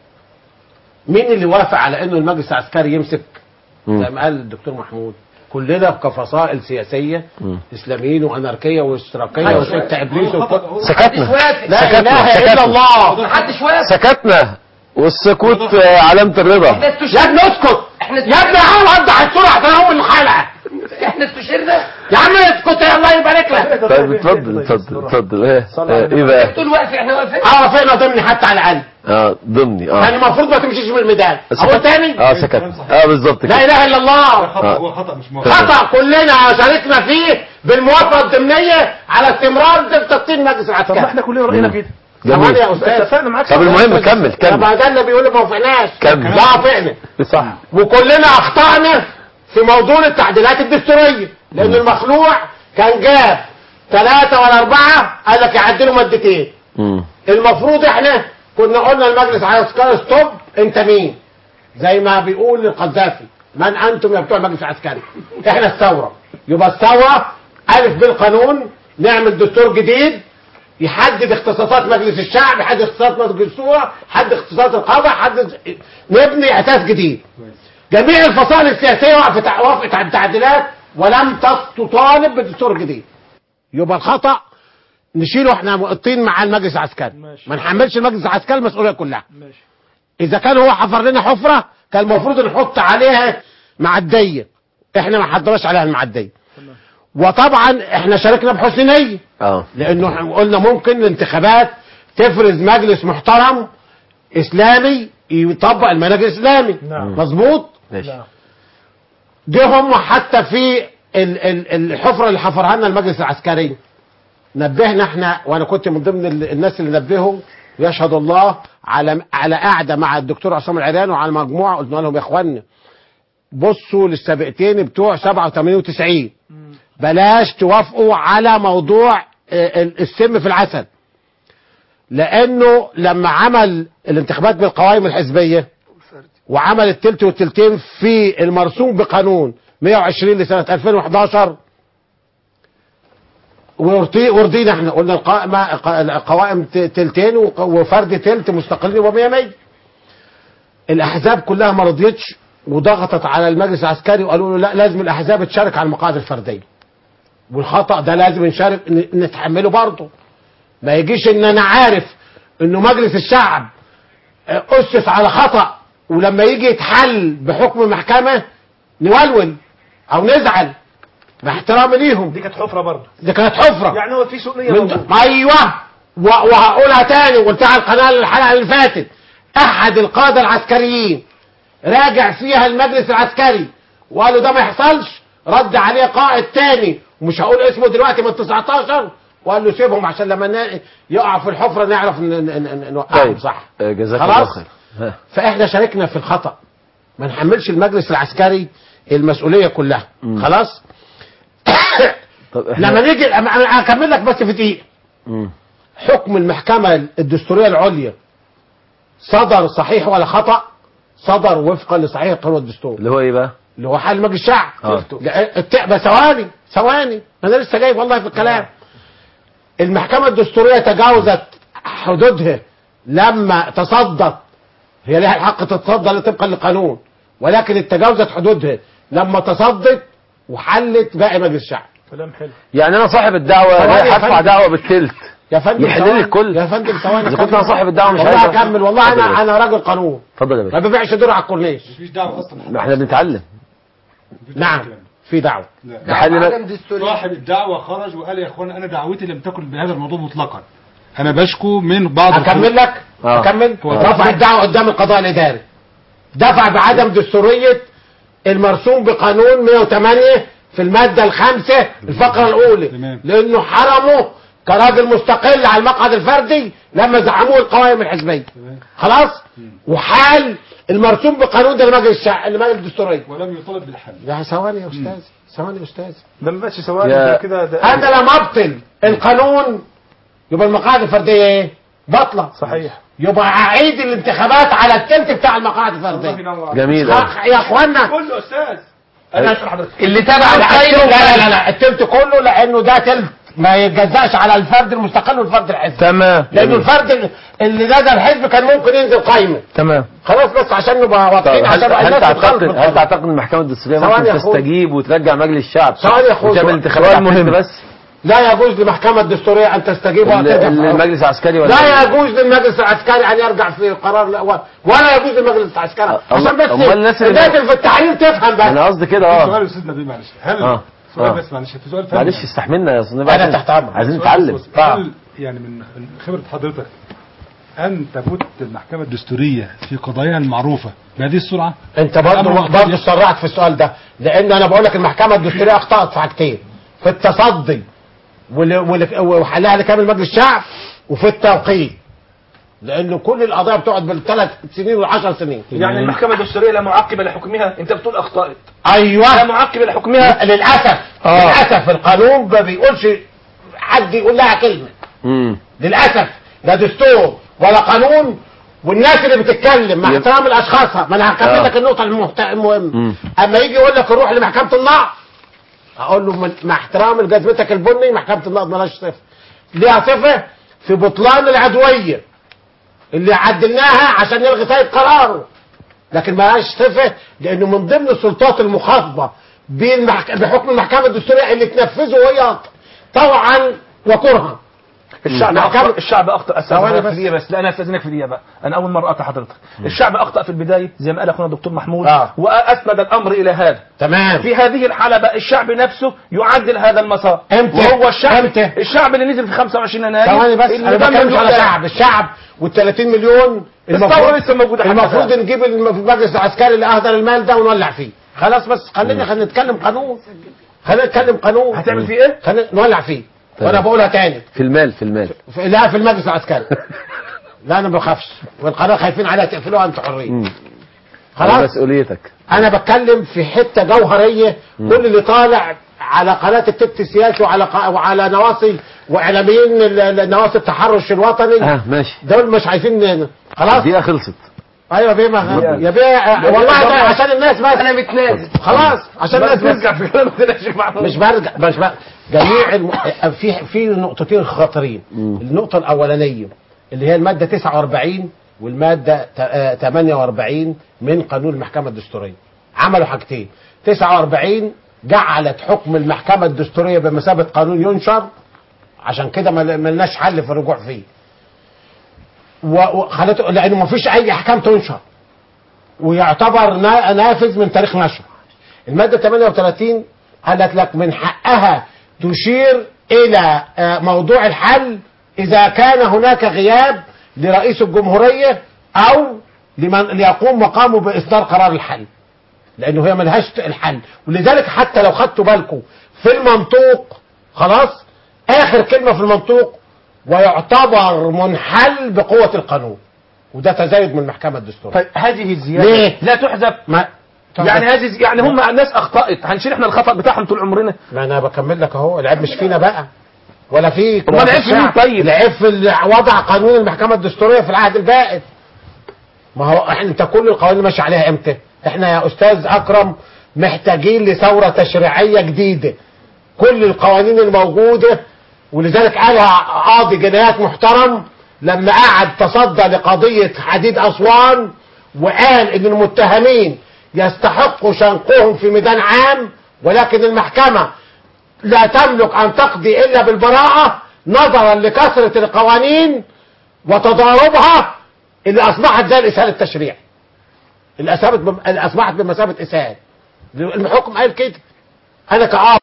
مين اللي وافق على انه المجلس العسكري يمسك مم. زي ما قال الدكتور محمود كلنا كفصائل سياسيه مم. اسلاميين واناركيه واشتراكيه محدش وست ابليس وكل- سكتنا محدش لا سكتنا، اله الا سكتنا. الله محدش واقف سكتنا والسكوت آه، علامه الرضا احنا يا استشرنا ابني اسكت احنا يا ابني حاول وضح الصوره عشان اقوم الحلقه احنا استشرنا يا عم اسكت يا الله يبارك لك طيب اتفضل اتفضل اتفضل ايه آه، ايه بقى تقول واقف احنا واقفين اه وافقنا ضمني حتى على الاقل اه ضمني اه يعني المفروض ما تمشيش من الميدان سكت- اقول تاني اه سكت اه بالظبط لا كده اله الا الله خطأ هو خطأ مش موافق خطا كلنا شاركنا فيه بالموافقه الضمنيه على استمرار تبطين مجلس طب ما العسكري احنا كلنا راينا كده ثواني جميل يا استاذ اتفقنا معاك طب المهم كمل طب كمل ده اللي بيقول ما وافقناش كمل. لا وافقنا صح وكلنا اخطأنا في موضوع التعديلات الدستورية لان المخلوع كان جاب ثلاثة ولا أربعة قال لك يعدلوا مادتين مم. المفروض احنا كنا قلنا المجلس العسكري ستوب انت مين زي ما بيقول القذافي من انتم يا بتوع المجلس العسكري احنا الثوره يبقى الثوره الف بالقانون نعمل دستور جديد يحدد اختصاصات مجلس الشعب يحدد اختصاصات مجلس الشورى يحدد اختصاصات القضاء يحدد نبني اساس جديد جميع الفصائل السياسيه وقفت وافقت على التعديلات ولم تس- تطالب بدستور جديد يبقى الخطا نشيله احنا مقطين مع المجلس العسكري ما نحملش المجلس العسكري المسؤوليه كلها اذا كان هو حفر لنا حفره كان المفروض نحط عليها معديه احنا ما حضرناش عليها المعديه وطبعا احنا شاركنا بحسن نيه اه لانه إحنا قلنا ممكن الانتخابات تفرز مجلس محترم اسلامي يطبق المنهج الاسلامي نعم. مظبوط ماشي جه هم حتى في ال- ال- الحفره اللي حفرها لنا المجلس العسكري نبهنا احنا وانا كنت من ضمن ال- الناس اللي نبهوا يشهد الله على على قاعده مع الدكتور عصام العريان وعلى مجموعه قلنا لهم يا اخوانا بصوا للسابقتين بتوع 87 و90 بلاش توافقوا على موضوع آه، ال- السم في العسل لانه لما عمل الانتخابات بالقوائم الحزبيه وعمل التلت والتلتين في المرسوم بقانون 120 لسنه 2011 ورضي- ورضينا احنا قلنا القائمه القوائم ت- تلتين وق- وفرد تلت مستقلين ومية مية الاحزاب كلها ما رضيتش وضغطت على المجلس العسكري وقالوا له لا لازم الاحزاب تشارك على المقاعد الفرديه والخطا ده لازم نشارك ن- نتحمله برضه ما يجيش ان انا عارف انه مجلس الشعب آه، اسس على خطا ولما يجي يتحل بحكم محكمه نولول او نزعل باحترامي ليهم دي كانت حفره برضه دي كانت حفره يعني هو في سوء نيه من موجود. ما ايوه و- وهقولها تاني وقلتها على القناه الحلقه اللي فاتت احد القاده العسكريين راجع فيها المجلس العسكري وقالوا ده ما يحصلش رد عليه قائد تاني ومش هقول اسمه دلوقتي من 19 وقال له سيبهم عشان لما ن- يقع في الحفره نعرف ن- ن- ن- نوقعهم طيب صح آه، جزاك الله خلاص خير ها. فاحنا شاركنا في الخطا ما نحملش المجلس العسكري المسؤوليه كلها خلاص طب لما نيجي أنا- انا هكمل لك بس في دقيقه مم. حكم المحكمة الدستورية العليا صدر صحيح ولا خطأ صدر وفقا لصحيح القانون الدستوري اللي هو ايه بقى؟ اللي هو حل مجلس الشعب آه. لا، الت- بس ثواني ثواني انا لسه جاي والله في الكلام المحكمة الدستورية تجاوزت حدودها لما تصدت هي لها الحق تتصدى طبقا للقانون ولكن تجاوزت حدودها لما تصدت وحلت باقي مجلس الشعب كلام حلو يعني انا صاحب الدعوه ثواني يا رايح ادفع فندم. دعوه بالتلت يا فندم يحل لي ثواني. الكل يا فندم ثواني اذا كنت انا صاحب الدعوه مش والله عايز هكمل والله اتفضل يا انا باشا. انا راجل قانون اتفضل يا ما باشا ببيعش دور على الكورنيش مفيش دعوه اصلا ما احنا بنتعلم نعم في دعوه بحل عدم دستورية صاحب الدعوة خرج وقال يا اخوان انا دعوتي لم تكن بهذا الموضوع مطلقا انا بشكو من بعض اكمل لك آه. اكمل هو رفع الدعوه قدام القضاء الاداري دفع بعدم دستوريه المرسوم بقانون 108 في الماده الخامسه الفقره الاولى تمام. لانه حرمه كراجل مستقل على المقعد الفردي لما زعموه القوائم الحزبيه خلاص وحال المرسوم بقانون ده لمجلس الشعب لمجلس الدستوريه ولم يطالب بالحل يا ثواني يا استاذ ثواني يا استاذ ده ما بقتش ثواني يا- ده كده ده انا لما ابطل القانون يبقى المقاعد الفرديه ايه؟ بطله صحيح يبقى اعيد الانتخابات على التلت بتاع المقاعد الفرديه جميل أوي. أخ- يا اخوانا كله يا استاذ انا هشرح لحضرتك اللي تبع لا القايمه لا لا لا التلت كله لانه ده تلت ما يتجزاش على الفرد المستقل والفرد الحزب تمام لانه جميل. الفرد اللي نزل الحزب كان ممكن ينزل قايمه تمام خلاص بس عشان نبقى طب واضحين هل, عشان هل الناس تعتقد تتخلط هل بالخلط. تعتقد ان المحكمه الدستوريه ثواني ممكن يا أخوي. تستجيب وترجع مجلس الشعب ثواني يا أخوي. وتعمل انتخابات سؤال مهم. بس لا يجوز للمحكمه الدستوريه ان تستجيب ال- وترجع في المجلس العسكري ولا لا يجوز للمجلس العسكري ان يرجع في قرار لا و- ولا يجوز للمجلس العسكري أه، عشان بس أمال الناس اللي- الناس اللي في التحرير تفهم بس انا قصدي كده في اه سؤال يا استاذ نبيل معلش هل آه. سؤال آه. بس معلش في سؤال فني معلش استحملنا يا استاذ أنا تحت أمرك. عايزين سؤال نتعلم بس- بس هل يعني من من خبرة حضرتك أن تفوت المحكمة الدستورية في قضاياها المعروفة بهذه السرعة؟ انت برضه الأمر برضه محتاج- سرعت في السؤال ده لان انا بقول لك المحكمه الدستوريه اخطات في حاجتين في التصدي وال- وال- وحلها لكامل مجلس الشعب وفي التوقيت لانه كل القضايا بتقعد بالثلاث سنين والعشر سنين يعني المحكمة الدستورية لا معقب لحكمها انت بتقول اخطأت لا ايوه معقب لحكمها للاسف آه. للاسف القانون ما بيقولش حد يقول لها كلمه امم للاسف لا دستور ولا قانون والناس اللي بتتكلم مع احترام الاشخاص ما انا هكمل آه. لك النقطه المهت- المهمه مم. اما يجي يقول لك روح لمحكمه النقض اقول له من- مع احترام لجزمتك البني محكمه النقض مالهاش صفه ليها صفه في بطلان العدويه اللي عدلناها عشان نلغي سيد قراره لكن مالهاش صفه لانه من ضمن السلطات المخاطبه بالمحك... بحكم المحكمه الدستوريه اللي تنفذه وهي طوعا وكرها الشعب محكمة- أخطأ الشعب أخطأ ثواني أستاذنك في بس. دقيقة بس لا أنا أستاذنك في دقيقة بقى أنا أول مرة أقطع حضرتك الشعب أخطأ في البداية زي ما قال أخونا الدكتور محمود آه. وأسند الأمر إلى هذا تمام في هذه الحالة بقى الشعب نفسه يعدل هذا المسار امتى؟ وهو الشعب امتى؟ الشعب اللي نزل في 25 يناير ثواني بس اللي انا ده بتكلمش ممنوع على ده. شعب الشعب وال 30 مليون الثورة لسه موجودة حتى المفروض الآن. نجيب الم- المجلس العسكري اللي اهدر المال ده ونولع فيه خلاص بس خلينا خلينا نتكلم قانون خلينا نتكلم قانون هتعمل فيه ايه؟ خلينا نولع فيه طيب. وانا بقولها تاني في المال في المال في لا في المجلس العسكري لا انا ما بخافش والقناه خايفين عليها تقفلوها انتوا حرين مم. خلاص مسؤوليتك انا بتكلم في حته جوهريه كل اللي طالع على قناه التبت السياسي وعلى ق... وعلى نواصي واعلاميين ال- ال- نواصي التحرش الوطني اه ماشي دول مش عايزين خلاص الدقيقة خلصت ايوه بيه ما يا بيه والله ده عشان الناس بس انا متنازل خلاص عشان الناس بس نرجع في كلام ده يا شيخ محمود مش برجع مش برجع جميع الم... في في نقطتين خطرين النقطة الأولانية اللي هي المادة 49 والمادة ت- آه 48 من قانون المحكمة الدستورية عملوا حاجتين 49 جعلت حكم المحكمة الدستورية بمثابة قانون ينشر عشان كده ما ما لناش حل في الرجوع فيه و- وخلته لأنه ما فيش أي أحكام تنشر ويعتبر نا- نافذ من تاريخ نشره المادة 38 قالت لك من حقها تشير إلى آه، موضوع الحل إذا كان هناك غياب لرئيس الجمهورية أو لمن ليقوم مقامه بإصدار قرار الحل لأنه هي ملهاش الحل ولذلك حتى لو خدتوا بالكم في المنطوق خلاص آخر كلمة في المنطوق ويعتبر منحل بقوة القانون وده تزايد من المحكمة الدستورية طيب هذه الزيادة ليه؟ لا تحذف ما يعني هذه يعني هم الناس أخطأت هنشيل احنا الخطأ بتاعهم طول عمرنا ما انا بكمل لك اهو العيب مش فينا بقى ولا فيك أمال ولا العيب في مين الشعب. طيب؟ العيب في اللي وضع قانون المحكمه الدستوريه في العهد البائد ما هو احنا انت كل القوانين ماشي عليها امتى احنا يا استاذ اكرم محتاجين لثوره تشريعيه جديده كل القوانين الموجوده ولذلك قالها قاضي جنايات محترم لما قعد تصدى لقضيه حديد اسوان وقال ان المتهمين يستحقوا شنقهم في ميدان عام ولكن المحكمه لا تملك ان تقضي الا بالبراءه نظرا لكثره القوانين وتضاربها اللي اصبحت زي الاسهال التشريعي اللي اصبحت اللي اصبحت بمثابه اسهال الحكم قال كده انا كقاضي